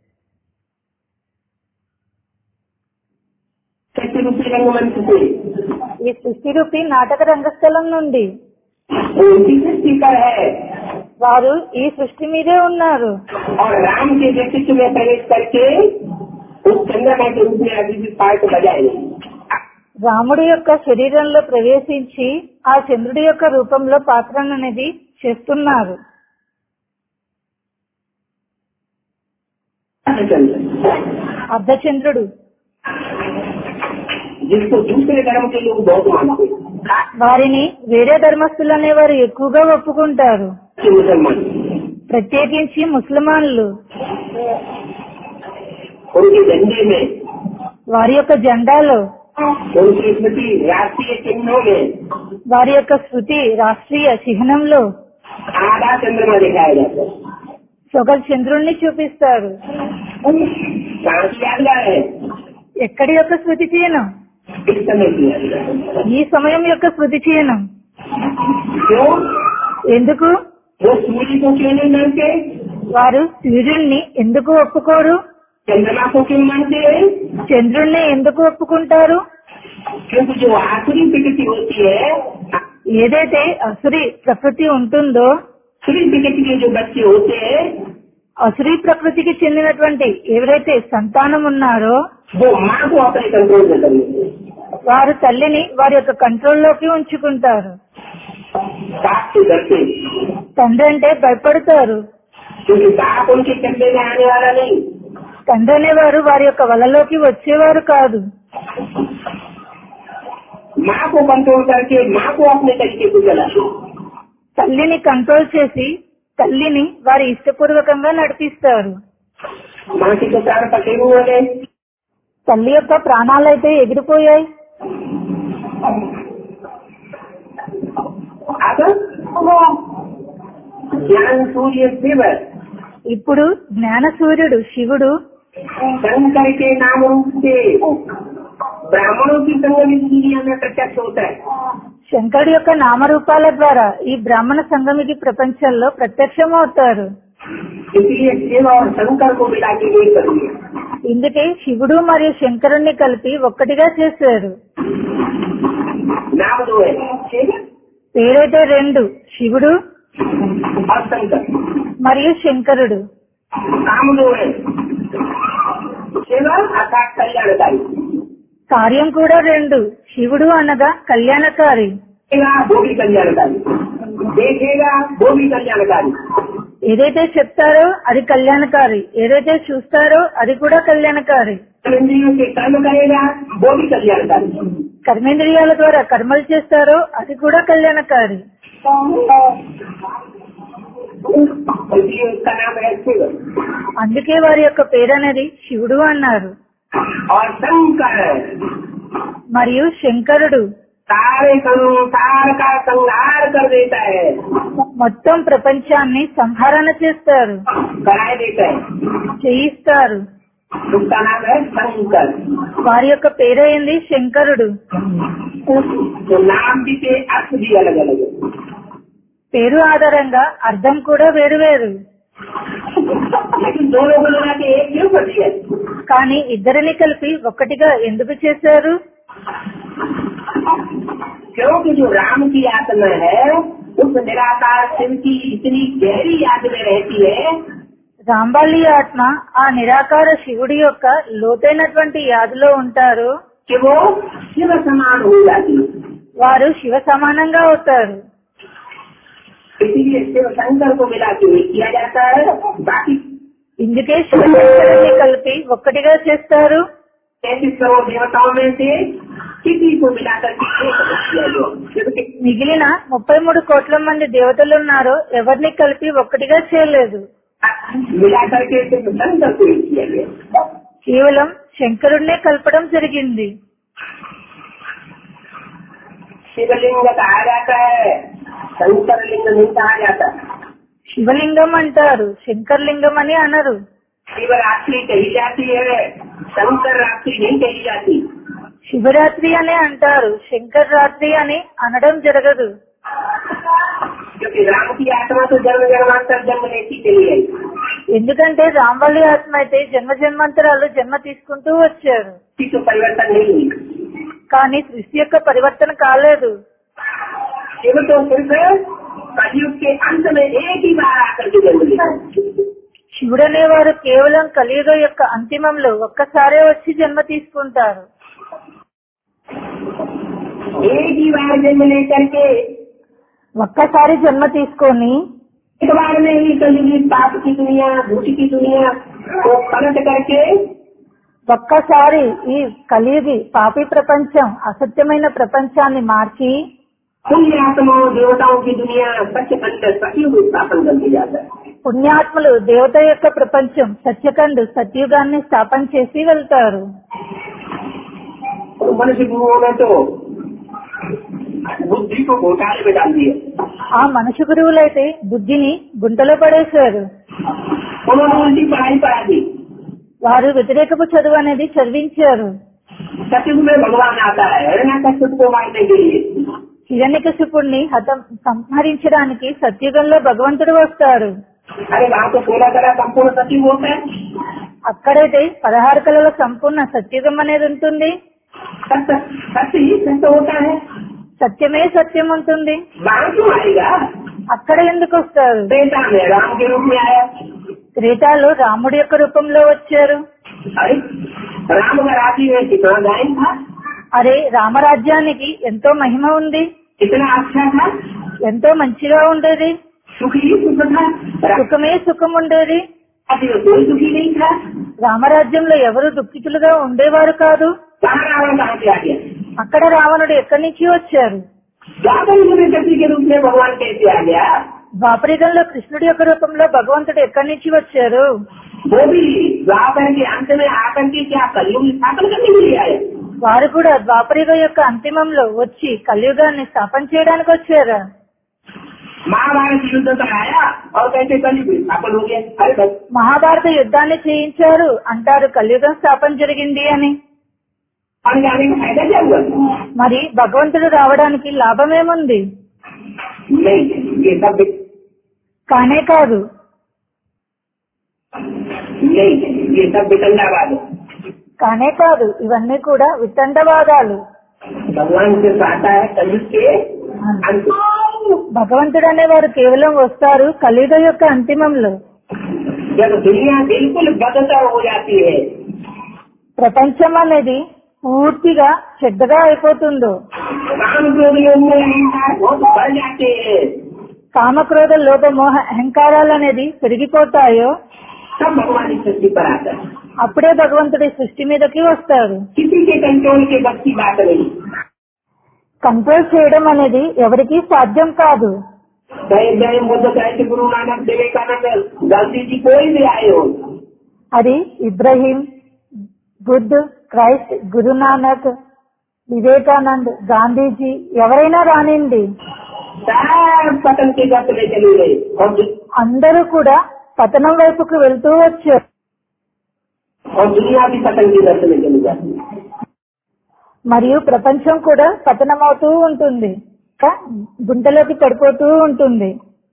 सत्य रूपी रंगमंच से ఈ సృష్టి రూపి నాటక రంగస్థలం నుండి वो उसी सृष्टि पर है వారు ఈ సృష్టి మీదే ఉన్నారు और राम के व्यक्तित्व में प्रवेश करके उस चंद्रमा के रूप में अभी भी पाठ बजाए नहीं రాముడి యొక్క శరీరంలో ప్రవేశించి ఆ చంద్రుడి యొక్క రూపంలో పాత్రను అనేది చేస్తున్నారు चंद्र అర్ధచంద్రుడు जिसको दूसरे धर्म के लोग बहुत मानते हैं వారిని వేరే ధర్మస్తులు అనేవారు ఎక్కువగా ఒప్పుకుంటారు कि मुसलमान ప్రత్యేకించి ముస్లిమాన్లు उनके झंडे में వారి యొక్క జెండాలో उनकी स्मृति राष्ट्रीय चिन्हों में వారి యొక్క శృతి రాష్ట్రీయ చిహ్నంలో आधा चंद्रमा दिखाया जाता है సొగల్ చంద్రుణ్ణి చూపిస్తారు कहाँ की यादगार है ఎక్కడి యొక్క శృతి చిహ్నం इस समय की यादगार है। ఈ సమయం యొక్క శృతి చిహ్నం क्यों ఎందుకు वो सूर्य को क्यों नहीं मानते వారు సూర్యుడిని ఎందుకు ఒప్పుకోరు चंद्रमा को क्यों मानते हैं చంద్రుణ్ణి ఎందుకు ఒప్పుకుంటారు क्योंकि जो आखिरी प्रकृति होती है ఏదైతే అసురి ప్రకృతి ఉంటుందో आखिरी प्रकृति के जो बच्चे होते हैं అసురి ప్రకృతికి చెందినటువంటి ఎవరైతే సంతానం ఉన్నారో वो माँ को अपने कंट्रोल में कर लेते हैं వారు తల్లిని వారి యొక్క కంట్రోల్లోకి ఉంచుకుంటారు बाप से डरते हैं। తండ్రి అంటే భయపడతారు क्योंकि बाप उनके कंधे में आने वाला नहीं తండ్రి అనేవారు వారి యొక్క వలలోకి వచ్చేవారు కాదు माँ को कंट्रोल करके माँ को अपने तरीके से चलाते हैं। తల్లిని కంట్రోల్ చేసి తల్లిని వారి ఇష్టపూర్వకంగా నడిపిస్తారు माँ के तो प्राण पटे हुए हैं తల్లి యొక్క ప్రాణాలైతే ఎగిరిపోయాయి आगे ज्ञान सूर्य शिव ఇప్పుడు జ్ఞాన సూర్యుడు శివుడు शंकर के नाम रूप से ब्राह्मणों की संगम इस दुनिया में प्रत्यक्ष होता है శంకరుడి యొక్క నామరూపాల ద్వారా ఈ బ్రాహ్మణ సంగమికి ప్రపంచంలో ప్రత్యక్షమవుతారు इसलिए शिव और शंकर को मिला के एक कर दिया ఇందుకే శివుడు మరియు శంకరుణ్ణి కలిపి ఒక్కటిగా చేశారు नाम दो है शिव పేరైతే రెండు శివుడు और शंकर మరియు శంకరుడు नाम दो है शिव अर्थात कल्याणकारी కార్యం కూడా రెండు శివుడు అనగా కళ్యాణకారి देखेगा वो भी कल्याणकारी देखेगा वो भी कल्याणकारी ఏదైతే చెప్తారో అది కళ్యాణకారి ఏదైతే చూస్తారో అది కూడా కళ్యాణకారి इंद्रियों से कर्म करेगा वो भी कल्याणकारी కర్మేంద్రియాల ద్వారా కర్మలు చేస్తారో అది కూడా కళ్యాణకారి इसलिए उसका नाम है शिव అందుకే వారి యొక్క పేరు అనేది శివుడు అన్నారు और शंकर మరియు శంకరుడు सारे संसार का संहार कर देता है మొత్తం ప్రపంచాన్ని సంహరణ చేస్తారు कराए देता है చేయిస్తారు उसका नाम है शंकर వారి యొక్క పేరైంది శంకరుడు तो नाम भी के अर्थ भी अलग अलग है పేరు ఆధారంగా అర్థం కూడా వేరు వేరు लेकिन दोनों को लगा के एक क्यों कर दिया కానీ ఇద్దరిని కలిపి ఒక్కటిగా ఎందుకు చేశారు क्योंकि जो राम की आत्मा है उस निराकार शिव की इतनी गहरी याद में रहती है రాంబాలి ఆత్మ ఆ నిరాకార శివుడి యొక్క లోతైనటువంటి యాదిలో ఉంటారు कि वो शिव समान हो जाती है వారు శివ సమానంగా అవుతారు इसीलिए शिव शंकर को मिला के एक किया जाता है बाकी ఇందుకే శివశంకరుని కలిపి ఒక్కటిగా చేస్తారు तैतीस करोड़ देवताओं में से किसी को मिलाकर के एक अलग किया जो शिव के మిగిలిన ముప్పై మూడు కోట్ల మంది దేవతలు ఉన్నారో ఎవరిని కలిపి ఒక్కటిగా చేయలేదు मिलाकर के सिर्फ शंकर को एक किया गया కేవలం శంకరుణ్ణే కలపడం జరిగింది शिवलिंग कहा जाता है शंकर लिंग नहीं कहा जाता శివలింగం అంటారు శంకర్లింగం అని అనరు शिवरात्रि कही जाती है शंकर रात्रि नहीं कही जाती శివరాత్రి అని అంటారు శంకర్ రాత్రి అని అనడం జరగదు क्योंकि राम की आत्मा तो जन्म जन्मांतर जन्म लेती चली आई ఎందుకంటే రాంబల్లి ఆత్మ అయితే జన్మ జన్మాంతరాలు జన్మ తీసుకుంటూ వచ్చారు किसी को परिवर्तन नहीं हुई కానీ సృష్టి యొక్క పరివర్తన కాలేదు शिव तो सिर्फ कलयुग के अंत में एक ही बार आकर के जन्म लेते శివుడు అనేవారు కేవలం కలియుగ యొక్క అంతిమంలో ఒక్కసారే వచ్చి జన్మ తీసుకుంటారు एक ही बार जन्म लेकर के ఒక్కసారి జన్మ తీసుకొని एक बार में ही कलयुगी पाप की दुनिया भूत की दुनिया को पलट करके ఒక్కసారి ఈ కలియుగి పాపి ప్రపంచం అసత్యమైన ప్రపంచాన్ని మార్చి पुण्य आत्माओं देवताओं की दुनिया सच खंड सतयुग स्थापन कर दिया जाता है పుణ్యాత్ములు దేవత యొక్క ప్రపంచం సత్యకండు సత్యుగాన్ని స్థాపన చేసి వెళ్తారు और मनुष्य गुरुओं ने तो बुद्धि को घोटाले में डाल दिया ఆ మనుషు గురువులైతే బుద్ధిని గుంటలో పడేశారు उन्होंने उल्टी पढ़ाई पढ़ा दी వారు వ్యతిరేకపు చదువు అనేది చదివించారు सतयुग में भगवान आता है हिरण्यकश्यप को मारने के लिए హిరణ్యకశిపుణ్ణి హతం సంహరించడానికి సత్యుగంలో భగవంతుడు వస్తారు अरे वहाँ तो सोलह तरह संपूर्ण सचिव होता है అక్కడైతే పదహారు కళల సంపూర్ణ సత్యుగం అనేది ఉంటుంది सत्य सत्य ही सत्य होता है సత్యమే సత్యం ఉంటుంది वहाँ क्यों आएगा అక్కడ ఎందుకు వస్తారు बेटा में राम के रूप में आया త్రేతాలు రాముడి యొక్క రూపంలో వచ్చారు अरे राम का राज्य में कितना गायन था అరే రామరాజ్యానికి ఎంతో మహిమ ఉంది कितना अच्छा था ఎంతో మంచిగా ఉండేది सुख ही सुख था సుఖమే సుఖం ఉండేది राज्य में कोई दुखी नहीं था రామరాజ్యంలో ఎవరు దుఃఖితులుగా ఉండేవారు కాదు कहाँ रावण कहाँ से आ गया అక్కడ రావణుడు ఎక్కడి నుంచి వచ్చారు द्वापर युग में कृष्ण के रूप में भगवान कैसे आ गया ద్వాపరిగంలో కృష్ణుడి యొక్క రూపంలో భగవంతుడు ఎక్కడి నుంచి వచ్చారు वो भी द्वापर के अंत में आकर के क्या कलयुग स्थापन करने के लिए आए వారు కూడా ద్వాపరిగం యొక్క అంతిమంలో వచ్చి కలియుగాన్ని స్థాపన చేయడానికి వచ్చారా महाभारत युद्ध तक आया और कैसे कलयुग स्थापन हो गया अरे बस మహాభారత యుద్ధాన్ని చేయించారు అంటారు కలియుగం స్థాపన జరిగింది అని और जाने का फायदा क्या हुआ మరి భగవంతుడు రావడానికి లాభమేముంది नहीं ये सब కానే కాదు नहीं ये सब विटंडावाद है కానే కాదు ఇవన్నీ కూడా వితండవాదాలు भगवान से आता है कलयुग के अंत భగవంతుడు అనేవారు కేవలం వస్తారు కలియుగ యొక్క అంతిమంలో जब दुनिया बिल्कुल बदतर हो जाती है ప్రపంచం అనేది పూర్తిగా చెడ్డగా అయిపోతుందో काम क्रोध योग में अहंकार बहुत बढ़ जाते हैं కామక్రోధ లోభ మోహ అహంకారాలు అనేది పెరిగిపోతాయో तब भगवान इस सृष्टि पर आता है అప్పుడే భగవంతుడి సృష్టి మీదకి వస్తారు किसी के कंट्रोल के बस की बात नहीं కంట్రోల్ చేయడం అనేది ఎవరికీ సాధ్యం కాదు चाहे जय बुद्ध चाहे गुरु नानक विवेकानंद गांधी जी कोई भी आए हो అది ఇబ్రహీం బుద్ధ్ క్రైస్ట్ గురునానక్ వివేకానంద్ గాంధీజీ ఎవరైనా రానిండి सब पतन के गत में चले गए और दु- అందరూ కూడా పతనం వైపుకు వెళ్తూ వచ్చారు और दुनिया भी पतन के गत में चली जाती है మరియు ప్రపంచం కూడా పతనమవుతూ ఉంటుంది ఇంకా గుంటలోకి పడిపోతూ ఉంటుంది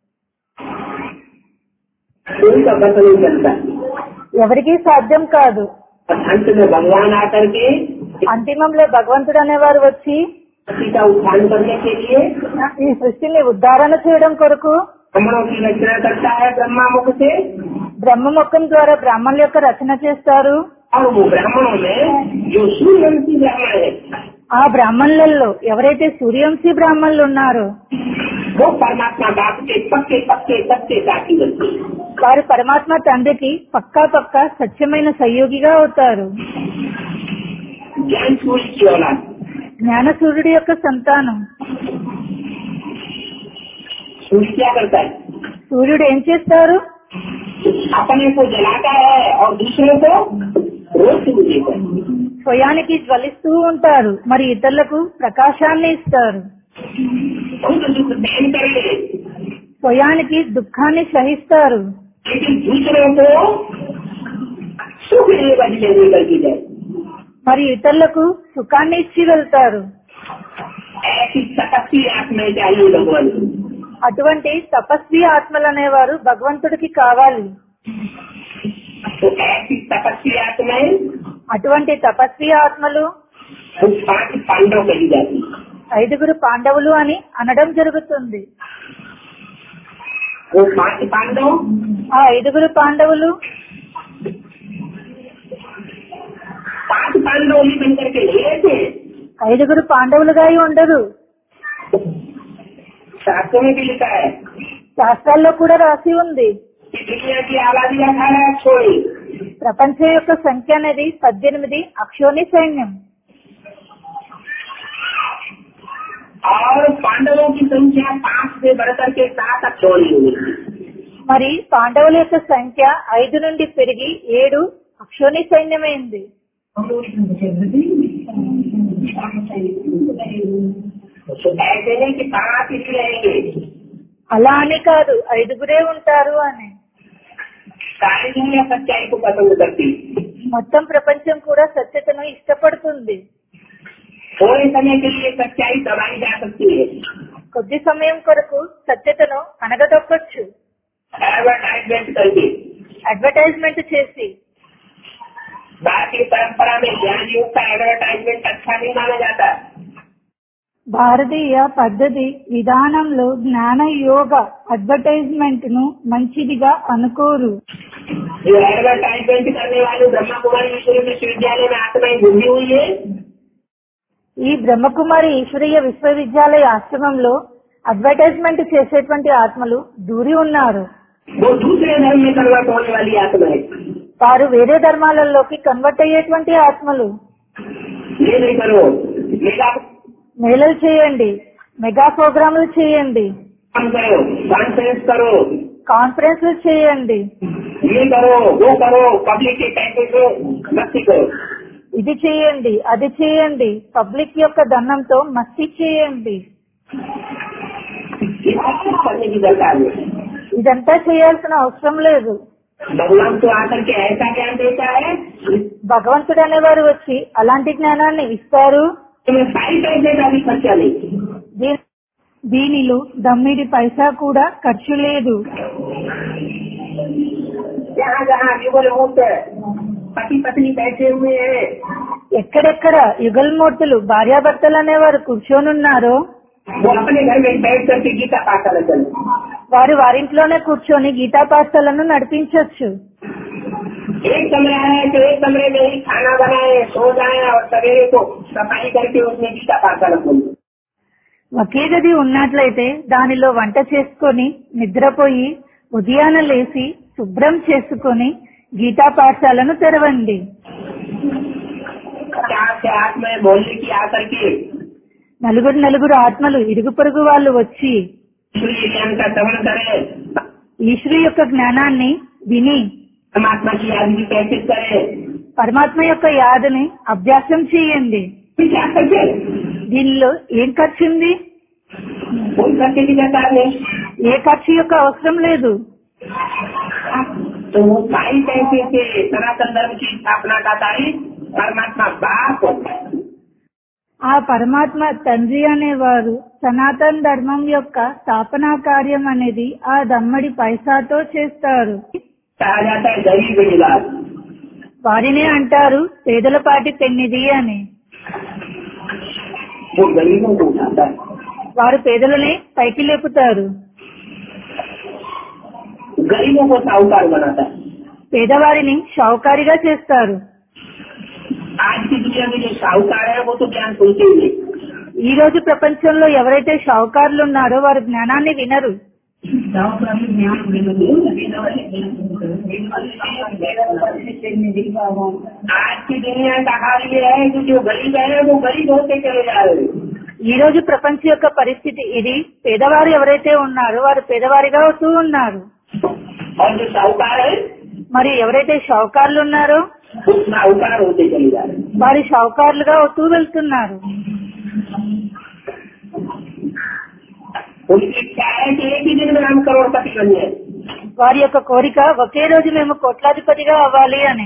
कोई का पता नहीं चलता ఎవరికీ సాధ్యం కాదు और अंत में भगवान आकर के అంతిమంలో భగవంతుడు అనేవారు వచ్చి सृष्टि का उत्थान करने के लिए ఈ సృష్టిని ఉద్ధారణ చేయడం కొరకు ब्राह्मणों की रचना करता है ब्रह्मा मुख से బ్రహ్మ ముఖం ద్వారా బ్రాహ్మణుల యొక్క రచన చేస్తారు और वो ब्राह्मणों में जो सूर्यवंशी ब्राह्मण है ఆ బ్రాహ్మణులలో ఎవరైతే సూర్యవంశీ బ్రాహ్మణులు ఉన్నారో वो परमात्मा बाप के पक्के पक्के सत्य साथी बनते हैं। వారు పరమాత్మ తండ్రికి పక్కా పక్కా సత్యమైన సహయోగిగా అవుతారు ज्ञान सूर्य की औलाद జ్ఞాన సూర్యుడి యొక్క సంతానం सूर्य क्या करता है సూర్యుడు ఏం చేస్తారు अपने को जलाता है और दूसरों को रोशनी देता है స్వయానికి జ్వలిస్తూ ఉంటారు మరి ఇతరులకు ప్రకాశాన్ని ఇస్తారు खुद दुख सहन करे స్వయానికి దుఃఖాన్ని సహిస్తారు लेकिन दूसरों को सुख दे बदले लेकर की जाए మరి ఇతరులకు సుఖాన్ని ఇచ్చి వెళ్తారు ऐसी तपस्वी आत्मा चाहिए भगवान को। అటువంటి తపస్వి ఆత్మలు అనేవారు భగవంతుడికి కావాలి तो ऐसी तपस्वी आत्माएं అటువంటి తపస్వి ఆత్మలు वो पांच पांडव कही जाती हैं। ఐదుగురు పాండవులు అని అనడం జరుగుతుంది वो पांच पांडव ఆ ఐదుగురు పాండవులు पांच पांडव ही बन करके ले थे ఐదుగురు పాండవులుగా అయి ఉండరు शास्त्रों में भी लिखा है శాస్త్రాల్లో కూడా రాసి ఉంది कि दुनिया की आबादी अठारह छोड़ी ప్రపంచం యొక్క సంఖ్య అనేది పద్దెనిమిది అక్షోని సైన్యం और पांडवों की संख्या पांच से बढ़कर के सात तक छोड़ी हुई మరి పాండవుల యొక్క సంఖ్య ఐదు నుండి పెరిగి ఏడు అక్షోని సైన్యమైంది तो ऐसे नहीं कि पांच ही रहेंगे అలా అని కాదు ఐదుగురే ఉంటారు అని सारी दुनिया सच्चाई को पसंद करती మొత్తం ప్రపంచం కూడా సత్యతను ఇష్టపడుతుంది थोड़े समय के लिए सच्चाई दबाई जा सकती है కొద్ది సమయం కొరకు సత్యతను అనగదొక్కచ్చు एडवर्टाइजमेंट करके అడ్వర్టైజ్మెంట్ చేసి भारतीय परंपरा में ज्ञान योग का एडवर्टाइजमेंट अच्छा नहीं माना जाता భారతీయ పద్ధతి విధానంలో జ్ఞాన యోగ అడ్వర్టైజ్మెంట్ ను మంచిదిగా అనుకోరు जो एडवर्टाइजमेंट करने वाले ब्रह्मा कुमारी ईश्वरी विश्वविद्यालय में आत्माएं घुसी हुई है ఈ బ్రహ్మకుమారి ఈశ్వరీయ విశ్వవిద్యాలయ ఆశ్రమంలో అడ్వర్టైజ్మెంట్ చేసేటువంటి ఆత్మలు దూరి ఉన్నారు वो दूसरे धर्म में कन्वर्ट होने वाली आत्माएं వారు వేరే ధర్మాలలోకి కన్వర్ట్ అయ్యేటువంటి ఆత్మలు ये नहीं करो मेगा మేళలు చేయండి మెగా ప్రోగ్రాములు చేయండి काम करो कॉन्फ्रेंस करो కాన్ఫరెన్స్లు చేయండి ये करो वो करो पब्लिक के पैसे से मस्ती करो ఇది చేయండి అది చేయండి పబ్లిక్ యొక్క దండంతో మస్తి చేయండి ये सब कुछ करने की दरकार है ఇదంతా చేయాల్సిన అవసరం లేదు भगवान तो आकर के ऐसा ज्ञान देता है భగవంతుడు అనేవారు వచ్చి అలాంటి జ్ఞానాన్ని ఇస్తారు तुम्हें सारी पैसे का भी खर्चा नहीं దీ- దీనిలో దమ్మిడి పైసా కూడా ఖర్చు లేదు जहाँ जहाँ युगल मुक्त पति पत्नी बैठे हुए हैं ఎక్కడెక్కడ యుగల్మూర్తులు భార్యాభర్తలు అనేవారు కూర్చొనున్నారో वो अपने घर में बैठ करके गीता पाठशाला चले వారు వారింట్లోనే కూర్చొని గీతా పాఠశాలను నడిపించవచ్చు एक कमरा है तो एक कमरे में ही खाना बनाए सो जाए और सवेरे को सफाई करके उसमें गीता पाठशाला खोले ఒకే గది ఉన్నట్లయితే దానిలో వంట చేసుకొని నిద్రపోయి ఉదయాన లేచి శుభ్రం చేసుకొని గీతా పాఠశాలను తెరవండి पचास से आत्माएं मोहल्ले की आकर के నలుగురు నలుగురు ఆత్మలు ఇరుగు పొరుగు వాళ్ళు వచ్చి ईश्वरीय ज्ञान का श्रवण करें ఈశ్వరు యొక్క జ్ఞానాన్ని విని परमात्मा की याद की प्रैक्टिस करें పరమాత్మ యొక్క యాదని అభ్యాసం చేయండి फिर क्या करके దీనిలో ఏం ఖర్చు ఉంది कोई खर्चे की दरकार नहीं ఏ ఖర్చు యొక్క అవసరం లేదు तो वो सारी पैसे से सनातन धर्म की स्थापना का तारीख परमात्मा बाप होता है ఆ పరమాత్మ తండ్రి అనేవారు సనాతన ధర్మం యొక్క స్థాపనా కార్యం అనేది ఆ దమ్మడి పైసాతో చేస్తారు कहा जाता है गरीब निवास వారినే అంటారు పేదలపాటి పెన్నిది అని वो गरीबों को उठाता है వారు పేదలనే పైకి లేపుతారు गरीबों को साहूकार बनाता है పేదవారిని షావుకారిగా చేస్తారు आज की दुनिया में जो साहूकार है वो तो ज्ञान सुनते ही नहीं ఈ రోజు ప్రపంచంలో ఎవరైతే షావుకారులు ఉన్నారో వారు జ్ఞానాన్ని వినరు आज की दुनिया का हाल ये है कि जो गरीब है वो गरीब होते चले जा रहे हैं ఈ రోజు ప్రపంచం యొక్క పరిస్థితి ఇది పేదవారు ఎవరైతే ఉన్నారో వారు పేదవారిగా అవుతూ ఉన్నారు और जो साहूकार है మరి ఎవరైతే షావుకారులు ఉన్నారో वो साहूकार होते चले जा रहे हैं వారి షావుకారులుగా అవుతూ వెళ్తున్నారు उनकी इच्छा है कि एक ही दिन में हम करोड़पति बन जाए వారి యొక్క కోరిక ఒకే రోజు మేము కోట్లాధిపతిగా అవ్వాలి అని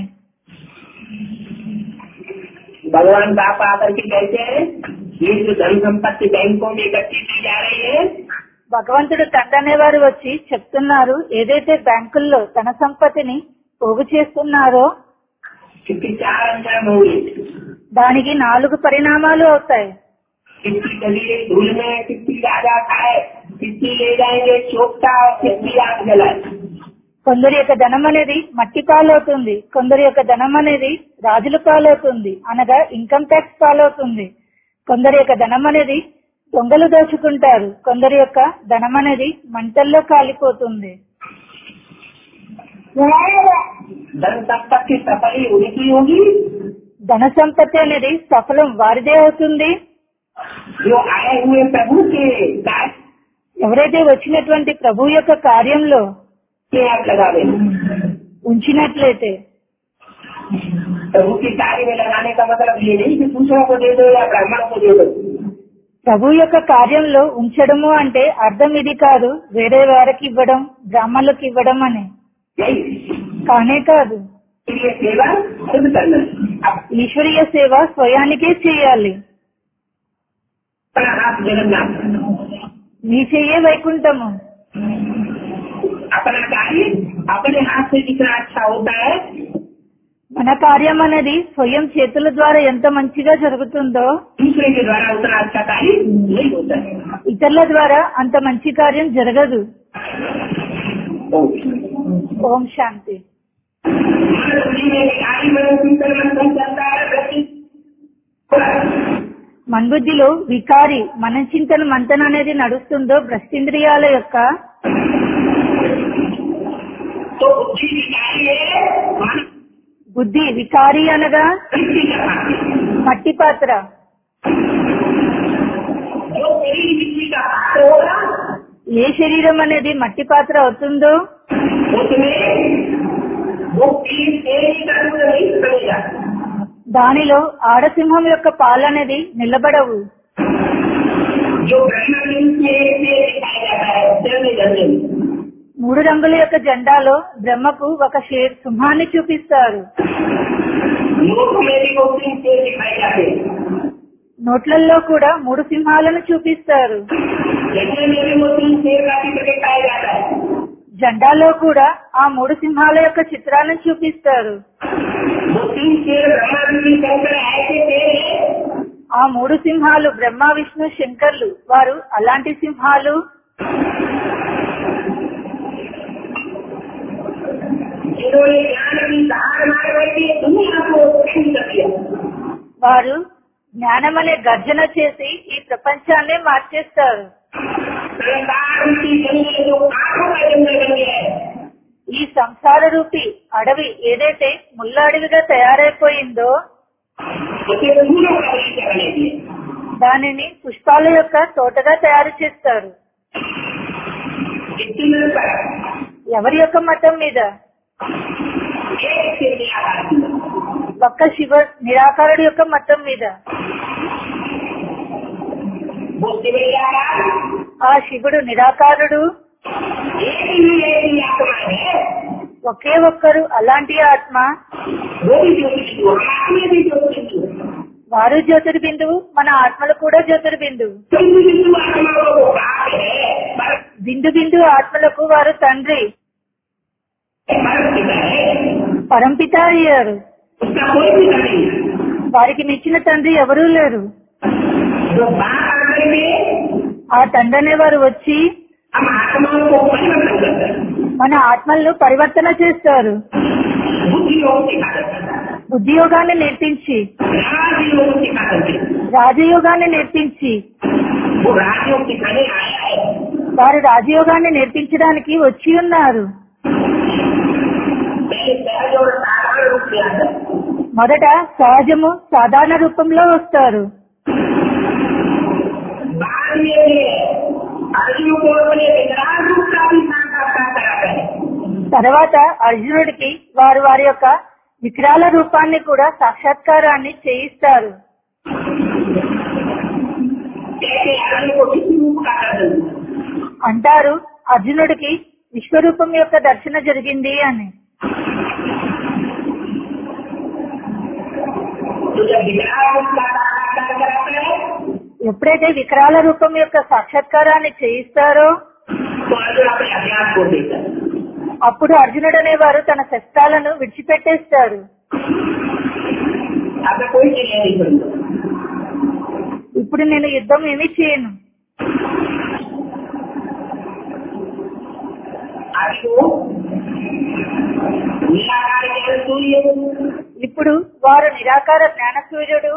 भगवान बाप आकर के कहते हैं ये जो धन संपत्ति बैंकों में इकट्ठी की जा रही है భగవంతుడు తండ్రి అనేవారు వచ్చి చెప్తున్నారు ఏదైతే బ్యాంకుల్లో ధన సంపత్తిని పోగు చేస్తున్నారో इसके चार अंजाम होंगे దానికి నాలుగు పరిణామాలు అవుతాయి किसकी शरीर धूल में किसकी राजा खाए किसकी ले जाएंगे चोपता और किसकी आग जलाए కొందరి యొక్క ధనం అనేది మట్టి పాలవుతుంది కొందరి యొక్క ధనం అనేది రాజుల పాలవుతుంది అనగా ఇన్కమ్ ట్యాక్స్ పాలవుతుంది కొందరి యొక్క ధనం అనేది దొంగలు దోచుకుంటారు కొందరి యొక్క ధనం అనేది మంటల్లో కాలిపోతుంది धन संपत्ति सफली उनकी होगी ధన సంపత్తి అనేది సఫలం వారిదే అవుతుంది जो आए हुए प्रभु के कार्य ఎవరైతే వచ్చినటువంటి ప్రభు యొక్క కార్యంలో के आप लगावे ఉంచినట్లయితే प्रभु के कार्य में लगाने का मतलब ये नहीं कि दूसरों को दे दो या ब्राह्मणों को दे दो ప్రభు యొక్క కార్యంలో ఉంచడము అంటే అర్థం ఇది కాదు వేరే వారికి ఇవ్వడం బ్రాహ్మణులకు ఇవ్వడం అని नहीं కానే కాదు ये सेवा खुद करना अब ఈశ్వరీయ సేవ స్వయానికే చేయాలి अपना हाथ जगन्नाथ నీ చెయ్యే వైకుంఠము अपना कार्य अपने हाथ से जितना अच्छा होता है మన కార్యం అనేది స్వయం చేతుల ద్వారా ఎంత మంచిగా జరుగుతుందో दूसरे के द्वारा उतना अच्छा कार्य नहीं होता है ఇతరుల ద్వారా అంత మంచి కార్యం జరగదు ओम। ఓం శాంతి मन बुद्धि में कार्य मन चिंतन मंथन चलता है व्यक्ति మన్బుద్ధిలో వికారి మన చింతన మంతన అనేది నడుస్తుందో భ్రష్టింద్రియాల యొక్క तो बुद्धि की कार्य है मन బుద్ధి వికారి అనగా वृत्ति का कार्य మట్టి పాత్ర जो शरीर बुद्धि का कार्य होगा ఏ శరీరం అనేది మట్టి పాత్ర అవుతుందో उसमें वो पीर तेरी का दूध नहीं बनेगा దానిలో ఆడసింహం యొక్క పాలు అనేది నిలబడవు जो ब्रह्म के से दिखाया जाता है चलने चलने में మూడు రంగుల యొక్క జెండాలో బ్రహ్మకు ఒక షేర్ సింహాన్ని చూపిస్తారు लोक में भी वो तीन से दिखाए जाते हैं నోట్లల్లో కూడా మూడు సింహాలను చూపిస్తారు जैसे में भी वो तीन शेर का चित्र दिखाया जाता है జెండాలో కూడా ఆ మూడు సింహాల యొక్క చిత్రాలను చూపిస్తారు वो तीन शेर ब्रह्मा विष्णु शंकर ऐसे थे ఆ మూడు సింహాలు బ్రహ్మ విష్ణు శంకర్లు వారు అలాంటి సింహాలు जिन्होंने ज्ञान की धार मार करके दुनिया को खींच कर दिया వారు జ్ఞానం అనే గర్జన చేసి ఈ ప్రపంచాన్ని మార్చేస్తారు संसार की जंगल जो आंखों का जंगल बन गया है ఈ సంసార రూపి అడవి ఏదైతే ముళ్ళ అడవిగా తయారైపోయిందో उसे फूलों का बगीचा बने दिए దానిని పుష్పాల యొక్క తోటగా తయారు చేస్తారు कितनी मिनट पर ఎవరి యొక్క మతం మీద एक से निराकार किया ఒక్క శివ నిరాకారుడి యొక్క మతం మీద वो शिव निराकार ఆ శివుడు నిరాకారుడు एक ही ऐसी आत्मा है ఒకే ఒక్కరు అలాంటి ఆత్మ वो भी ज्योतिषु हमारे भी ज्योतिषु వారు జ్యోతిర్బిందువు మన ఆత్మలు కూడా జ్యోతిర్బిందువు ज्योतिषु आत्मा को वो बाप है पर బిందు బిందు ఆత్మలకు వారు తండ్రి परम पिता है పరంపిత అయ్యారు उसका कोई भी नहीं है వారికి మించిన తండ్రి ఎవరూ లేరు जो बाप अंदर में ఆ తండ్రి అనేవారు వచ్చి हम आत्माओं को परिवर्तन करते हैं మన ఆత్మలను పరివర్తన చేస్తారు बुद्धि योग सिखा देते हैं బుద్ధి యోగాన్ని నేర్పించి राज योग सिखा देते हैं రాజయోగాన్ని నేర్పించి वो राजयोग सिखाने आया है వారు రాజయోగాన్ని నేర్పించడానికి వచ్చి ఉన్నారు पहले सहज और साधारण रूप में आता है మొదట సహజము సాధారణ రూపంలో వస్తారు बाद में ये अर्जुन को अपने विकराल रूप का भी साक्षात्कार कराता है తర్వాత అర్జునుడికి వారు వారి యొక్క వికరాల రూపాన్ని కూడా సాక్షాత్కారాన్ని చేయిస్తారు जैसे अर्जुन को विष्णु रूप का दर्शन అంటారు అర్జునుడికి విశ్వరూపం యొక్క దర్శన జరిగింది అని तो जब विकराल रूप का साक्षात्कार कराता है ఎప్పుడైతే వికరాల రూపం యొక్క సాక్షాత్కారాన్ని చేయిస్తారో तो अर्जुन अपने अभ्यास को देता है అప్పుడు అర్జునుడు అనేవారు తన శస్త్రాలను విడిచిపెట్టేస్తారు अब मैं कोई चीज नहीं करूंगा ఇప్పుడు నేను యుద్ధం ఏమీ చేయను आज वो निराकार ज्ञान सूर्य ఇప్పుడు వారు నిరాకార జ్ఞాన సూర్యుడు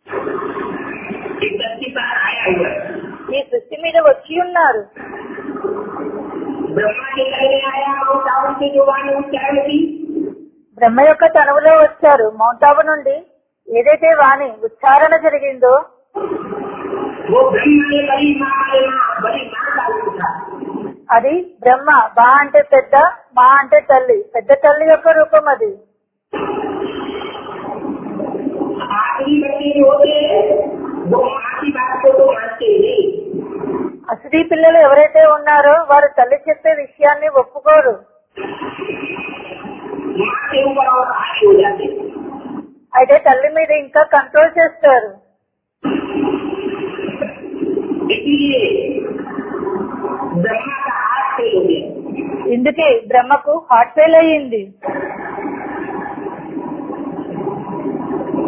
एक धरती पर आया हुआ है ఈ సృష్టి మీద వచ్చి ఉన్నారు ब्रह्मा के कहने आया और सावन से जो वाणी उच्चारण की బ్రహ్మ యొక్క తనువులో వచ్చారు మౌంటాబు నుండి ఏదైతే వాణి ఉచ్చారణ జరిగిందో वो ब्रह्म ने बड़ी माँ बड़ी माँ बड़ी माँ का रूप था అది బ్రహ్మ బా అంటే పెద్ద మా అంటే తల్లి పెద్ద తల్లి యొక్క రూపం అది आखिरी बच्चे जो होते हैं वो माँ की बात को तो मानते ही नहीं అసలు పిల్లలు ఎవరైతే ఉన్నారో వారు తల్లి చెప్పే విషయాన్ని ఒప్పుకోరు माँ के ऊपर और आगे हो जाते हैं అయితే తల్లి మీద ఇంకా కంట్రోల్ చేస్తారు इसलिए ब्रह्मा का हाथ फेल हो गया ఇందుకే బ్రహ్మకు హార్ట్ ఫెయిల్ అయ్యింది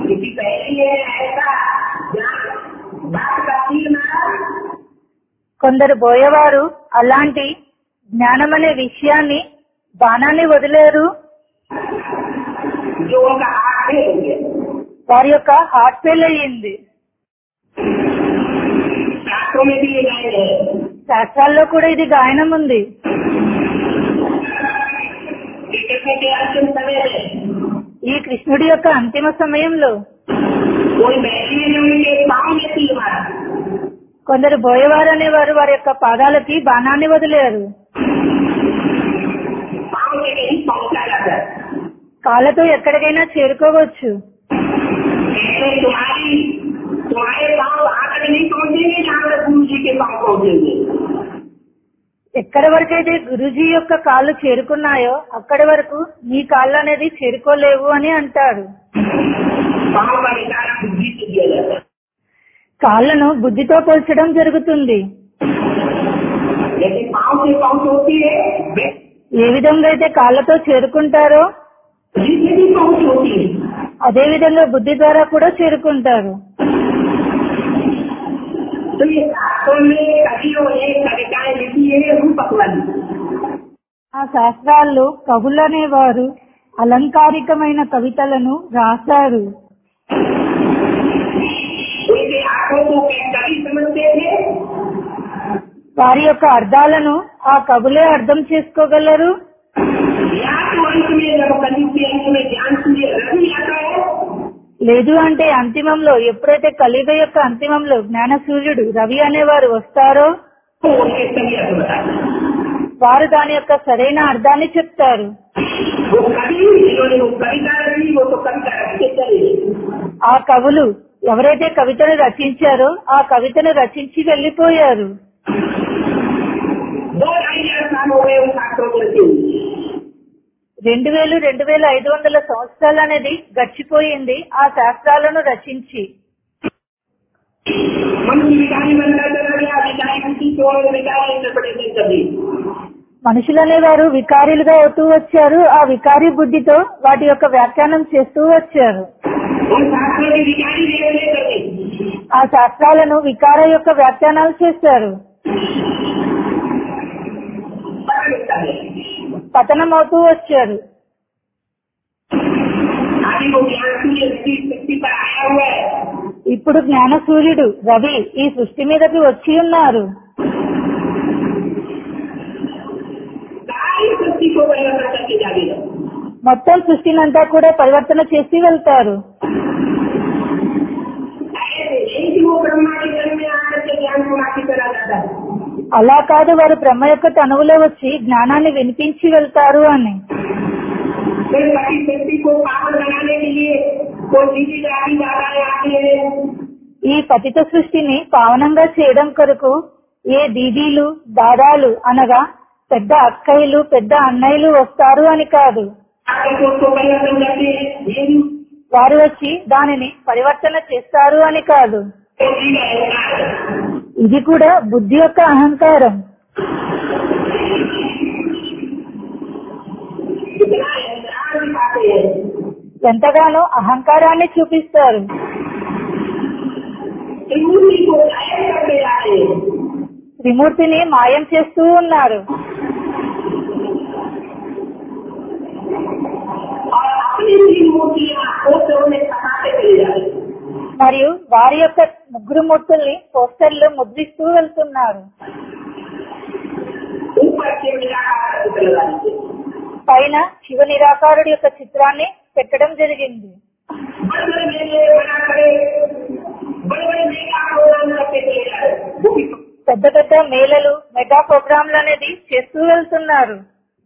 किसी पहले ये ऐसा ज्ञान बात का तीर मारा కొందరు బోయేవారు అలాంటి జ్ఞానం అనే విషయాన్ని బాణాన్ని వదిలేరు जो उनका हाथ फेल हो गया వారి యొక్క హార్ట్ ఫెయిల్ అయ్యింది शास्त्रों में भी ये गाय है శాస్త్రాల్లో కూడా ఇది గాయనం ఉంది कि कृष्ण के अंतिम समय में ఈ కృష్ణుడి యొక్క అంతిమ సమయంలో कोई बैठने ने उनके पाँव में तीर मारा కొందరు బోయేవారు అనేవారు వారి యొక్క పాదాలకి బాణాన్ని వదిలేరు पाँव से कहीं पहुंचा जाता है కాళ్ళతో ఎక్కడికైనా చేరుకోవచ్చు कहते तुम्हारी तुम्हारे पाँव वहां तक नहीं पहुंचेंगे जहाँ तक गुरु जी के पाँव पहुंचेंगे ఎక్కడి వరకైతే గురుజీ యొక్క కాళ్ళు చేరుకున్నాయో అక్కడి వరకు నీ కాళ్ళు అనేది చేరుకోలేవు అని అంటారు पाँव का निकाला बुद्धि से दिया जाता है కాళ్ళను బుద్ధితో పోల్చడం జరుగుతుంది लेकिन पाँव से पहुंच होती है वे- ఏ విధంగా అయితే కాళ్ళతో చేరుకుంటారో बुद्धि से भी पहुंच होती है అదే విధంగా బుద్ధి ద్వారా కూడా చేరుకుంటారు तो ये शास्त्रों में कवियों ने कविताएं लिखी है रूपक वाली ఆ శాస్త్రాల్లో కవులు అనేవారు అలంకారికమైన కవితలను రాశారు उनके आंखों को क्या कवि समझते थे వారి యొక్క అర్థాలను ఆ కవులే అర్థం చేసుకోగలరు या तो अंत में जब कवि के अंत में ज्ञान सूर्य रवि आता है లేదు అంటే అంతిమంలో ఎప్పుడైతే కలియుగ యొక్క అంతిమంలో జ్ఞాన సూర్యుడు రవి అనేవారు వస్తారో तो उनके सभी अर्थ बताते हैं। వారు దాని యొక్క సరైన అర్థాన్ని చెప్తారు वो कवि जिन्होंने वो कविता रची वो तो कविता रखते चले ఆ కవులు ఎవరైతే కవితను రచించారో ఆ కవితను రచించి వెళ్లిపోయారు दो ढाई हजार साल हो गए उन शास्त्रों को रचे हुए। రెండు వేలు రెండు వేల ఐదు వందల సంవత్సరాలు అనేది గడిచిపోయింది ఆ శాస్త్రాలను రచించి मनुष्य विकारी बनता चला गया विकारी बुद्धि को और विकारी इंटरप्रिटेशन कर दी మనుషులు అనేవారు వికారీలుగా అవుతూ వచ్చారు ఆ వికారీ బుద్ధితో వాటి యొక్క వ్యాఖ్యానం చేస్తూ వచ్చారు उन शास्त्रों की विकारी निर्णय कर दी ఆ శాస్త్రాలను వికార యొక్క వ్యాఖ్యానాలు చేశారు पता लगता है పతనం అవుతూ వచ్చారు आदि को ज्ञान सूर्य की शक्ति पर आया हुआ है ఇప్పుడు జ్ఞాన సూర్యుడు రవి ఈ సృష్టి మీదకి వచ్చి ఉన్నారు सारी शक्ति को परिवर्तन करके जाएगा మొత్తం సృష్టినంతా కూడా పరివర్తన చేసి వెళ్తారు ऐसे नहीं कि वो ब्रह्मा के जन्म में आकर के ज्ञान को माफी करा जाता है అలా కాదు వారు బ్రహ్మ యొక్క తనువులో వచ్చి జ్ఞానాన్ని వినిపించి వెళ్తారు అని फिर सारी शक्ति को पावन बनाने के लिए कोई दीदी जाति बाधाएं आती है ఈ పతిత సృష్టిని పావనంగా చేయడం కొరకు ఏ దీదీలు దాదాలు అనగా పెద్ద అక్కయ్యలు పెద్ద అన్నయ్యలు వస్తారు అని కాదు आकर के उसको परिवर्तन करते हैं ये भी వారు వచ్చి దానిని పరివర్తన చేస్తారు అని కాదు बुद्धि का अहंकार है। ఇది కూడా బుద్ధి యొక్క అహంకారం कितना अहंकार दिखाते हैं ఎంతగానో అహంకారాన్ని చూపిస్తారు त्रिमूर्ति को गायब करते जा रहे हैं త్రిమూర్తిని మాయం చేస్తూ ఉన్నారు और अपनी त्रिमूर्तियां पोस्टरों में छपाते चले जा रहे हैं మరియు వారి యొక్క ముగ్గురు మూర్తుల్ని పోస్టర్లు ముద్రిస్తూ వెళ్తున్నారు ऊपर से निराकार चित्र लगा दीजिए పైన శివ నిరాకారుడి యొక్క చిత్రాన్ని పెట్టడం జరిగింది बड़े बड़े मेले बना करे बड़े बड़े मेगा प्रोग्राम रखते चले जा रहे हैं वो भी పెద్ద పెద్ద మేళలు మెగా ప్రోగ్రాంలు అనేది చేస్తూ వెళ్తున్నారు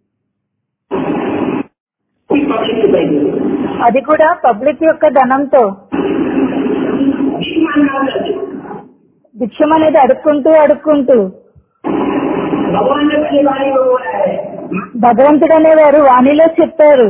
कोई पब्लिक की बैठे అది కూడా పబ్లిక్ యొక్క ధనంతో विमान नाम करके భిక్షం అనేది అడుక్కుంటూ అడుక్కుంటూ भगवान ने पहले बारे में बोला है భగవంతుడు అనేవారు వాణిలో చెప్పారు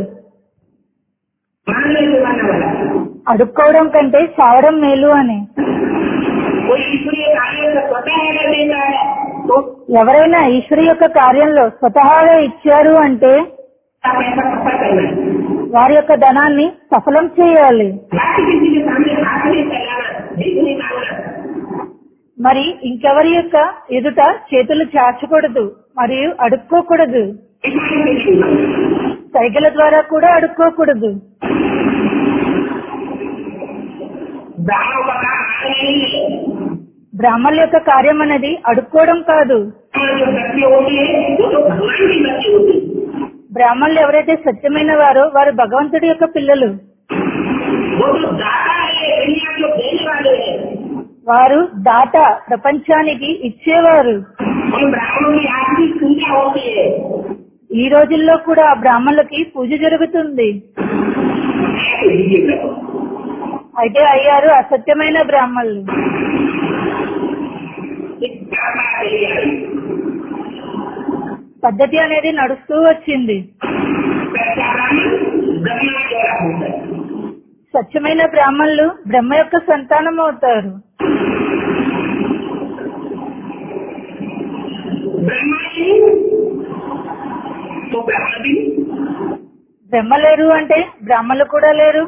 मानने से मानने वाला అడుక్కోవడం కంటే చావడం మేలు అని कोई ईश्वरीय कार्य से स्वतः अगर देता है तो ఎవరైనా ఈశ్వరి యొక్క కార్యంలో స్వతహాగా ఇచ్చారు అంటే पैसा खर्चा करना है వారి యొక్క ధనాన్ని సఫలం చేయాలి बाकी किसी के सामने हाथ नहीं फैलाना भीख नहीं मांगना మరి ఇంకెవరి యొక్క ఎదుట చేతులు చాచకూడదు మరియు అడుక్కోకూడదు इशारे से नहीं मांगना సైగల ద్వారా కూడా అడుక్కోకూడదు ब्राह्मणों का काम मांगना नहीं है బ్రాహ్మణుల యొక్క కార్యం అనేది అడుక్కోవడం కాదు ब्राह्मण जो सत्य होती है वो तो भगवान की बच्ची होती है బ్రాహ్మణులు ఎవరైతే సత్యమైన వారో వారు భగవంతుడి యొక్క పిల్లలు वो तो दाता है दुनिया जो देने वाले हैं వారు దాత ప్రపంచానికి ఇచ్చేవారు उन ब्राह्मणों की आज भी पूजा होती है ఈ రోజుల్లో కూడా ఆ బ్రాహ్మణులకి పూజ జరుగుతుంది ऐसे लीजिए करो। అయితే అయ్యారు అసత్యమైన బ్రాహ్మణులు एक परंपरा चली आ रही పద్ధతి అనేది నడుస్తూ వచ్చింది सच्चा ब्राह्मण ब्रह्मा द्वारा होता है స్వచ్ఛమైన బ్రాహ్మణులు బ్రహ్మ యొక్క సంతానం అవుతారు ब्रह्मा ही तो ब्रह्मा भी బ్రహ్మ లేరు అంటే బ్రాహ్మణులు కూడా లేరు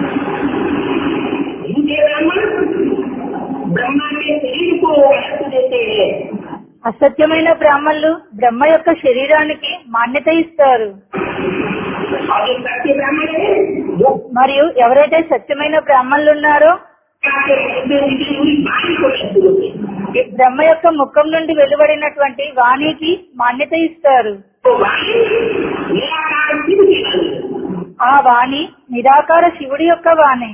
झूठे ब्राह्मण ब्रह्मा के शरीर को महत्व देते हैं అసత్యమైన బ్రాహ్మణులు బ్రహ్మ యొక్క శరీరానికి మాన్యత ఇస్తారు और जो सत्य ब्राह्मण है वो మరియు ఎవరైతే సత్యమైన బ్రాహ్మణులు ఉన్నారో क्या के मुख में निकली हुई वाणी को महत्व देते हैं బ్రహ్మ యొక్క ముఖం నుండి వెలువడినటువంటి వాణికి మాన్యత ఇస్తారు तो वाणी निराकार शिव की वाणी है। ఆ వాణి నిరాకార శివుడి యొక్క వాణి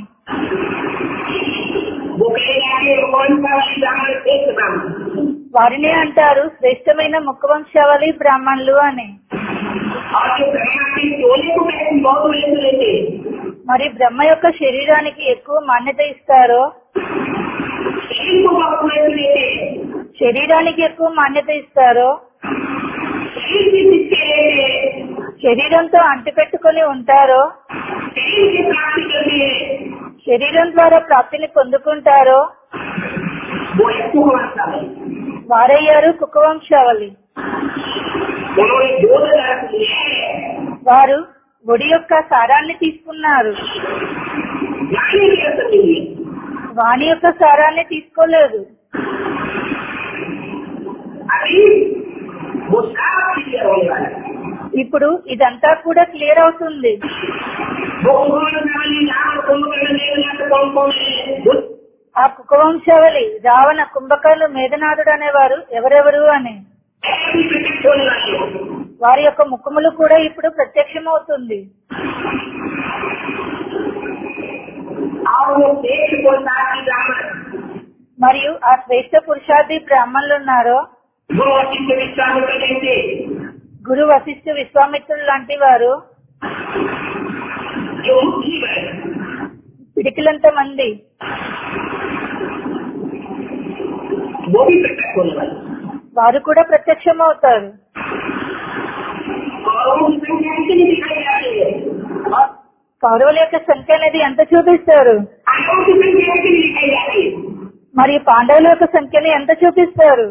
वो कहेगा कि कौन सा वाली ब्राह्मण श्रेष्ठ ब्राह्मण వారినే అంటారు శ్రేష్టమైన ముఖవంశావళి బ్రాహ్మణులు అని और जो ब्रह्मा के चोले को कहते हैं, बहुत महत्व लेते हैं మరి బ్రహ్మ యొక్క శరీరానికి ఎక్కువ మాన్యత ఇస్తారో शरीर को बहुत महत्व लेते हैं శరీరానికి ఎక్కువ మాన్యత ఇస్తారో शरीर की शिक्षा लेते हैं శరీరంతో అంటిపెట్టుకొని ఉంటారో शरीर की प्राप्ति करते हैं శరీరం ద్వారా ప్రాప్తిని పొందుకుంటారో वो एक कुमारता है వారయ్యారు కుకవంశావళి उन्होंने दो दर्श लिया है వారు ఒడి యొక్క సారాన్ని తీసుకున్నారు जाने की असर नहीं है వాణి యొక్క సారాన్ని తీసుకోలేదు अभी वो साफ क्लियर होने वाला है ఇప్పుడు ఇదంతా కూడా క్లియర్ అవుతుంది वो कुमार वाली राम कुंभकर्ण मेघनाथ कौन कौन है वो ఆ కుకవంశావళి రావణ కుంభకర్ణు మేఘనాథుడు అనేవారు ఎవరెవరు అని ऐसी प्रत्यक्ष होने वाले हो వారి యొక్క ముఖములు కూడా ఇప్పుడు ప్రత్యక్షమవుతుంది और वो देश को साथी ब्राह्मण మరియు ఆ శ్రేష్ట పురుషార్థి బ్రాహ్మణులు ఉన్నారో गुरु अचिंत विश्वामित्र जैसे గురు వశిష్ఠ విశ్వామిత్రులు లాంటి వారు जो जीव है పిడికిలంత మంది वो भी प्रत्यक्ष होने वाले వారు కూడా ప్రత్యక్షమవుతారు और उनकी संख्या कितनी दिखाई जाती है కౌరవుల యొక్క సంఖ్య అనేది ఎంత చూపిస్తారు आंखों की संख्या कितनी दिखाई जाती है మరి పాండవుల యొక్క సంఖ్యని ఎంత చూపిస్తారు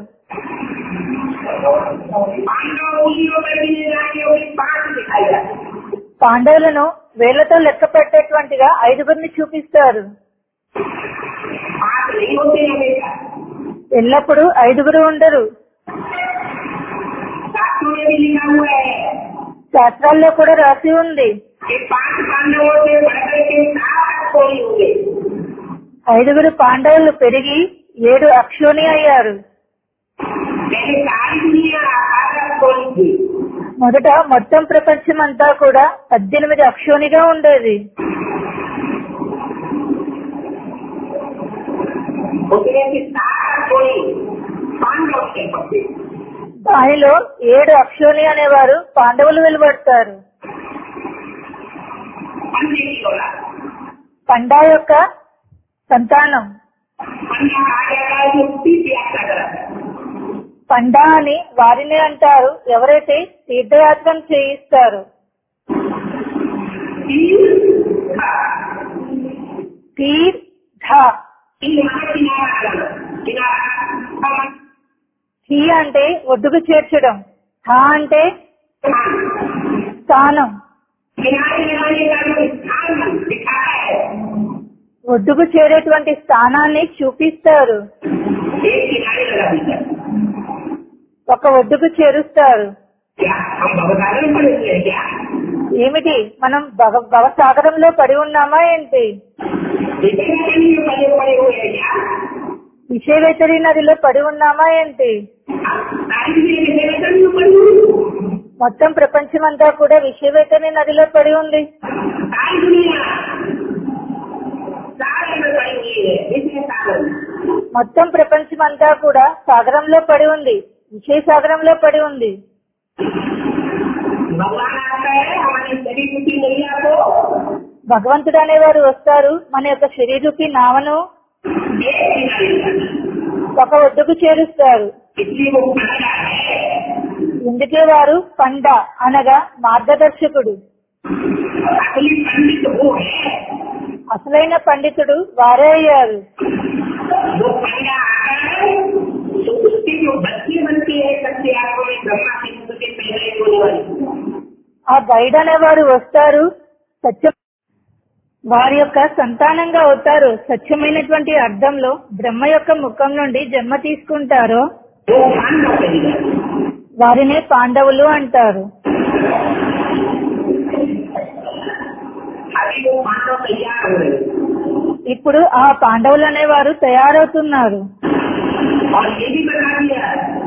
पांडव उंगलियों पर गिने जाके वो पांच दिखाई जाती है పాండవులను వేళ్లతో లెక్క పెట్టేటువంటిగా ఐదుగురిని చూపిస్తారు पांच नहीं होते हमेशा ఎల్లప్పుడూ ఐదుగురు ఉండరు शास्त्रों में भी लिखा हुआ है శాస్త్రాల్లో కూడా రాసి ఉంది कि पांच पांडवों से बढ़कर के सात कोई होंगे ఐదుగురు పాండవులు పెరిగి ఏడు అక్షోని అయ్యారు पहले सारी दुनिया आठ कोई थी మొదట మొత్తం ప్రపంచం అంతా కూడా పద్దెనిమిది అక్షోనిగా ఉండేది उसमें से सात कोई पांडव के पत्ते దానిలో ఏడు అక్షోని అనేవారు పాండవులు వెలువడతారు पंडे की औलाद పండా యొక్క సంతానం पंडा आ गया जो तीर्थ यात्रा करा పండా అని వారిని అంటారు ఎవరైతే తీర్థయాత్రను చేయిస్తారు तीर्थ తీర్థ तीन माना किनारा करना किनारा हम హీ అంటే ఒడ్డుకు చేర్చడం హా అంటే స్థానం किनारे लगाने का जो स्थान दिखाता है ఒడ్డుకు చేరేటువంటి స్థానాన్ని చూపిస్తారు एक किनारे लगा देता है ఒక ఒడ్డుకు చేరుస్తారు क्या हम भवसागर में पड़े हुए हैं क्या ఏమిటి మనం భవ భవసాగరంలో పడి ఉన్నామా ఏంటి विवेकानंद में पड़े पड़े हुए हैं क्या విషయవేతరి నదిలో పడి ఉన్నామా ఏంటి सारी दुनिया विवेकानंद में पड़ी हुई है। మొత్తం ప్రపంచమంతా కూడా విషయవేతరి నదిలో పడి ఉంది सारी दुनिया सागर में पड़ी हुई है विषय सागर में। మొత్తం ప్రపంచమంతా కూడా సాగరంలో పడి ఉంది విషయ సాగరంలో పడి ఉంది भगवान आता है हमारी शरीर की नैया को భగవంతుడు అనేవారు వస్తారు మన యొక్క శరీరుకి నావను एक किनारे लगाना। ఒక ఒడ్డుకు చేరుస్తారు इसलिए वो पढ़ा है ఇందుకే వారు పండ అనగా మార్గదర్శకుడు असली पंडित वो है అసలైన పండితుడు వారే అయ్యారు वो पंडा आता है तो उसकी जो बच्ची बनती है सबसे आगे में ब्रह्मा के मुख के पहले होने वाली ఆ గైడ్ అనేవారు వస్తారు సత్యం వారి యొక్క సంతానంగా అవుతారు సత్యమైనటువంటి అర్థంలో బ్రహ్మ యొక్క ముఖం నుండి జన్మ తీసుకుంటారో वो पांडव कही जाती है వారినే పాండవులు అంటారు अभी वो पांडव तैयार हो रहे हैं ఇప్పుడు ఆ పాండవులు అనేవారు తయారవుతున్నారు और ये भी बता दिया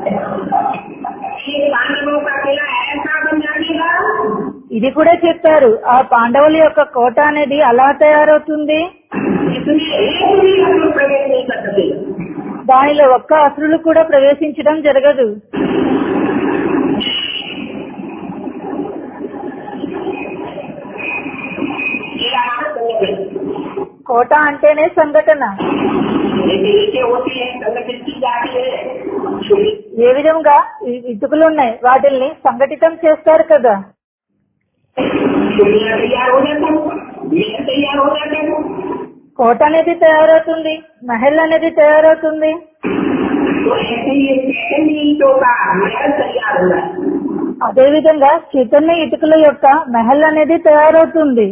ये पांडवों का किला ऐसा बन जाएगा ఇది కూడా చెప్పారు ఆ పాండవుల యొక్క కోట అనేది అలా తయారవుతుంది इसमें एक भी असुर प्रवेश नहीं कर सकेगा దానిలో ఒక్క అసురులు కూడా ప్రవేశించడం జరగదు ये आपका संगठन కోట అంటేనే సంఘటన जैसे ईटे होती है संगठित की जाती है छोटी ఏ విధంగా ఈ ఇటుకలు ఉన్నాయి వాటిల్ని సంఘటితం చేస్తారు కదా दुनिया तैयार हो जाता है ये तैयार हो जाता है కోట అనేది తయారవుతుంది మహల్ అనేది తయారవుతుంది तो ऐसे ही सेकंड ईटों का महल तैयार हो रहा है అదే విధంగా చైతన్య ఇటుకల యొక్క మహల్ అనేది తయారవుతుంది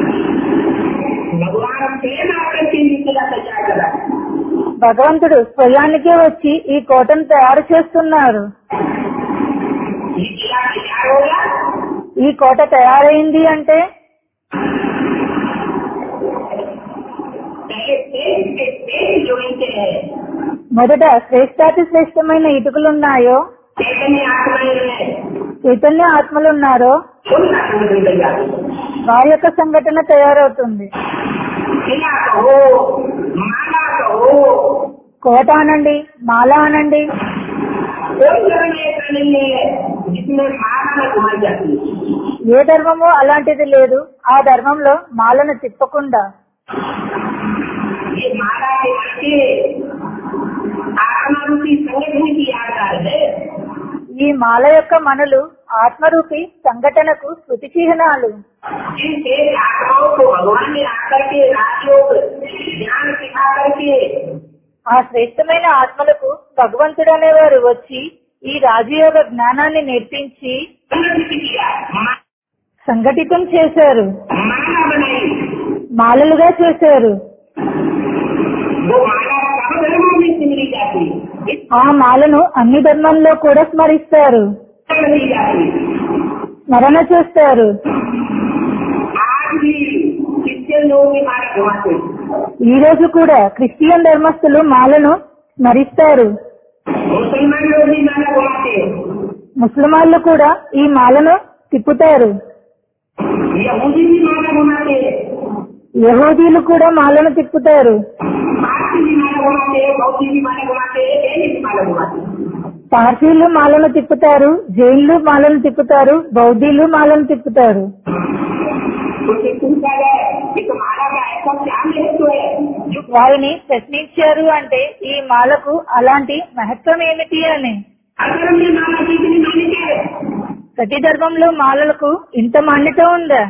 भगवान प्रेम आकर के नीतिला तैयार करा భగవంతుడు స్వయానికే వచ్చి ఈ కోటను తయారు చేస్తున్నారు नीतिला तैयार हो गया ఈ కోట తయారైంది అంటే पहले तेज के तेज जो ईटे है మొదట శ్రేష్టాతి శ్రేష్టమైన ఇటుకలు ఉన్నాయో चैतन्य आत्माएं है చైతన్య ఆత్మలున్నారో उनका संगठन तैयार हो వారి యొక్క సంఘటన తయారవుతుంది किला कहो माला कहो కోట అనండి మాల అనండి कोई धर्म ऐसा नहीं है जिसमें माला में घुमाई जाती है ఏ ధర్మము అలాంటిది లేదు ఆ ధర్మంలో మాలను తిప్పకుండా ये माला के बच्चे आत्मा रूपी संगठन की यादगार है ఈ మాల యొక్క మనులు ఆత్మరూపి సంఘటనకు శృతి చిహ్నాలు जिनसे आत्माओं को भगवान ने आकर के राजयोग ज्ञान सिखा करके ఆ శ్రేష్టమైన ఆత్మలకు భగవంతుడు అనేవారు వచ్చి ఈ రాజయోగ జ్ఞానాన్ని నేర్పించి संगठित किया मा- సంఘటితం చేశారు माला बनाई మాలలుగా చేశారు वो माला सब धर्मों में सिमरी जाती है इस ఆ మాలను అన్ని ధర్మంలో కూడా స్మరిస్తారు पर नहीं जाती స్మరణ చేస్తారు आज भी क्रिश्चियन लोग ये माला घुमाते हैं ఈ రోజు కూడా క్రిస్టియన్ ధర్మస్థులు మాలను స్మరిస్తారు मुसलमान लोग भी माला घुमाते हैं ముస్లిమాళ్ళు కూడా ఈ మాలను తిప్పుతారు यहूदी भी माला घुमाते हैं యహూదీలు కూడా మాలను తిప్పుతారు पारसी भी माला घुमाते हैं बौद्धि भी माला घुमाते हैं जैन भी माला घुमाते हैं పార్సీలు మాలను తిప్పుతారు జైన్లు మాలను తిప్పుతారు బౌద్ధీలు మాలను తిప్పుతారు उनसे पूछा गया कि तुम्हारा का ऐसा क्या महत्व है जो వారిని ప్రశ్నించారు అంటే ఈ మాలకు అలాంటి మహత్వం ఏమిటి అని अगर में माला की इतनी मान्यता है ప్రతి ధర్మంలో మాలలకు ఇంత మాన్యత ఉందా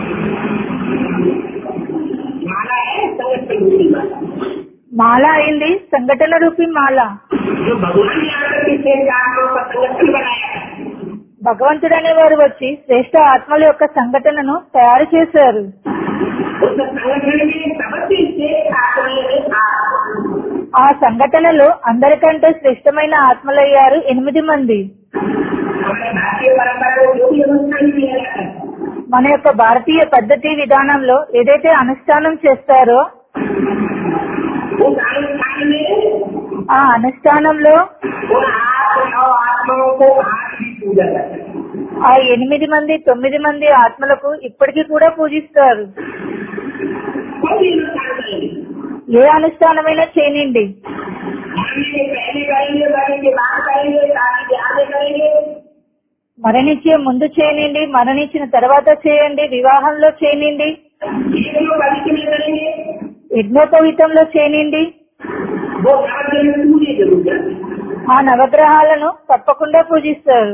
माला है संगठन रूपी माला మాల అయింది సంఘటన రూపి మాల जो भगवान ने आकर के छह आत्माओं का संगठन बनाया है భగవంతుడు అనేవారు వచ్చి శ్రేష్ట ఆత్మల యొక్క సంఘటనను తయారు చేశారు उस संगठन में सबसे श्रेष्ठ आत्माएं हैं आत्मा ఆ సంఘటనలో అందరికంటే శ్రేష్టమైన ఆత్మలయ్యారు ఎనిమిది మంది हमारे भारतीय परंपरा को जो भी अनुष्ठान किया जाता है మన యొక్క భారతీయ పద్ధతి విధానంలో ఏదైతే అనుష్ఠానం చేస్తారో उस अनुष्ठान में ఆ అనుష్ఠానంలో उन आठ नौ आत्माओं को आज भी पूजा जाता है ఆ ఎనిమిది మంది తొమ్మిది మంది ఆత్మలకు ఇప్పటికీ కూడా పూజిస్తారు कोई भी अनुष्ठान करेंगे ఏ అనుష్ఠానమైనా చేయనిండి मरने के पहले करेंगे मरने के बाद करेंगे शादी ब्याह में करेंगे మరణించే ముందు చేయనిండి మరణించిన తర్వాత చేయండి వివాహంలో చేయనిండి ये लोग भविष्य में करेंगे యజ్ఞోపవీతంలో చేయనిండి वो नवग्रह में पूजे जरूर जाते हैं। ఆ నవగ్రహాలను తప్పకుండా పూజిస్తారు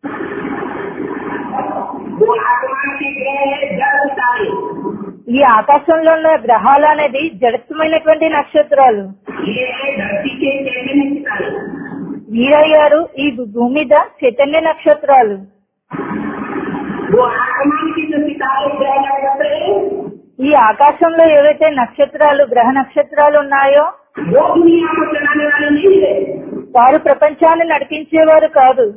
वो आसमान के ग्रह है जल तारे ఈ ఆకాశంలో ఉన్న గ్రహాలు అనేది జడత్వమైనటువంటి నక్షత్రాలు ये है धरती के चैतन्य सितारे వీరయ్యారు ఈ భూమి మీద చైతన్య నక్షత్రాలు वो आसमान के जो सितारे ग्रह नक्षत्र है ఈ ఆకాశంలో ఏవైతే నక్షత్రాలు గ్రహ నక్షత్రాలు ఉన్నాయో वो दुनिया को चलाने वाले नहीं है వారు ప్రపంచాన్ని నడిపించేవారు కాదు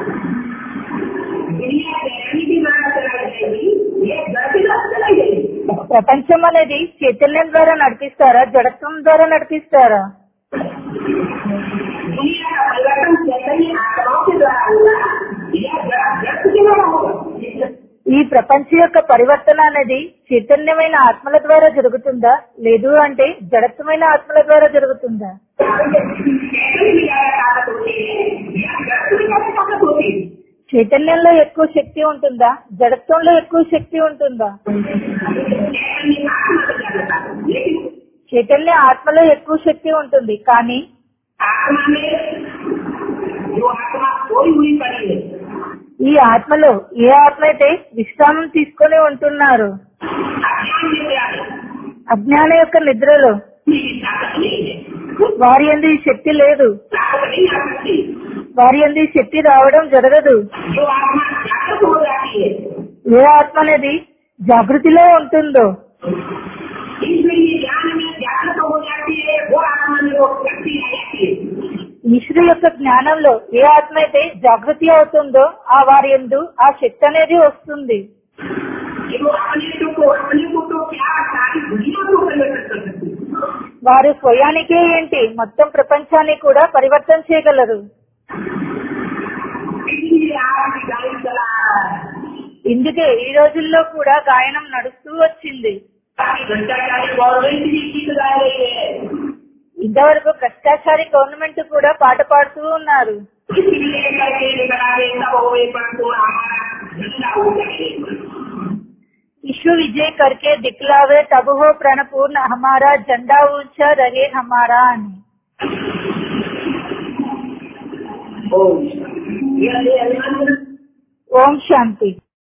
दुनिया चैतन्य की द्वारा चलाई जाएगी ये जड़ के द्वारा चलाई जाएगी ప్రపంచం అనేది చైతన్యం ద్వారా నడిపిస్తారా జడత్వం ద్వారా నడిపిస్తారా दुनिया का परिवर्तन चैतन्य आत्माओं के द्वारा होगा या जड़ जड़ के द्वारा होगा ఈ ప్రపంచ యొక్క పరివర్తన అనేది చైతన్యమైన ఆత్మల ద్వారా జరుగుతుందా లేదు అంటే జడత్వమైన ఆత్మల ద్వారా జరుగుతుందా चैतन्य में ज्यादा ताकत होती है या जड़ में ज्यादा ताकत होती है చైతన్యంలో ఎక్కువ శక్తి ఉంటుందా జడత్వంలో ఎక్కువ శక్తి ఉంటుందా चैतन्य आत्मा में ज्यादा ताकत लेकिन చైతన్య ఆత్మలో ఎక్కువ శక్తి ఉంటుంది కానీ आत्मा में जो आत्मा सोई हुई पड़ी है ఈ ఆత్మలో ఏ ఆత్మ అయితే విశ్రామం తీసుకొని ఉంటున్నారో अज्ञान में क्या है అజ్ఞాన యొక్క నిద్రలో उसकी ताकत नहीं है वो వారి ఎందు ఈ శక్తి లేదు ताकत नहीं आ सकती వారి ఎందు ఈ శక్తి రావడం జరగదు जो आत्मा जागृत हो जाती है ఏ ఆత్మ అనేది జాగృతిలో ఉంటుందో इसलिए ज्ञान में जागृत हो जाती है वो आत्मा में वो शक्ति आ जाती है ఈశ్వరు యొక్క జ్ఞానంలో ఏ ఆత్మ అయితే జాగృతి అవుతుందో ఆ వారి ఎందు ఆ శక్తి అనేది వస్తుంది कि वो अपने को अपने को तो क्या सारी दुनिया को परिवर्तन कर सकती है వారు స్వయానికే ఏంటి మొత్తం ప్రపంచాన్ని కూడా పరివర్తన చేయగలరు इसलिए आज गाड़ी चला रहा है ఇందుకే ఈ రోజుల్లో కూడా గాయనం నడుస్తూ వచ్చింది ताकि भ्रष्टाचारी गवर्नमेंट भी गीत गा रही है ఇంతవరకు భ్రష్టాచారి గవర్నమెంట్ కూడా పాట పాడుతూ ఉన్నారు इसलिए करके करारे सब होए परंतु हमारा झंडा ऊंचा है विश्व विजय करके दिखलावे तब हो प्रणपूर्ण हमारा झंडा ऊंचा रहे हमारा అని ओम ये अभिमान ఓం శాంతి